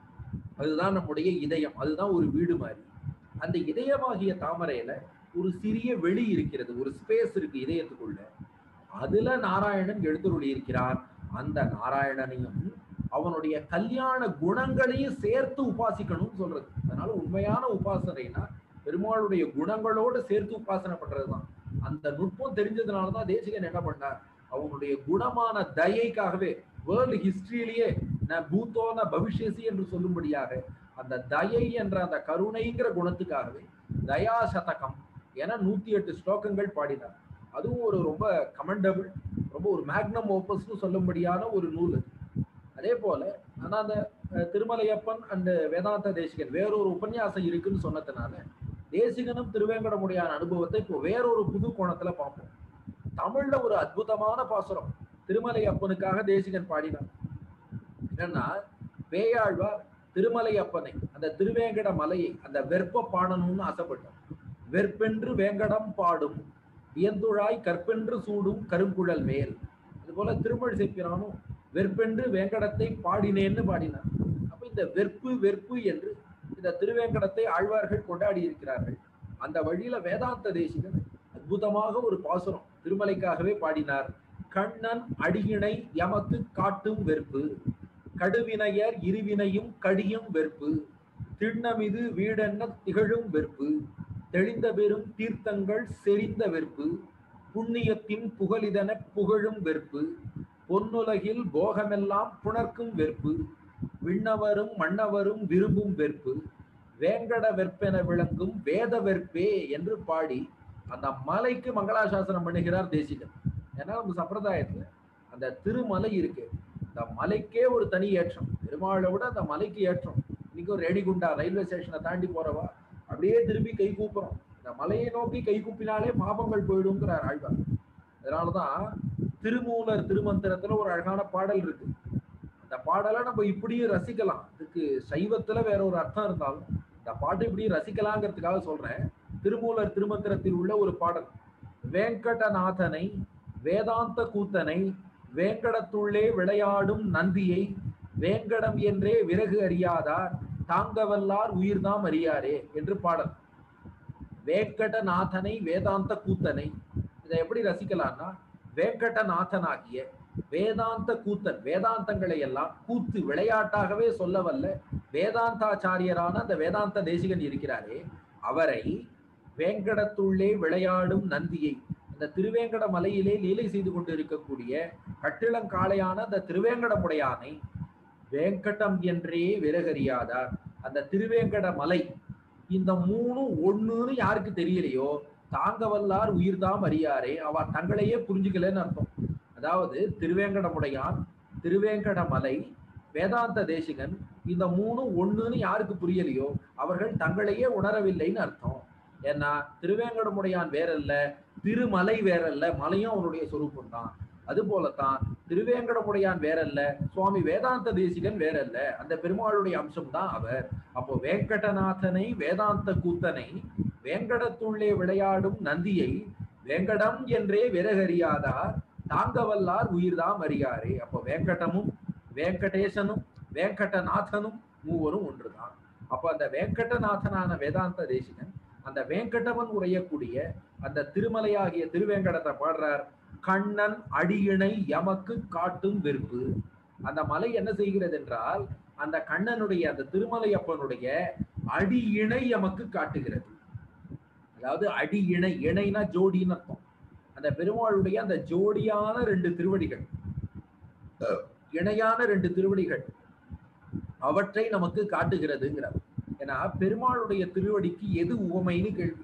[SPEAKER 2] அதுதான் நம்முடைய இதயம் அதுதான் ஒரு வீடு மாதிரி அந்த இதயமாகிய தாமரையில ஒரு சிறிய வெளி இருக்கிறது ஒரு ஸ்பேஸ் இருக்கு இதயத்துக்குள்ள அதுல நாராயணன் எழுந்தருளி இருக்கிறார் அந்த நாராயணனையும் அவனுடைய கல்யாண குணங்களையும் சேர்த்து உபாசிக்கணும்னு சொல்றது அதனால உண்மையான உபாசனைனா பெருமாளுடைய குணங்களோடு சேர்த்து உபாசனை பண்றதுதான் அந்த நுட்பம் தெரிஞ்சதுனாலதான் தேசிகன் என்ன பண்ணார் அவனுடைய குணமான தயைக்காகவே வேர்ல்டு ஹிஸ்டரியிலேயே ந பூத்தோ ந பவிஷ்யசி என்று சொல்லும்படியாக அந்த தயை என்ற அந்த கருணைங்கிற குணத்துக்காகவே தயா சதகம் என நூத்தி எட்டு ஸ்லோகங்கள் பாடினார் அதுவும் ஒரு ரொம்ப கமெண்டபிள் ரொம்ப ஒரு மேக்னம் ஓப்பஸ்னு சொல்லும்படியான ஒரு நூல் அது அதே போல ஆனா அந்த அஹ், திருமலையப்பன் அண்ட் வேதாந்த தேசிகன் வேறொரு உபன்யாசம் இருக்குன்னு சொன்னதுனால தேசிகனும் திருவேங்கடமுடியான அனுபவத்தை இப்போ வேறொரு புது கோணத்துல பார்ப்போம் தமிழ்ல ஒரு அற்புதமான பாசுரம் திருமலை அப்பனுக்காக தேசிகன் பாடினார் என்னன்னா பேயாழ்வார் திருமலை அப்பனை அந்த திருவேங்கட மலையை அந்த வெற்ப பாடணும்னு ஆசைப்பட்டார் வெற்பென்று வேங்கடம் பாடும் வியந்துழாய் கற்பென்று சூடும் கருங்குழல் மேல் அது போல திருமழ் செப்பிரானும் வெற்பென்று வேங்கடத்தை பாடினேன்னு பாடினார் அப்ப இந்த வெற்பு வெற்பு என்று இந்த திருவேங்கடத்தை ஆழ்வார்கள் கொண்டாடி இருக்கிறார்கள் அந்த வழியில வேதாந்த தேசிகன் அற்புதமாக ஒரு பாசுரம் திருமலைக்காகவே பாடினார் கண்ணன் அடியினை எமக்கு காட்டும் வெற்பு கடுவினையர் இருவினையும் கடியும் வெற்பு திண்ணமிது வீடென்ன திகழும் வெற்பு தெளிந்த பெரும் தீர்த்தங்கள் செறிந்த வெற்பு புண்ணியத்தின் புகழிதன புகழும் வெற்பு பொன்னுலகில் போகமெல்லாம் புணர்க்கும் வெற்பு விண்ணவரும் மன்னவரும் விரும்பும் வெற்பு வேங்கட வெற்பென விளங்கும் வேத வெற்பே என்று பாடி அந்த மலைக்கு மங்களாசாசனம் பண்ணுகிறார் தேசிகன் ஏன்னா நம்ம சம்பிரதாயத்துல அந்த திருமலை இருக்கு அந்த மலைக்கே ஒரு தனி ஏற்றம் பெருமாளை விட அந்த மலைக்கு ஏற்றம் இன்னைக்கு ஒரு ரெடிகுண்டா ரயில்வே ஸ்டேஷனை தாண்டி போறவா அப்படியே திரும்பி கை கூப்புறோம் இந்த மலையை நோக்கி கை கூப்பினாலே பாபங்கள் போயிடுங்கிறார் ஆழ்வார் அதனாலதான் திருமூலர் திருமந்திரத்துல ஒரு அழகான பாடல் இருக்கு அந்த பாடலை நம்ம இப்படியும் ரசிக்கலாம் இதுக்கு சைவத்துல வேற ஒரு அர்த்தம் இருந்தாலும் இந்த பாட்டு இப்படி ரசிக்கலாங்கிறதுக்காக சொல்றேன் திருமூலர் திருமந்திரத்தில் உள்ள ஒரு பாடல் வேங்கடநாதனை வேதாந்த கூத்தனை வேங்கடத்துள்ளே விளையாடும் நந்தியை வேங்கடம் என்றே விறகு அறியாதார் தாங்கவல்லார் உயிர்தாம் அறியாரே என்று பாடல் வேங்கடநாதனை வேதாந்த கூத்தனை இதை எப்படி ரசிக்கலாம்னா வேங்கடநாதனாகிய வேதாந்த கூத்தன் வேதாந்தங்களை எல்லாம் கூத்து விளையாட்டாகவே சொல்ல வல்ல வேதாந்தாச்சாரியரான அந்த வேதாந்த தேசிகன் இருக்கிறாரே அவரை வேங்கடத்துள்ளே விளையாடும் நந்தியை அந்த திருவேங்கட மலையிலே லீலை செய்து கொண்டு இருக்கக்கூடிய கட்டிளங்காளையான அந்த திருவேங்கடமுடையானை வேங்கடம் என்றே விறகறியாதார் அந்த திருவேங்கட மலை இந்த மூணு ஒண்ணுன்னு யாருக்கு தெரியலையோ தாங்க வல்லார் உயிர்தாம் அறியாரே அவ தங்களையே புரிஞ்சுக்கலன்னு அர்த்தம் அதாவது திருவேங்கடமுடையான் திருவேங்கட மலை வேதாந்த தேசிகன் இந்த மூணு ஒண்ணுன்னு யாருக்கு புரியலையோ அவர்கள் தங்களையே உணரவில்லைன்னு அர்த்தம் ஏன்னா திருவேங்கடமுடையான் வேறல்ல திருமலை வேறல்ல மலையும் அவனுடைய சொரூபம் தான் அது போலத்தான் திருவேங்கடமுடையான் வேறல்ல சுவாமி வேதாந்த தேசிகன் வேறல்ல அந்த பெருமாளுடைய அம்சம் தான் அவர் அப்போ வேங்கடநாதனை வேதாந்த கூத்தனை வேங்கடத்துள்ளே விளையாடும் நந்தியை வேங்கடம் என்றே விறகறியாதார் தாங்கவல்லார் உயிர்தாம் அறியாரே அப்போ வேங்கடமும் வேங்கடேசனும் வேங்கடநாதனும் மூவரும் ஒன்றுதான் அப்ப அந்த வேங்கடநாதனான வேதாந்த தேசிகன் அந்த வேங்கடவன் உரையக்கூடிய அந்த திருமலையாகிய திருவேங்கடத்தை பாடுறார் கண்ணன் அடியினை எமக்கு காட்டும் வெறுப்பு அந்த மலை என்ன செய்கிறது என்றால் அந்த கண்ணனுடைய அந்த திருமலையப்பனுடைய அடி இணை எமக்கு காட்டுகிறது அதாவது அடி இணை இணைனா ஜோடின்னு அர்த்தம் அந்த பெருமாளுடைய அந்த ஜோடியான ரெண்டு திருவடிகள் இணையான ரெண்டு திருவடிகள் அவற்றை நமக்கு காட்டுகிறதுங்கிறார் ஏன்னா பெருமாளுடைய திருவடிக்கு எது உவமைன்னு கேள்வி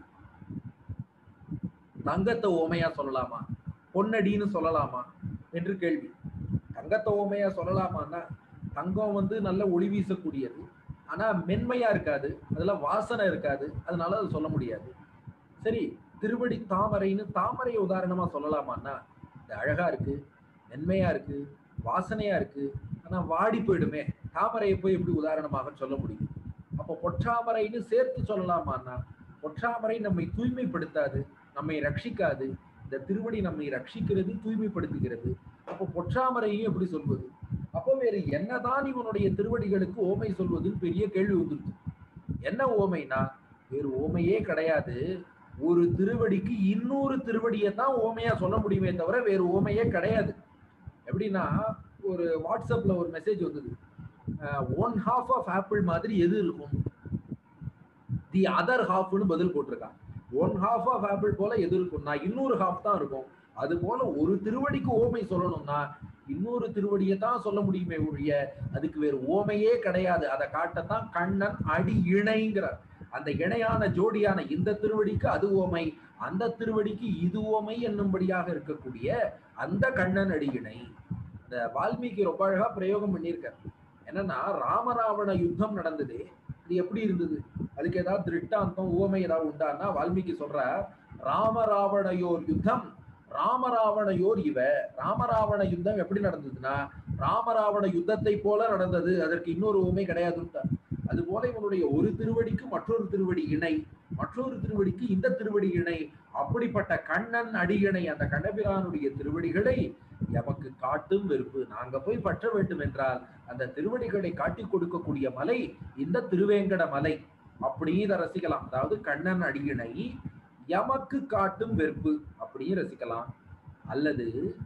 [SPEAKER 2] தங்கத்தை ஓமையா சொல்லலாமா பொன்னடின்னு சொல்லலாமா என்று கேள்வி தங்கத்தை ஓமையா சொல்லலாமான்னா தங்கம் வந்து நல்ல ஒளி வீசக்கூடியது ஆனா மென்மையா இருக்காது அதுல வாசனை இருக்காது அதனால அது சொல்ல முடியாது சரி திருவடி தாமரைன்னு தாமரையை உதாரணமா சொல்லலாமான்னா இது அழகா இருக்கு மென்மையா இருக்கு வாசனையா இருக்கு ஆனா வாடி போயிடுமே தாமரையை போய் எப்படி உதாரணமாக சொல்ல முடியும் அப்போ பொற்றாமரைன்னு சேர்த்து சொல்லலாமான்னா பொற்றாமரை நம்மை தூய்மைப்படுத்தாது நம்மை ரட்சிக்காது இந்த திருவடி நம்மை ரட்சிக்கிறது தூய்மைப்படுத்துகிறது அப்போ பொற்றாமரையும் எப்படி சொல்வது அப்போ வேறு என்னதான் இவனுடைய திருவடிகளுக்கு ஓமை சொல்வதுன்னு பெரிய கேள்வி வந்துருச்சு என்ன ஓமைனா வேறு ஓமையே கிடையாது ஒரு திருவடிக்கு இன்னொரு திருவடியை தான் ஓமையா சொல்ல முடியுமே தவிர வேறு ஓமையே கிடையாது எப்படின்னா ஒரு வாட்ஸ்அப்ல ஒரு மெசேஜ் வந்தது ஒன் ஹாஃப் ஆஃப் ஆப்பிள் மாதிரி எது இருக்கும் தி அதர் ஹாஃப்னு பதில் போட்டிருக்கான் ஒன் ஹாஃப் ஆஃப் ஆப்பிள் போல எது இருக்கும்னா இன்னொரு ஹாஃப் தான் இருக்கும் அது போல ஒரு திருவடிக்கு ஓமை சொல்லணும்னா இன்னொரு திருவடியை தான் சொல்ல முடியுமே ஒழிய அதுக்கு வேறு ஓமையே கிடையாது அதை காட்டத்தான் கண்ணன் அடி இணைங்கிறார் அந்த இணையான ஜோடியான இந்த திருவடிக்கு அது ஓமை அந்த திருவடிக்கு இது ஓமை என்னும்படியாக இருக்கக்கூடிய அந்த கண்ணன் அடி இணை இந்த வால்மீகி ரொம்ப அழகா பிரயோகம் பண்ணியிருக்கார் என்னன்னா ராமராவண யுத்தம் நடந்தது இது எப்படி இருந்தது அதுக்கு ஏதாவது திருட்டாந்தம் உவமை ஏதாவது உண்டான்னா வால்மீகி சொல்ற ராமராவணையோர் யுத்தம் ராமராவணையோர் இவ ராமராவண யுத்தம் எப்படி நடந்ததுன்னா ராமராவண யுத்தத்தை போல நடந்தது அதற்கு இன்னொரு உவமை கிடையாதுன்னு அதுபோல இவனுடைய ஒரு திருவடிக்கு மற்றொரு திருவடி இணை மற்றொரு திருவடிக்கு இந்த திருவடி இணை அப்படிப்பட்ட கண்ணன் அடியிணை அந்த கண்ணபிரானுடைய திருவடிகளை எமக்கு காட்டும் வெறுப்பு நாங்க போய் பற்ற வேண்டும் என்றால் அந்த திருவடிகளை காட்டி கொடுக்கக்கூடிய மலை இந்த திருவேங்கட மலை அப்படியே இதை ரசிக்கலாம் அதாவது கண்ணன் அடியினை எமக்கு காட்டும் வெறுப்பு அப்படியே ரசிக்கலாம் அல்லது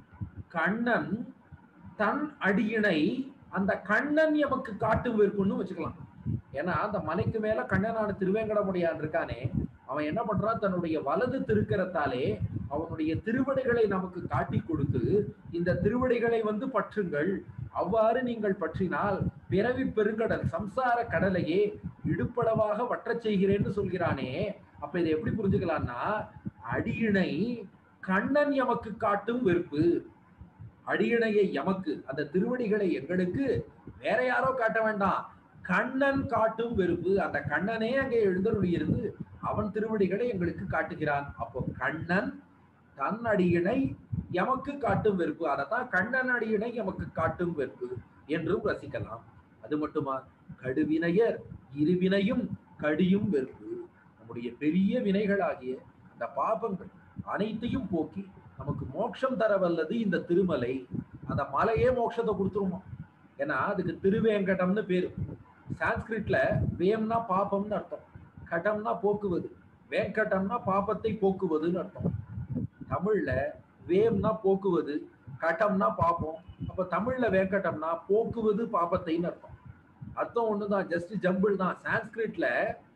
[SPEAKER 2] கண்ணன் தன் அடியினை அந்த கண்ணன் எமக்கு காட்டும் வெறுப்புன்னு வச்சுக்கலாம் ஏன்னா அந்த மலைக்கு மேல கண்ணனான திருவேங்கடமுடியான் இருக்கானே அவன் என்ன பண்றான் தன்னுடைய வலது திருக்கரத்தாலே அவனுடைய திருவடிகளை நமக்கு காட்டி கொடுத்து இந்த திருவடிகளை வந்து பற்றுங்கள் அவ்வாறு நீங்கள் பற்றினால் பிறவி பெருங்கடல் சம்சார கடலையே இடுப்பளவாக வற்றச் செய்கிறேன்னு சொல்கிறானே அப்ப இதை எப்படி புரிஞ்சுக்கலாம்னா அடியினை கண்ணன் எமக்கு காட்டும் வெறுப்பு அடியினையை எமக்கு அந்த திருவடிகளை எங்களுக்கு வேற யாரோ காட்ட வேண்டாம் கண்ணன் காட்டும் வெறுப்பு அந்த கண்ணனே அங்கே எழுந்தருளி இருந்து அவன் திருவடிகளை எங்களுக்கு காட்டுகிறான் அப்போ கண்ணன் தன் அடியினை எமக்கு காட்டும் வெறுப்பு அதைத்தான் கண்ணன் அடியினை எமக்கு காட்டும் வெறுப்பு என்றும் ரசிக்கலாம் அது மட்டுமா கடுவினையர் இருவினையும் கடியும் வெறுப்பு நம்முடைய பெரிய வினைகளாகிய அந்த பாபங்கள் அனைத்தையும் போக்கி நமக்கு மோட்சம் தர வல்லது இந்த திருமலை அந்த மலையே மோட்சத்தை கொடுத்துருமா ஏன்னா அதுக்கு திருவேங்கடம்னு பேரு சான்ஸ்கிரிட்ல வேம்னா பாபம்னு அர்த்தம் கடம்னா போக்குவது வேங்கடம்னா பாபத்தை போக்குவதுன்னு அர்த்தம் தமிழ்ல வேம்னா போக்குவது கட்டம்னா பாப்போம் அப்ப தமிழ்ல வேங்கடம்னா போக்குவது பாபத்தைன்னு அர்த்தம் அர்த்தம் ஒண்ணுதான் ஜஸ்ட் ஜம்பிள் தான் சான்ஸ்கிரிட்ல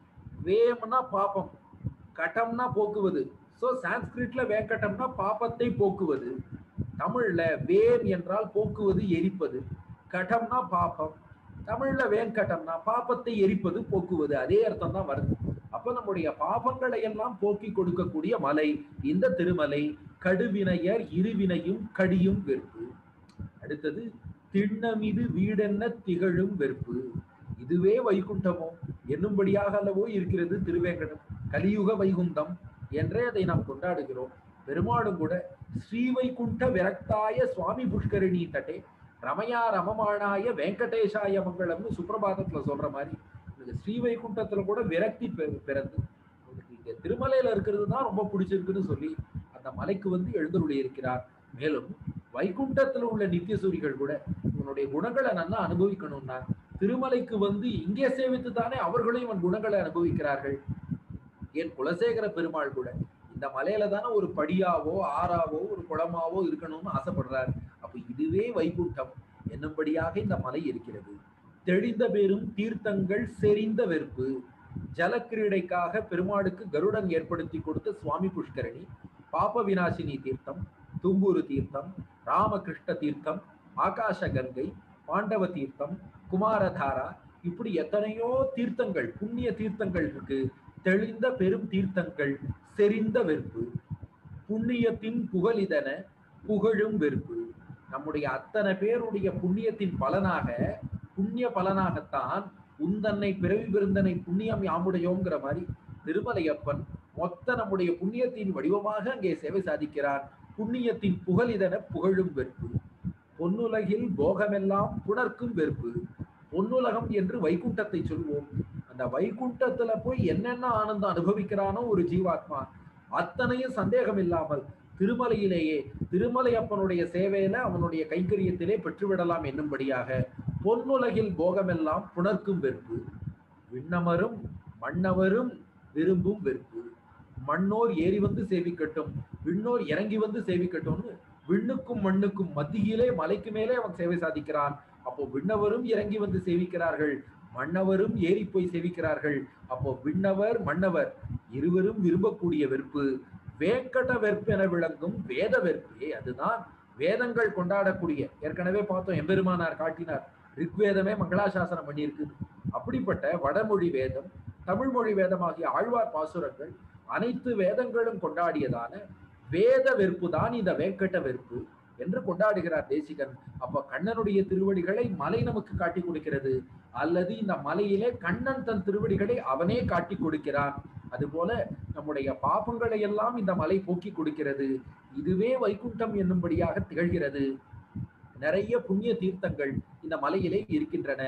[SPEAKER 2] வேம்னா பாப்பம் கட்டம்னா போக்குவது சோ சான்ஸ்கிரிட்ல வேங்கடம்னா பாப்பத்தை போக்குவது தமிழ்ல வேம் என்றால் போக்குவது எரிப்பது கடம்னா பாப்பம் தமிழ்ல வேங்கடம்னா பாப்பத்தை எரிப்பது போக்குவது அதே அர்த்தம் தான் வருது அப்ப நம்முடைய பாபங்களை எல்லாம் போக்கி கொடுக்கக்கூடிய மலை இந்த திருமலை கடுவினையர் இருவினையும் கடியும் வெறுப்பு அடுத்தது திண்ணமிது வீடென்ன திகழும் வெறுப்பு இதுவே வைகுண்டமோ என்னும்படியாக அல்லவோ இருக்கிறது திருவேங்கடம் கலியுக வைகுந்தம் என்றே அதை நாம் கொண்டாடுகிறோம் பெருமாளும் கூட ஸ்ரீவைகுண்ட விரக்தாய சுவாமி புஷ்கரிணி தட்டே ரமயா ரமமானாய வெங்கடேஷாய மங்களம்னு சுப்பிரபாதத்துல சொல்ற மாதிரி எனக்கு ஸ்ரீவைகுண்டத்துல கூட விரக்தி பெ- பிறந்து எனக்கு இங்க திருமலையில இருக்கிறது தான் ரொம்ப பிடிச்சிருக்குன்னு சொல்லி அந்த மலைக்கு வந்து எழுந்தருளி இருக்கிறார் மேலும் வைகுண்டத்துல உள்ள நித்தியசூரிகள் கூட உன்னுடைய குணங்களை நல்லா அனுபவிக்கணும்னா திருமலைக்கு வந்து இங்கே சேவித்து தானே அவர்களும் இவன் குணங்களை அனுபவிக்கிறார்கள் என் குலசேகர பெருமாள் கூட இந்த மலையில தானே ஒரு படியாவோ ஆறாவோ ஒரு குளமாவோ இருக்கணும்னு ஆசைப்படுறார் அப்ப இதுவே வைகுண்டம் என்னும்படியாக இந்த மலை இருக்கிறது தெளிந்த பெரும் தீர்த்தங்கள் செறிந்த வெறுப்பு ஜலக்கிரீடைக்காக பெருமாளுக்கு கருடன் ஏற்படுத்தி கொடுத்த சுவாமி புஷ்கரணி பாப விநாசினி தீர்த்தம் தும்பூரு தீர்த்தம் ராமகிருஷ்ண தீர்த்தம் ஆகாச கங்கை பாண்டவ தீர்த்தம் குமாரதாரா இப்படி எத்தனையோ தீர்த்தங்கள் புண்ணிய தீர்த்தங்கள் இருக்கு தெளிந்த பெரும் தீர்த்தங்கள் செறிந்த வெறுப்பு புண்ணியத்தின் புகழிதன புகழும் வெறுப்பு நம்முடைய அத்தனை பேருடைய புண்ணியத்தின் பலனாக புண்ணிய பலனாகத்தான் உந்தன்னை பிறவி விருந்தனை புண்ணியம் யாமுடையோங்கிற மாதிரி திருமலையப்பன் மொத்த நம்முடைய புண்ணியத்தின் வடிவமாக அங்கே சேவை சாதிக்கிறான் புண்ணியத்தின் புகழிதன புகழும் வெறுப்பு பொன்னுலகில் போகமெல்லாம் புணர்க்கும் வெறுப்பு பொன்னுலகம் என்று வைகுண்டத்தை சொல்வோம் அந்த வைகுண்டத்துல போய் என்னென்ன ஆனந்தம் அனுபவிக்கிறானோ ஒரு ஜீவாத்மா அத்தனையும் சந்தேகம் இல்லாமல் திருமலையிலேயே திருமலையப்பனுடைய சேவையில அவனுடைய கைங்கரியத்திலே பெற்றுவிடலாம் என்னும்படியாக பொன்னுலகில் போகமெல்லாம் புணர்க்கும் வெறுப்பு விண்ணமரும் மன்னவரும் விரும்பும் வெறுப்பு மண்ணோர் ஏறி வந்து சேவிக்கட்டும் விண்ணோர் இறங்கி வந்து சேவிக்கட்டும்னு விண்ணுக்கும் மண்ணுக்கும் மத்தியிலே மலைக்கு மேலே அவன் சேவை சாதிக்கிறான் அப்போ விண்ணவரும் இறங்கி வந்து சேவிக்கிறார்கள் மன்னவரும் ஏறி போய் சேவிக்கிறார்கள் அப்போ விண்ணவர் மன்னவர் இருவரும் விரும்பக்கூடிய வெறுப்பு வேங்கட வெற்பென விளங்கும் வேத வெற்பே அதுதான் வேதங்கள் கொண்டாடக்கூடிய ஏற்கனவே பார்த்தோம் எம்பெருமானார் காட்டினார் ரிக்வேதமே மங்களாசாசனம் பண்ணியிருக்கு அப்படிப்பட்ட வடமொழி வேதம் தமிழ் மொழி வேதமாகிய ஆழ்வார் பாசுரங்கள் அனைத்து வேதங்களும் கொண்டாடியதான வேத வெறுப்பு தான் இந்த வேங்கட வெறுப்பு என்று கொண்டாடுகிறார் தேசிகன் அப்ப கண்ணனுடைய திருவடிகளை மலை நமக்கு காட்டி கொடுக்கிறது அல்லது இந்த மலையிலே கண்ணன் தன் திருவடிகளை அவனே காட்டி கொடுக்கிறான் அதுபோல நம்முடைய பாபங்களை எல்லாம் இந்த மலை போக்கி கொடுக்கிறது இதுவே வைகுண்டம் என்னும்படியாக திகழ்கிறது நிறைய புண்ணிய தீர்த்தங்கள் இந்த மலையிலே இருக்கின்றன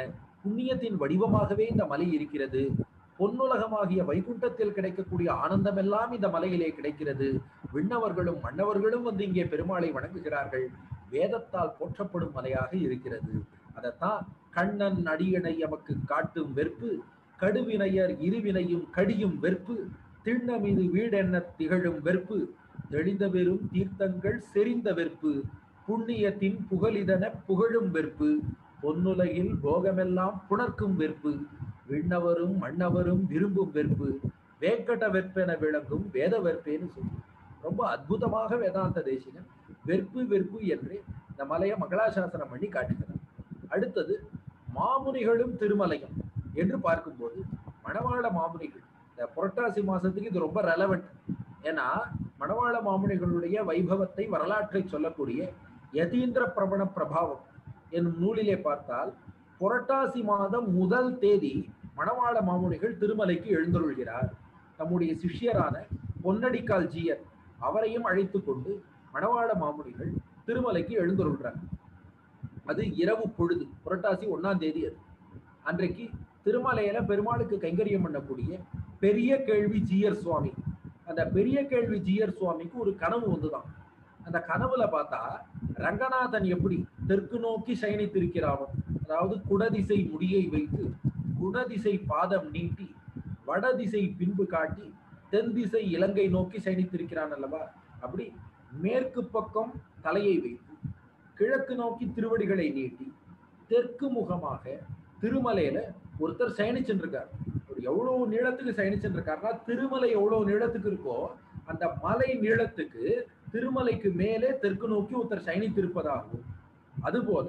[SPEAKER 2] புண்ணியத்தின் வடிவமாகவே இந்த மலை இருக்கிறது பொன்னுலகமாகிய வைகுண்டத்தில் கிடைக்கக்கூடிய ஆனந்தமெல்லாம் இந்த மலையிலே கிடைக்கிறது விண்ணவர்களும் மன்னவர்களும் வந்து இங்கே பெருமாளை வணங்குகிறார்கள் வேதத்தால் போற்றப்படும் மலையாக இருக்கிறது அதைத்தான் கண்ணன் அடியனை எமக்கு காட்டும் வெறுப்பு கடுவினையர் இருவினையும் கடியும் வெறுப்பு திண்ணமிது வீடென்ன திகழும் வெறுப்பு தெளிந்த வெறும் தீர்த்தங்கள் செறிந்த வெறுப்பு புண்ணியத்தின் புகழிதன புகழும் வெறுப்பு பொன்னுலகில் போகமெல்லாம் புணர்க்கும் வெறுப்பு விண்ணவரும் மன்னவரும் விரும்பும் வெறுப்பு வேங்கட வெற்பென விளங்கும் வேத வெற்பேன்னு சொல்லி ரொம்ப அற்புதமாக வேதாந்த தேசிகன் வெறுப்பு வெறுப்பு என்று இந்த மலையை மங்களாசாசனம் பண்ணி காட்டுகிறார் அடுத்தது மாமுனிகளும் திருமலையும் என்று பார்க்கும்போது மணவாள மாமுனிகள் இந்த புரட்டாசி மாசத்துக்கு இது ரொம்ப ரெலவெண்ட் ஏன்னா மணவாள மாமுனிகளுடைய வைபவத்தை வரலாற்றை சொல்லக்கூடிய யதீந்திர பிரபண பிரபாவம் என்னும் நூலிலே பார்த்தால் புரட்டாசி மாதம் முதல் தேதி மணவாள மாமுனிகள் திருமலைக்கு எழுந்தருள்கிறார் தம்முடைய சிஷ்யரான பொன்னடிக்கால் ஜீயர் அவரையும் அழைத்து கொண்டு மணவாள மாமுனிகள் திருமலைக்கு எழுந்தருள்றார் அது இரவு பொழுது புரட்டாசி ஒன்னாம் தேதி அது அன்றைக்கு திருமலையில பெருமாளுக்கு கைங்கரியம் பண்ணக்கூடிய பெரிய கேள்வி ஜீயர் சுவாமி அந்த பெரிய கேள்வி ஜீயர் சுவாமிக்கு ஒரு கனவு வந்துதான் அந்த கனவுல பார்த்தா ரங்கநாதன் எப்படி தெற்கு நோக்கி சயனித்திருக்கிறானோ அதாவது குடதிசை முடியை வைத்து குணதிசை பாதம் நீட்டி வடதிசை பின்பு காட்டி தென் திசை இலங்கை நோக்கி சயனித்திருக்கிறான் அல்லவா அப்படி மேற்கு பக்கம் தலையை வைத்து கிழக்கு நோக்கி திருவடிகளை நீட்டி தெற்கு முகமாக திருமலையில ஒருத்தர் சயனிச்சுருக்கார் அவர் எவ்வளவு நீளத்துக்கு சயனிச்சுருக்காருன்னா திருமலை எவ்வளவு நீளத்துக்கு இருக்கோ அந்த மலை நீளத்துக்கு திருமலைக்கு மேலே தெற்கு நோக்கி ஒருத்தர் சயனித்திருப்பதாகும் அதுபோல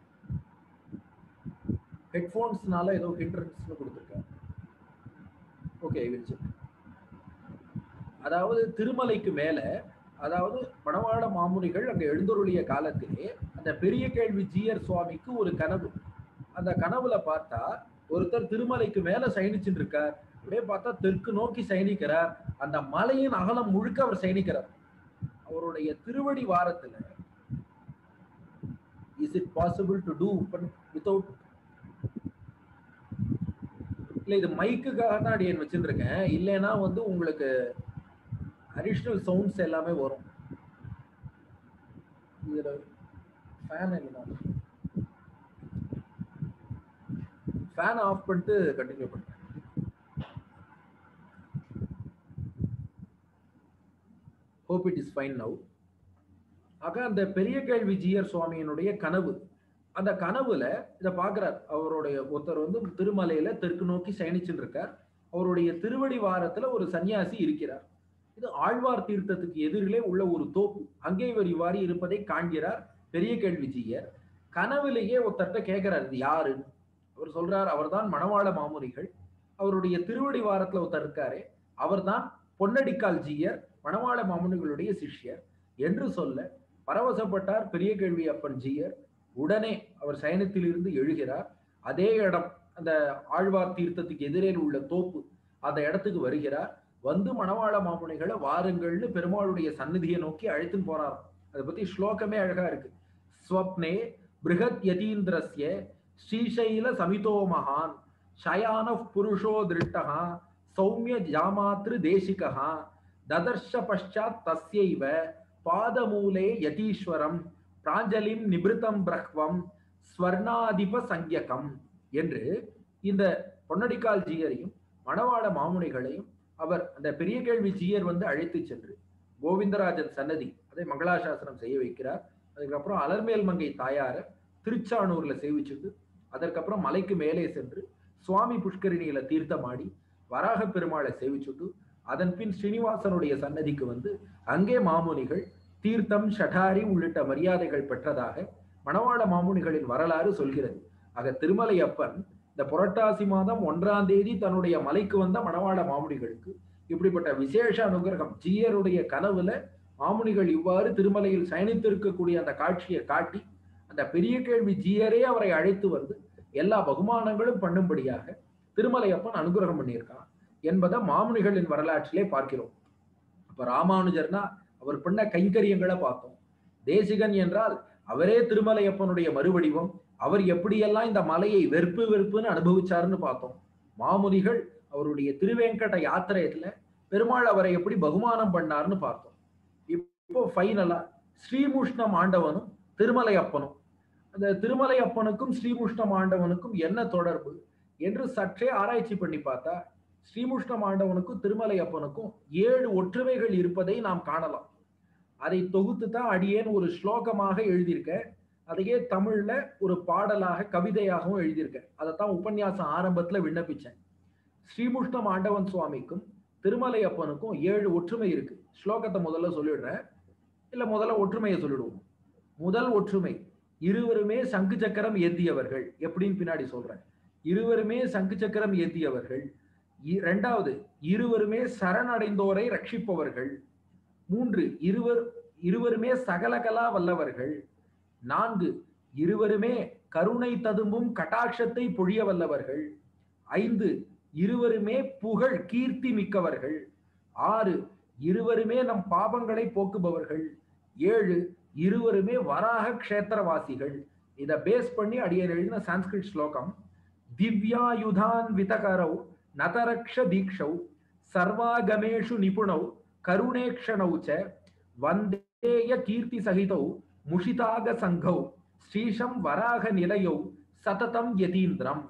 [SPEAKER 2] ஹெட்போன்ஸ்னால ஏதோ ஹிண்ட்ரன்ஸ் கொடுத்துருக்காரு ஓகே அதாவது திருமலைக்கு மேல அதாவது பணவாள மாமுனிகள் அங்க எழுந்தருளிய காலத்திலே அந்த பெரிய கேள்வி ஜீயர் சுவாமிக்கு ஒரு கனவு அந்த கனவுல பார்த்தா ஒருத்தர் திருமலைக்கு மேல சயனிச்சுட்டு இருக்கார் அப்படியே பார்த்தா தெற்கு நோக்கி சயனிக்கிறார் அந்த மலையின் அகலம் முழுக்க அவர் சயனிக்கிறார் அவருடைய திருவடி வாரத்துல is it possible to do without இல்ல இது மைக்குக்காக தான் அடியன் வச்சுருக்கேன் இல்லைன்னா வந்து உங்களுக்கு அடிஷ்னல் சவுண்ட்ஸ் எல்லாமே வரும் இதுல ஃபேன் இல்லை ஃபேன் ஆஃப் பண்ணிட்டு கண்டினியூ பண்ணுறேன் hope it is fine now ஆக அந்த பெரிய கேள்வி ஜியர் சுவாமியினுடைய கனவு அந்த கனவுல இதை பார்க்கிறார் அவருடைய ஒருத்தர் வந்து திருமலையில தெற்கு நோக்கி சயனிச்சுட்டு இருக்கார் அவருடைய திருவடி வாரத்துல ஒரு சன்னியாசி இருக்கிறார் இது ஆழ்வார் தீர்த்தத்துக்கு எதிரிலே உள்ள ஒரு தோப்பு அங்கே இவர் இவ்வாறு இருப்பதை காண்கிறார் பெரிய கேள்வி ஜியர் கனவுலேயே ஒருத்தர்கிட்ட கேட்கிறார் இது யாருன்னு அவர் சொல்றார் அவர்தான் மணவாள மாமுனிகள் அவருடைய திருவடி வாரத்துல ஒருத்தர் இருக்காரு அவர்தான் பொன்னடிக்கால் ஜீயர் மணவாள மாமுனிகளுடைய சிஷ்யர் என்று சொல்ல பரவசப்பட்டார் பெரிய கேள்வி அப்பன் ஜீயர் உடனே அவர் சயனத்தில் இருந்து எழுகிறார் அதே இடம் அந்த ஆழ்வார் தீர்த்தத்துக்கு எதிரே உள்ள தோப்பு அந்த இடத்துக்கு வருகிறார் வந்து மணவாள மாமுனிகளை வாருங்கள்னு பெருமாளுடைய சந்நிதியை நோக்கி அழைத்துன்னு போறாராம் அதை பத்தி ஸ்லோகமே அழகா இருக்கு ஸ்வப்னே பிருகத் யதீந்திரஸ்ய ஸ்ரீசைல சமிதோ மகான் ஷயான புருஷோ திருஷ்டகா சௌமிய ஜாமாத்ரு தேசிகா ததர்ஷ பஷாத் தஸ்யைவ பாதமூலே யதீஸ்வரம் பிராஞ்சலிம் நிபிருத்தம் பிரஹ்வம் ஸ்வர்ணாதிப சங்கியகம் என்று இந்த பொன்னடிக்கால் ஜீயரையும் மணவாள மாமுனிகளையும் அவர் அந்த பெரிய கேள்வி ஜீயர் வந்து அழைத்து சென்று கோவிந்தராஜன் சன்னதி அதை மங்களாசாசனம் செய்ய வைக்கிறார் அதுக்கப்புறம் அலர்மேல் மங்கை தாயார திருச்சானூர்ல சேவிச்சுட்டு அதற்கப்புறம் மலைக்கு மேலே சென்று சுவாமி புஷ்கரிணியில தீர்த்தமாடி வராக பெருமாளை சேவிச்சுட்டு அதன் பின் ஸ்ரீனிவாசனுடைய சன்னதிக்கு வந்து அங்கே மாமுனிகள் தீர்த்தம் ஷடாரி உள்ளிட்ட மரியாதைகள் பெற்றதாக மணவாள மாமுனிகளின் வரலாறு சொல்கிறது ஆக திருமலை அப்பன் இந்த புரட்டாசி மாதம் ஒன்றாம் தேதி தன்னுடைய மலைக்கு வந்த மணவாள மாமுனிகளுக்கு இப்படிப்பட்ட விசேஷ அனுகிரகம் ஜீயருடைய கனவுல மாமுனிகள் இவ்வாறு திருமலையில் சயனித்திருக்கக்கூடிய அந்த காட்சியை காட்டி அந்த பெரிய கேள்வி ஜீயரே அவரை அழைத்து வந்து எல்லா பகுமானங்களும் பண்ணும்படியாக திருமலையப்பன் அனுகிரகம் பண்ணியிருக்கான் என்பதை மாமுனிகளின் வரலாற்றிலே பார்க்கிறோம் அப்ப ராமானுஜர்னா அவர் பண்ண கைங்கரியங்களை பார்த்தோம் தேசிகன் என்றால் அவரே திருமலையப்பனுடைய மறுவடிவம் அவர் எப்படியெல்லாம் இந்த மலையை வெறுப்பு வெறுப்புன்னு அனுபவிச்சாருன்னு பார்த்தோம் மாமுனிகள் அவருடைய திருவேங்கட யாத்திரையத்துல பெருமாள் அவரை எப்படி பகுமானம் பண்ணார்னு பார்த்தோம் இப்போ ஃபைனலா ஸ்ரீமுஷ்ணம் ஆண்டவனும் திருமலையப்பனும் அந்த திருமலையப்பனுக்கும் ஸ்ரீமுஷ்ணம் ஆண்டவனுக்கும் என்ன தொடர்பு என்று சற்றே ஆராய்ச்சி பண்ணி பார்த்தா ஸ்ரீமுஷ்ணம் ஆண்டவனுக்கும் திருமலையப்பனுக்கும் ஏழு ஒற்றுமைகள் இருப்பதை நாம் காணலாம் அதை தொகுத்து தான் அடியேன் ஒரு ஸ்லோகமாக எழுதியிருக்கேன் அதையே தமிழ்ல ஒரு பாடலாக கவிதையாகவும் எழுதியிருக்கேன் அதைத்தான் உபன்யாசம் ஆரம்பத்துல விண்ணப்பிச்சேன் ஸ்ரீமுஷ்ணம் ஆண்டவன் சுவாமிக்கும் திருமலையப்பனுக்கும் ஏழு ஒற்றுமை இருக்கு ஸ்லோகத்தை முதல்ல சொல்லிடுறேன் இல்ல முதல்ல ஒற்றுமையை சொல்லிடுவோம் முதல் ஒற்றுமை இருவருமே சங்கு சக்கரம் ஏந்தியவர்கள் எப்படின்னு பின்னாடி சொல்றேன் இருவருமே சங்கு சக்கரம் ஏந்தியவர்கள் இரண்டாவது இருவருமே சரணடைந்தோரை ரட்சிப்பவர்கள் மூன்று இருவர் இருவருமே சகலகலா வல்லவர்கள் நான்கு இருவருமே கருணை ததும்பும் கட்டாட்சத்தை பொழிய வல்லவர்கள் ஐந்து இருவருமே புகழ் கீர்த்தி மிக்கவர்கள் ஆறு இருவருமே நம் பாபங்களை போக்குபவர்கள் ஏழு இருவருமே வராக க்ஷேத்திரவாசிகள் இத பேஸ் பண்ணி அடியர் எழுதின சான்ஸ்கிரிட் ஸ்லோகம் திவ்யாயுதான் விதகரௌ நதரக்ஷ தீக்ஷௌ சர்வாகமேஷு நிபுணௌ கருணேக்ஷணௌ ச வந்தேய கீர்த்தி சகிதௌ முஷிதாக சங்கௌ ஸ்ரீஷம் வராக நிலையௌ சததம் யதீந்திரம்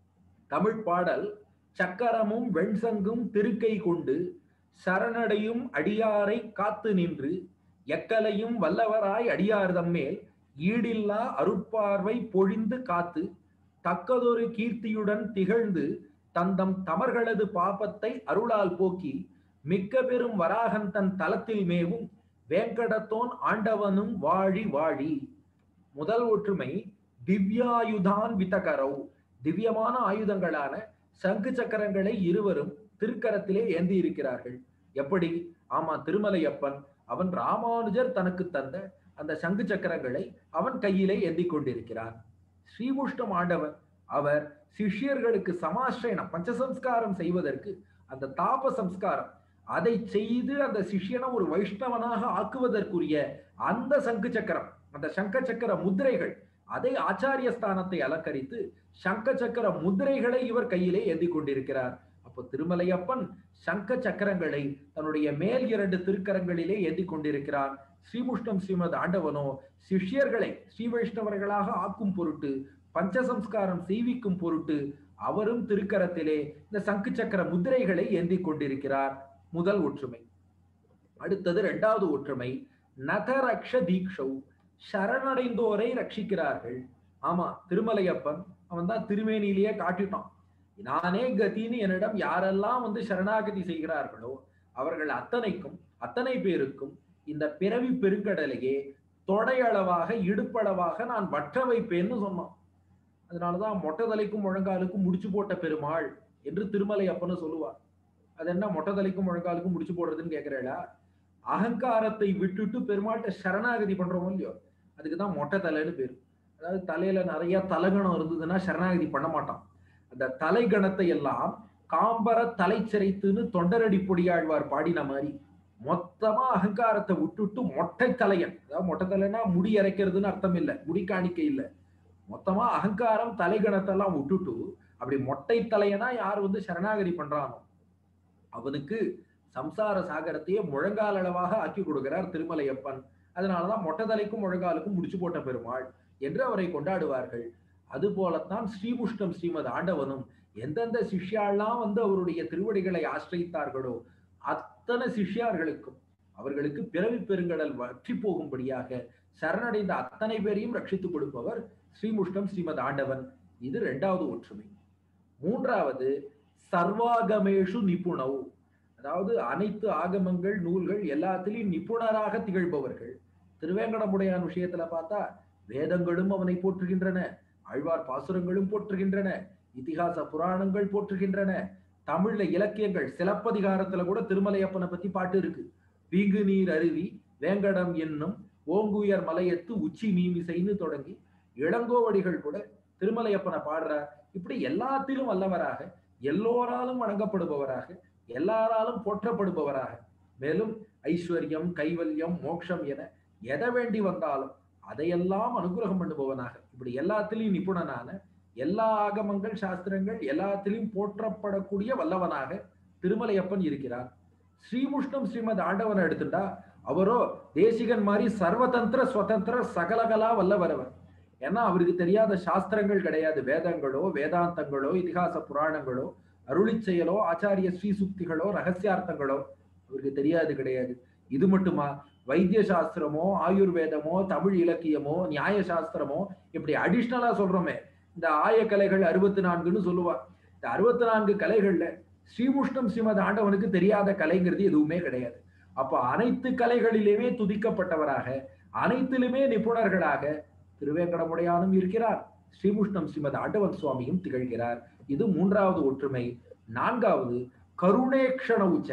[SPEAKER 2] தமிழ் பாடல் சக்கரமும் வெண்சங்கும் திருக்கை கொண்டு சரணடையும் அடியாரை காத்து நின்று எக்கலையும் வல்லவராய் அடியார்தம் மேல் ஈடில்லா அருட்பார்வை பொழிந்து காத்து தக்கதொரு கீர்த்தியுடன் திகழ்ந்து தந்தம் தமர்களது பாபத்தை அருளால் போக்கி மிக்க பெரும் வராகன் தன் தலத்தில் மேவும் வேங்கடத்தோன் ஆண்டவனும் வாழி வாழி முதல் ஒற்றுமை திவ்யாயுதான் வித்தகரவு திவ்யமான ஆயுதங்களான சங்கு சக்கரங்களை இருவரும் திருக்கரத்திலே ஏந்தி இருக்கிறார்கள் எப்படி ஆமா திருமலையப்பன் அவன் ராமானுஜர் தனக்கு தந்த அந்த சங்கு சக்கரங்களை அவன் கையிலே ஏந்தி கொண்டிருக்கிறான் ஸ்ரீமுஷ்டம் ஆண்டவன் அவர் சிஷ்யர்களுக்கு சமாஸ்ரயணம் பஞ்சசம்ஸ்காரம் செய்வதற்கு அந்த தாப சம்ஸ்காரம் அதை செய்து அந்த சிஷ்யனை ஒரு வைஷ்ணவனாக ஆக்குவதற்குரிய அந்த சங்கு சக்கரம் அந்த சங்க சக்கர முத்திரைகள் அதை ஆச்சாரிய ஸ்தானத்தை அலங்கரித்து சங்க சக்கர முத்திரைகளை இவர் கையிலே ஏந்தி கொண்டிருக்கிறார் அப்போ திருமலையப்பன் சங்க சக்கரங்களை தன்னுடைய மேல் இரண்டு திருக்கரங்களிலே ஏந்தி கொண்டிருக்கிறார் ஸ்ரீமுஷ்ணம் ஸ்ரீமத் ஆண்டவனோ சிஷ்யர்களை ஸ்ரீ வைஷ்ணவர்களாக ஆக்கும் பொருட்டு பஞ்சசம்ஸ்காரம் செய்விக்கும் பொருட்டு அவரும் திருக்கரத்திலே இந்த சங்கு சக்கர முத்திரைகளை ஏந்தி கொண்டிருக்கிறார் முதல் ஒற்றுமை அடுத்தது இரண்டாவது ஒற்றுமை நதரக்ஷ தீக்ஷௌ சரணடைந்தோரை ரட்சிக்கிறார்கள் ஆமா திருமலையப்பன் அவன் தான் திருமேனிலேயே காட்டிட்டான் நானே கதின்னு என்னிடம் யாரெல்லாம் வந்து சரணாகதி செய்கிறார்களோ அவர்கள் அத்தனைக்கும் அத்தனை பேருக்கும் இந்த பிறவி பெருங்கடலையே தொடையளவாக இடுப்பளவாக நான் வற்ற வைப்பேன்னு சொன்னான் அதனாலதான் மொட்டை தலைக்கும் முழங்காலுக்கும் முடிச்சு போட்ட பெருமாள் என்று திருமலை அப்பன்னு சொல்லுவார் அது என்ன மொட்டை தலைக்கும் முழங்காலுக்கும் முடிச்சு போடுறதுன்னு கேட்கிறேடா அகங்காரத்தை விட்டுட்டு பெருமாள்கிட்ட சரணாகதி பண்றோமோ இல்லையோ அதுக்குதான் மொட்டை தலைன்னு பேரு அதாவது தலையில நிறைய தலகணம் இருந்ததுன்னா சரணாகதி பண்ண மாட்டான் அந்த தலைகணத்தை எல்லாம் காம்பர தலை சிறைத்துன்னு தொண்டரடி பொடியாழ்வார் பாடின மாதிரி மொத்தமா அகங்காரத்தை விட்டுட்டு மொட்டை தலையன் அதாவது மொட்டை தலைனா முடி அரைக்கிறதுன்னு அர்த்தம் இல்லை முடி காணிக்கை இல்லை மொத்தமா அகங்காரம் தலைகணத்தெல்லாம் விட்டுட்டு அப்படி மொட்டை தலையனா யார் வந்து சரணாகதி பண்றானோ அவனுக்கு சம்சார சாகரத்தையே முழங்கால் அளவாக ஆக்கி கொடுக்கிறார் திருமலையப்பன் அதனாலதான் மொட்டை தலைக்கும் முழங்காலுக்கும் முடிச்சு போட்ட பெருமாள் என்று அவரை கொண்டாடுவார்கள் அது போலத்தான் ஸ்ரீமுஷ்டம் ஸ்ரீமத் ஆண்டவனும் எந்தெந்த சிஷ்யாலாம் வந்து அவருடைய திருவடிகளை ஆசிரித்தார்களோ அத்தனை சிஷ்யார்களுக்கும் அவர்களுக்கு பிறவி பெருங்கடல் வற்றி போகும்படியாக சரணடைந்த அத்தனை பேரையும் ரட்சித்துக் கொடுப்பவர் ஸ்ரீமுஷ்டம் ஸ்ரீமத் ஆண்டவன் இது இரண்டாவது ஒற்றுமை மூன்றாவது சர்வாகமேஷு நிபுணவு அதாவது அனைத்து ஆகமங்கள் நூல்கள் எல்லாத்திலையும் நிபுணராக திகழ்பவர்கள் திருவேங்கடமுடையான் விஷயத்துல பார்த்தா வேதங்களும் அவனை போற்றுகின்றன ஆழ்வார் பாசுரங்களும் போற்றுகின்றன இதிகாச புராணங்கள் போற்றுகின்றன தமிழ்ல இலக்கியங்கள் சிலப்பதிகாரத்துல கூட திருமலையப்பனை பத்தி பாட்டு இருக்கு வீங்கு நீர் அருவி வேங்கடம் என்னும் ஓங்குயர் மலையத்து உச்சி மீமிசைன்னு தொடங்கி இளங்கோவடிகள் கூட திருமலையப்பனை பாடுறார் இப்படி எல்லாத்திலும் வல்லவராக எல்லோராலும் வணங்கப்படுபவராக எல்லாராலும் போற்றப்படுபவராக மேலும் ஐஸ்வர்யம் கைவல்யம் மோட்சம் என எதை வேண்டி வந்தாலும் அதையெல்லாம் அனுகிரகம் பண்ணுபவனாக இப்படி எல்லாத்திலையும் நிபுணனான எல்லா ஆகமங்கள் சாஸ்திரங்கள் எல்லாத்திலையும் போற்றப்படக்கூடிய வல்லவனாக திருமலையப்பன் இருக்கிறார் ஸ்ரீமுஷ்ணம் ஸ்ரீமத் ஆண்டவனை எடுத்துட்டா அவரோ தேசிகன் மாதிரி சர்வதந்திர சுதந்திர சகலகலா வல்லவரவர் ஏன்னா அவருக்கு தெரியாத சாஸ்திரங்கள் கிடையாது வேதங்களோ வேதாந்தங்களோ இதிகாச புராணங்களோ அருளிச் செயலோ ஆச்சாரிய ஸ்ரீசுக்திகளோ ரகசியார்த்தங்களோ அவருக்கு தெரியாது கிடையாது இது மட்டுமா வைத்திய சாஸ்திரமோ ஆயுர்வேதமோ தமிழ் இலக்கியமோ நியாய சாஸ்திரமோ இப்படி அடிஷ்னலா சொல்றோமே இந்த ஆய கலைகள் அறுபத்தி நான்குன்னு சொல்லுவா இந்த அறுபத்தி நான்கு கலைகள்ல ஸ்ரீமுஷ்ணம் ஸ்ரீமத் ஆண்டவனுக்கு தெரியாத கலைங்கிறது எதுவுமே கிடையாது அப்ப அனைத்து கலைகளிலுமே துதிக்கப்பட்டவராக அனைத்திலுமே நிபுணர்களாக திருவேங்கடமுடையானும் இருக்கிறார் ஸ்ரீமுஷ்ணம் ஸ்ரீமத் ஆண்டவன் சுவாமியும் திகழ்கிறார் இது மூன்றாவது ஒற்றுமை நான்காவது கருணேக்ஷண உச்ச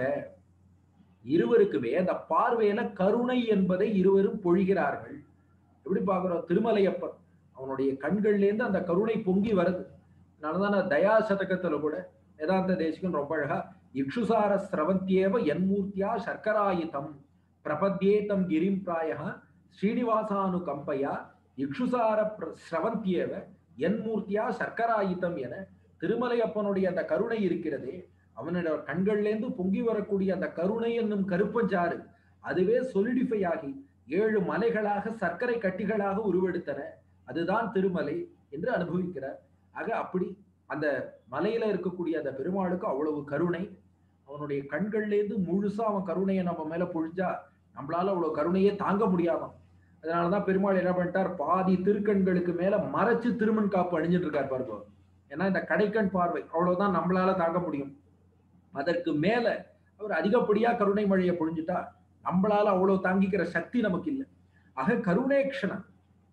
[SPEAKER 2] இருவருக்குமே அந்த பார்வையில கருணை என்பதை இருவரும் பொழிகிறார்கள் எப்படி பாக்குறோம் திருமலையப்பன் அவனுடைய கண்கள்ல இருந்து அந்த கருணை பொங்கி வருது அதனாலதான் தயா சதகத்துல கூட வேதாந்த தேசிகன் ரொம்ப அழகா இக்ஷுசார ஸ்ரவந்தியேவ என்மூர்த்தியா சர்க்கராயுதம் பிரபத்யேதம் கிரிம் பிராய ஸ்ரீனிவாசானு கம்பையா இக்ஷுசார ஸ்ரவந்தியேவ என்மூர்த்தியா சர்க்கராயுதம் என திருமலையப்பனுடைய அந்த கருணை இருக்கிறதே அவனுடைய கண்கள்லேருந்து பொங்கி வரக்கூடிய அந்த கருணை என்னும் கருப்பஞ்சாறு அதுவே சொலிடிஃபை ஆகி ஏழு மலைகளாக சர்க்கரை கட்டிகளாக உருவெடுத்தன அதுதான் திருமலை என்று அனுபவிக்கிறார் ஆக அப்படி அந்த மலையில இருக்கக்கூடிய அந்த பெருமாளுக்கு அவ்வளவு கருணை அவனுடைய கண்கள்லேருந்து முழுசா அவன் கருணையை நம்ம மேல பொழிஞ்சா நம்மளால அவ்வளவு கருணையே தாங்க முடியாதான் அதனாலதான் பெருமாள் என்ன பண்ணிட்டார் பாதி திருக்கண்களுக்கு மேல மறைச்சு திருமண் காப்பு அணிஞ்சிட்டு இருக்கார் பாருங்க ஏன்னா இந்த கடைக்கண் பார்வை அவ்வளவுதான் நம்மளால தாங்க முடியும் அதற்கு மேல அவர் அதிகப்படியா கருணை மழையை பொழிஞ்சுட்டா நம்மளால அவ்வளவு தாங்கிக்கிற சக்தி நமக்கு இல்லை ஆக கருணேக்ஷணன்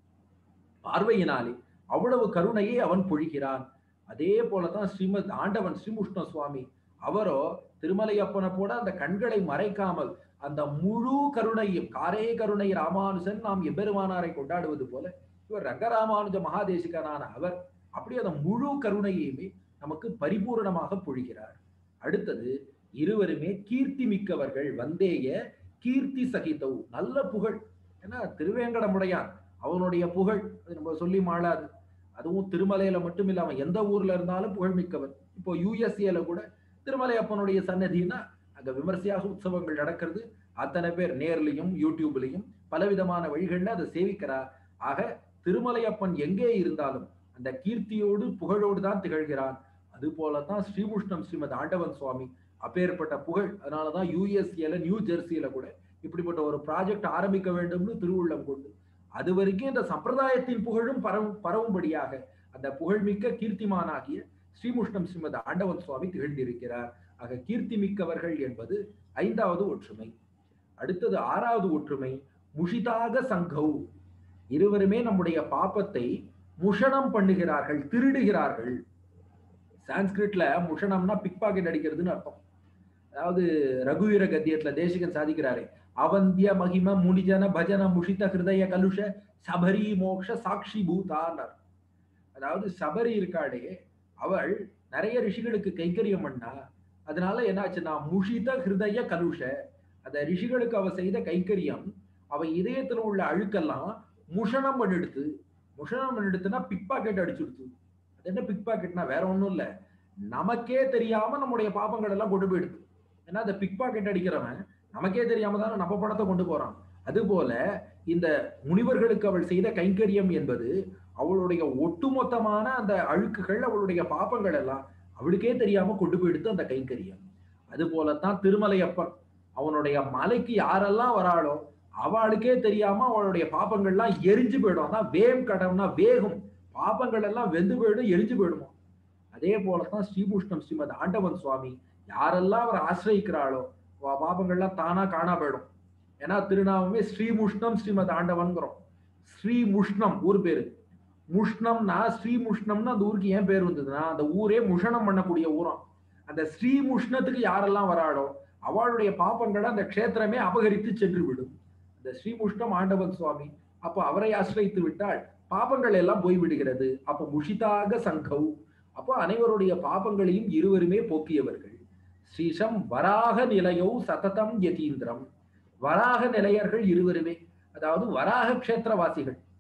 [SPEAKER 2] பார்வையினாலே அவ்வளவு கருணையை அவன் பொழிகிறான் அதே போலதான் ஸ்ரீமத் ஆண்டவன் ஸ்ரீமுஷ்ண சுவாமி அவரோ திருமலையப்பனை போட அந்த கண்களை மறைக்காமல் அந்த முழு கருணையும் காரே கருணை ராமானுஜன் நாம் எம்பெருமானாரை கொண்டாடுவது போல இவர் ரங்கராமானுஜ மகாதேசிகனான அவர் அப்படி அந்த முழு கருணையுமே நமக்கு பரிபூரணமாக பொழிகிறார் அடுத்தது இருவருமே கீர்த்தி மிக்கவர்கள் வந்தேய கீர்த்தி சகிதவு நல்ல புகழ் ஏன்னா திருவேங்கடமுடையான் அவனுடைய புகழ் அது நம்ம சொல்லி மாளாது அதுவும் திருமலையில மட்டும் இல்லாம எந்த ஊர்ல இருந்தாலும் புகழ் மிக்கவர் இப்போ யூஎஸ்ஏல கூட திருமலை அப்பனுடைய சன்னதினா அங்க விமர்சையாக உற்சவங்கள் நடக்கிறது அத்தனை பேர் நேர்லையும் யூடியூப்லையும் பலவிதமான வழிகள்ல அதை சேவிக்கிறார் ஆக திருமலையப்பன் எங்கே இருந்தாலும் அந்த கீர்த்தியோடு புகழோடு தான் திகழ்கிறான் அது போலதான் ஸ்ரீமுஷ்ணம் ஸ்ரீமத் ஆண்டவன் சுவாமி அப்பேற்பட்ட புகழ் அதனாலதான் யூஎஸ்ஏல நியூ ஜெர்சியில கூட இப்படிப்பட்ட ஒரு ப்ராஜெக்ட் ஆரம்பிக்க வேண்டும்னு திருவுள்ளம் கொண்டு அது வரைக்கும் இந்த சம்பிரதாயத்தின் புகழும் பரவும் பரவும்படியாக அந்த புகழ்மிக்க கீர்த்திமானாகிய ஸ்ரீமுஷ்ணம் ஸ்ரீமத் ஆண்டவன் சுவாமி திகழ்ந்திருக்கிறார் ஆக கீர்த்தி மிக்கவர்கள் என்பது ஐந்தாவது ஒற்றுமை அடுத்தது ஆறாவது ஒற்றுமை முஷிதாக சங்கௌ இருவருமே நம்முடைய பாப்பத்தை முஷணம் பண்ணுகிறார்கள் திருடுகிறார்கள் சான்ஸ்கிரிட்ல முஷணம்னா பிக் பாக்கெட் அடிக்கிறதுன்னு அர்த்தம் அதாவது ரகுவீர கத்தியத்துல தேசிகன் சாதிக்கிறாரு அவந்திய மகிம முனிஜன பஜன முஷித ஹிருதய கலுஷ சபரி மோக்ஷ சாட்சி பூதானர் அதாவது சபரி இருக்காடே அவள் நிறைய ரிஷிகளுக்கு கைங்கரியம் பண்ணா அதனால என்னாச்சுன்னா முஷித ஹிருதய கலுஷ அந்த ரிஷிகளுக்கு அவ செய்த கைங்கரியம் அவ இதயத்துல உள்ள அழுக்கெல்லாம் முஷணம் பண்ணிடுத்து முஷணம் பண்ணிடுத்துனா பிக் பாக்கெட் அடிச்சுடுத்து அது என்ன பிக் பாக்கெட்னா வேற ஒண்ணும் இல்ல நமக்கே தெரியாம நம்முடைய பாப்பங்கள் எல்லாம் கொண்டு போயிடுது ஏன்னா அந்த பிக் பாக்கெட் அடிக்கிறவன் நமக்கே தெரியாம தானே நம்ம பணத்தை கொண்டு போறான் அதுபோல இந்த முனிவர்களுக்கு அவள் செய்த கைங்கரியம் என்பது அவளுடைய ஒட்டுமொத்தமான அந்த அழுக்குகள் அவளுடைய பாப்பங்கள் எல்லாம் அவளுக்கே தெரியாம கொண்டு போயிடுத்து அந்த கைங்கரியம் அது போலத்தான் திருமலையப்பன் அவனுடைய மலைக்கு யாரெல்லாம் வராளோ அவளுக்கே தெரியாம அவளுடைய பாப்பங்கள்லாம் எரிஞ்சு போயிடும் அதான் வேம் கடம்னா வேகும் பாப்பங்கள் எல்லாம் வெந்து போயிடும் எரிஞ்சு போயிடுமோ அதே போலதான் ஸ்ரீபூஷ்ணம் ஸ்ரீமத் ஆண்டவன் சுவாமி யாரெல்லாம் அவர் ஆசிரியிக்கிறாளோ பாபங்கள்லாம் தானா காணா போயிடும் ஏன்னா திருநாமமே ஸ்ரீமுஷ்ணம் ஸ்ரீமத் ஆண்டவன்கிறோம் ஸ்ரீமுஷ்ணம் ஊர் பேரு முஷ்ணம்னா ஸ்ரீமுஷ்ணம்னு அந்த ஊருக்கு ஏன் பேர் வந்ததுன்னா அந்த ஊரே முஷணம் பண்ணக்கூடிய ஊரம் அந்த ஸ்ரீமுஷ்ணத்துக்கு யாரெல்லாம் வராளோ அவளுடைய பாப்பங்களை அந்த க்ஷேத்திரமே அபகரித்து சென்று விடும் அந்த ஸ்ரீமுஷ்ணம் ஆண்டவன் சுவாமி அப்போ அவரை ஆசிரியித்து விட்டால் பாபங்கள் எல்லாம் போய்விடுகிறது அப்போ முஷிதாக சங்கவ் அப்போ அனைவருடைய பாபங்களையும் இருவருமே போக்கியவர்கள் ஸ்ரீஷம் வராக நிலையோ சததம் யதீந்திரம் வராக நிலையர்கள் இருவருமே அதாவது வராக கஷேத்திரவாசிகள்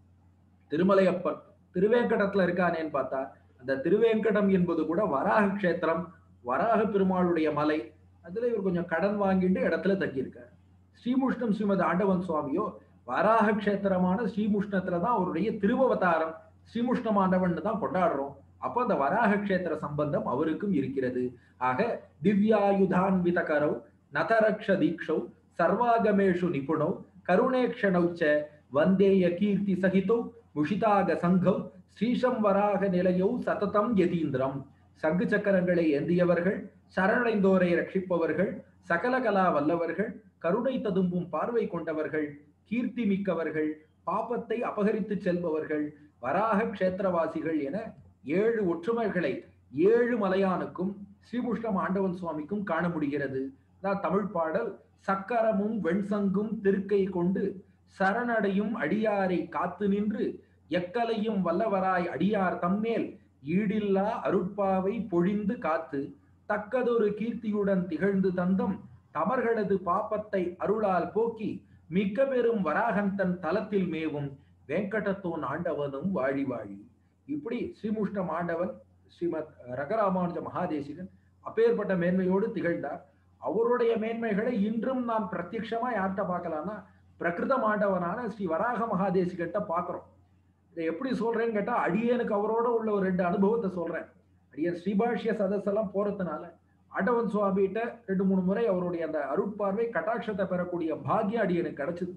[SPEAKER 2] திருமலையப்பன் திருவேங்கடத்துல இருக்கானேன்னு பார்த்தா அந்த திருவேங்கடம் என்பது கூட வராக கஷேத்திரம் வராக பெருமாளுடைய மலை அதுல இவர் கொஞ்சம் கடன் வாங்கிட்டு இடத்துல தங்கியிருக்கார் ஸ்ரீமுஷ்ணம் ஸ்ரீமத் ஆண்டவன் சுவாமியோ வராக கஷேத்திரமான ஸ்ரீமுஷ்ணத்துல தான் அவருடைய திருவவதாரம் ஸ்ரீமுஷ்ணம் ஆண்டவன் தான் கொண்டாடுறோம் அப்போ அந்த வராக கஷேத்திர சம்பந்தம் அவருக்கும் இருக்கிறது ஆக திவ்யாயுதான்வித கரௌ நதரக்ஷ தீக்ஷௌ சர்வாகமேஷு நிபுணௌ கருணேக்ஷணௌ ச வந்தேய கீர்த்தி சகிதௌ முஷிதாக சங்கௌ ஸ்ரீஷம் வராக நிலையௌ சததம் யதீந்திரம் சங்கு சக்கரங்களை ஏந்தியவர்கள் சரணடைந்தோரை ரட்சிப்பவர்கள் சகல கலா வல்லவர்கள் கருணை ததும்பும் பார்வை கொண்டவர்கள் கீர்த்தி மிக்கவர்கள் பாப்பத்தை அபகரித்து செல்பவர்கள் வராக கஷேத்திரவாசிகள் என ஏழு ஒற்றுமைகளை ஏழு மலையானுக்கும் ஸ்ரீமுஷ்ணம் ஆண்டவன் சுவாமிக்கும் காண முடிகிறது தான் தமிழ் பாடல் சக்கரமும் வெண்சங்கும் திருக்கை கொண்டு சரணடையும் அடியாரை காத்து நின்று எக்கலையும் வல்லவராய் அடியார் தம்மேல் ஈடில்லா அருட்பாவை பொழிந்து காத்து தக்கதொரு கீர்த்தியுடன் திகழ்ந்து தந்தம் தமர்களது பாப்பத்தை அருளால் போக்கி மிக்க பெரும் வராகன் தன் தலத்தில் மேவும் வெங்கடத்தோன் ஆண்டவனும் வாழி வாழி இப்படி ஸ்ரீமுஷ்ணம் ஆண்டவன் ஸ்ரீமத் ரகராமானுஜ மகாதேசிகன் அப்பேற்பட்ட மேன்மையோடு திகழ்ந்தார் அவருடைய மேன்மைகளை இன்றும் நாம் பிரத்யட்சமா யார்கிட்ட பார்க்கலாம்னா பிரகிருத மாண்டவனான ஸ்ரீ வராக மகாதேசிகிட்ட பார்க்கிறோம் இதை எப்படி சொல்றேன்னு கேட்டா அடியனுக்கு அவரோட உள்ள ஒரு ரெண்டு அனுபவத்தை சொல்றேன் அடியன் ஸ்ரீபாஷ்ய சதஸெல்லாம் போறதுனால ஆண்டவன் சுவாமிகிட்ட ரெண்டு மூணு முறை அவருடைய அந்த அருட்பார்வை கட்டாட்சத்தை பெறக்கூடிய பாக்கியம் அடியனுக்கு கிடைச்சது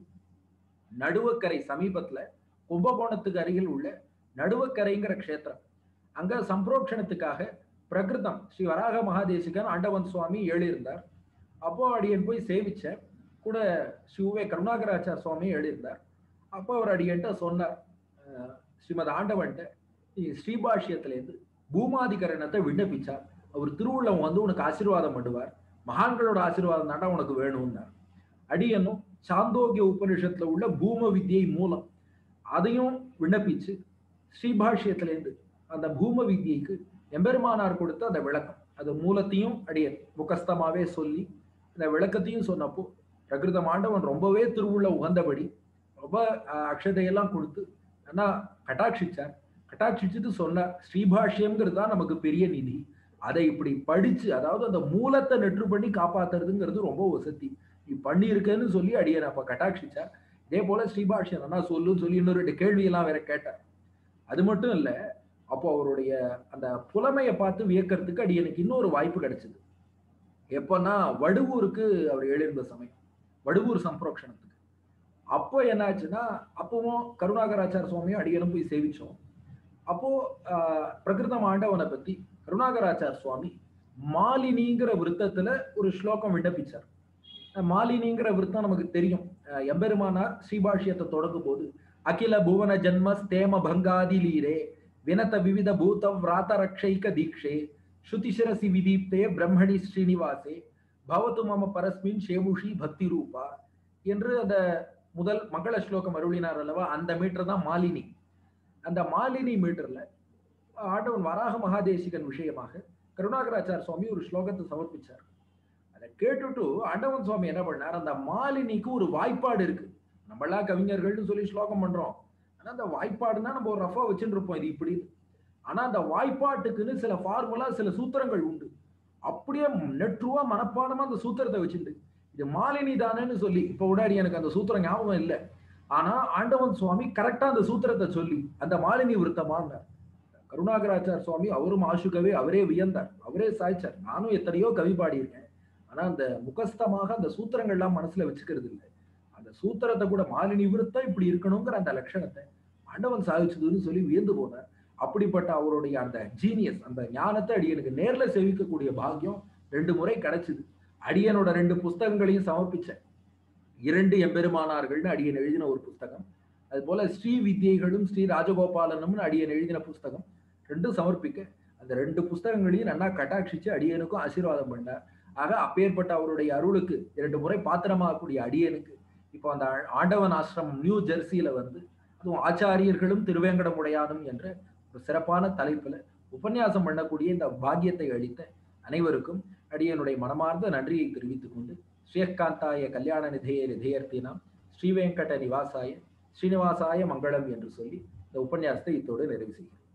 [SPEAKER 2] நடுவக்கரை சமீபத்துல கும்பகோணத்துக்கு அருகில் உள்ள நடுவக்கரைங்கிற க்ஷேத்திரம் அங்க சம்பரோக்ஷணத்துக்காக பிரகிருதம் ஸ்ரீ வராக மகாதேசிகன் ஆண்டவன் சுவாமி எழுதியிருந்தார் அப்போ அடியன் போய் சேவிச்சேன் கூட ஸ்ரீ கருணாகராச்சார் சுவாமி எழுதியிருந்தார் அப்போ அவர் அடியன்ட்ட சொன்னார் அஹ், ஸ்ரீமத் ஆண்டவன்ட்ட நீ ஸ்ரீபாஷ்யத்திலேருந்து பூமாதிகரணத்தை விண்ணப்பிச்சார் அவர் திருவுள்ளம் வந்து உனக்கு ஆசீர்வாதம் பண்ணுவார் மகான்களோட ஆசீர்வாதம் தாண்டா உனக்கு வேணும்னார் அடியனும் சாந்தோக்கிய உபனிஷத்துல உள்ள பூம வித்யை மூலம் அதையும் விண்ணப்பிச்சு ஸ்ரீபாஷ்யத்திலேருந்து அந்த பூம வித்யைக்கு எம்பெருமானார் கொடுத்த அந்த விளக்கம் அது மூலத்தையும் அடியன் முகஸ்தமாவே சொல்லி அந்த விளக்கத்தையும் சொன்னப்போ பிரகிருத ஆண்டவன் ரொம்பவே திருவுள்ள உகந்தபடி ரொம்ப அஹ், அக்ஷதையெல்லாம் கொடுத்து ஆனா கட்டாட்சிச்சார் கட்டாட்சிச்சுட்டு சொன்னார் ஸ்ரீபாஷ்யம்ங்கிறது தான் நமக்கு பெரிய நிதி அதை இப்படி படிச்சு அதாவது அந்த மூலத்தை நெற்று பண்ணி காப்பாத்துறதுங்கிறது ரொம்ப வசதி நீ பண்ணியிருக்கேன்னு சொல்லி அடியன் அப்ப கட்டாட்சிச்சார் இதே போல ஸ்ரீபாஷ்யம் அண்ணா சொல்லுன்னு சொல்லி இன்னொரு ரெண்டு கேள்வியெல்லாம் வேற கேட்டார் அது மட்டும் இல்ல அப்போ அவருடைய அந்த புலமையை பார்த்து வியக்கிறதுக்கு அடியனுக்கு இன்னொரு வாய்ப்பு கிடைச்சது எப்பன்னா வடுவூருக்கு அவர் எழுந்த சமயம் வடுவூர் சம்பரோக்ஷணத்துக்கு அப்போ என்னாச்சுன்னா அப்பவும் கருணாகராச்சார சுவாமியும் அடியனும் போய் சேவிச்சோம் அப்போ ஆஹ், பிரகிருதம் ஆண்டவனை பத்தி கருணாகராச்சார் சுவாமி மாலினிங்கிற விருத்தத்துல ஒரு ஸ்லோகம் விண்ணப்பிச்சார் அஹ் மாலினிங்கிற விருத்தம் நமக்கு தெரியும் அஹ் எம்பெருமானார் ஸ்ரீபாஷ்யத்தை தொடங்கும் போது அகில புவன ஜன்ம ஸ்தேம பங்காதி லீரே வினத விவித பூத விராத ரக்ஷைக தீக்ஷே ஸ்ருதிசிரசி விதீப்தே பிரம்மணி ஸ்ரீனிவாசே பவத்து மம பரஸ்மின் ஷேமுஷி பக்தி ரூபா என்று அந்த முதல் மங்கள ஸ்லோகம் அருளினார் அல்லவா அந்த மீட்டர் தான் மாலினி அந்த மாலினி மீட்டர்ல ஆண்டவன் வராக மகாதேசிகன் விஷயமாக கருணாகராச்சார் சுவாமி ஒரு ஸ்லோகத்தை சமர்ப்பிச்சார் அதை கேட்டுட்டு ஆண்டவன் சுவாமி என்ன பண்ணார் அந்த மாலினிக்கு ஒரு வாய்ப்பாடு இருக்கு நம்மளாம் கவிஞர்கள்னு சொல்லி ஸ்லோகம் பண்றோம் ஆனா அந்த வாய்ப்பாடுனா நம்ம ஒரு ரஃபா வச்சுட்டு இருப்போம் இது இப்படி ஆனா அந்த வாய்ப்பாட்டுக்குன்னு சில ஃபார்முலா சில சூத்திரங்கள் உண்டு அப்படியே நெற்றுவா மனப்பாடமா அந்த சூத்திரத்தை வச்சுட்டு இது மாலினி தானேன்னு சொல்லி இப்ப உடாடி எனக்கு அந்த சூத்திரம் ஞாபகம் இல்லை ஆனா ஆண்டவன் சுவாமி கரெக்டா அந்த சூத்திரத்தை சொல்லி அந்த மாலினி விருத்தமானார் கருணாகராச்சார் சுவாமி அவரும் ஆசுகவே அவரே வியந்தார் அவரே சாய்ச்சார் நானும் எத்தனையோ கவி பாடியிருக்கேன் ஆனா அந்த முகஸ்தமாக அந்த சூத்திரங்கள்லாம் மனசுல வச்சுக்கிறது இல்லை அந்த சூத்திரத்தை கூட மாலினி விருத்தம் இப்படி இருக்கணுங்கிற அந்த லட்சணத்தை ஆண்டவன் சாதிச்சதுன்னு சொல்லி வியந்து போனார் அப்படிப்பட்ட அவருடைய அந்த ஜீனியஸ் அந்த ஞானத்தை அடியனுக்கு நேர்ல செவிக்கக்கூடிய பாக்கியம் ரெண்டு முறை கிடைச்சது அடியனோட ரெண்டு புஸ்தகங்களையும் சமர்ப்பிச்சேன் இரண்டு எம்பெருமானார்கள்னு அடியன் எழுதின ஒரு புஸ்தகம் அது போல ஸ்ரீ வித்யைகளும் ஸ்ரீ ராஜகோபாலனும்னு அடியன் எழுதின புஸ்தகம் ரெண்டும் சமர்ப்பிக்க அந்த ரெண்டு புஸ்தகங்களையும் நல்லா கட்டாட்சிச்சு அடியனுக்கும் ஆசீர்வாதம் பண்ணார் ஆக அப்பேற்பட்ட அவருடைய அருளுக்கு இரண்டு முறை பாத்திரமாகக்கூடிய அடியனுக்கு இப்போ அந்த ஆண்டவன் ஆசிரமம் நியூ ஜெர்சியில வந்து அதுவும் ஆச்சாரியர்களும் திருவேங்கடமுடையானும் என்ற ஒரு சிறப்பான தலைப்புல உபன்யாசம் பண்ணக்கூடிய இந்த பாக்கியத்தை அளித்த அனைவருக்கும் அடியனுடைய மனமார்ந்த நன்றியை தெரிவித்துக் கொண்டு ஸ்ரீயகாந்தாய கல்யாண நிதைய நிதையர்த்தினாம் ஸ்ரீவேங்கட நிவாசாய ஸ்ரீனிவாசாய மங்களம் என்று சொல்லி இந்த உபன்யாசத்தை இத்தோடு நிறைவு செய்கிறேன்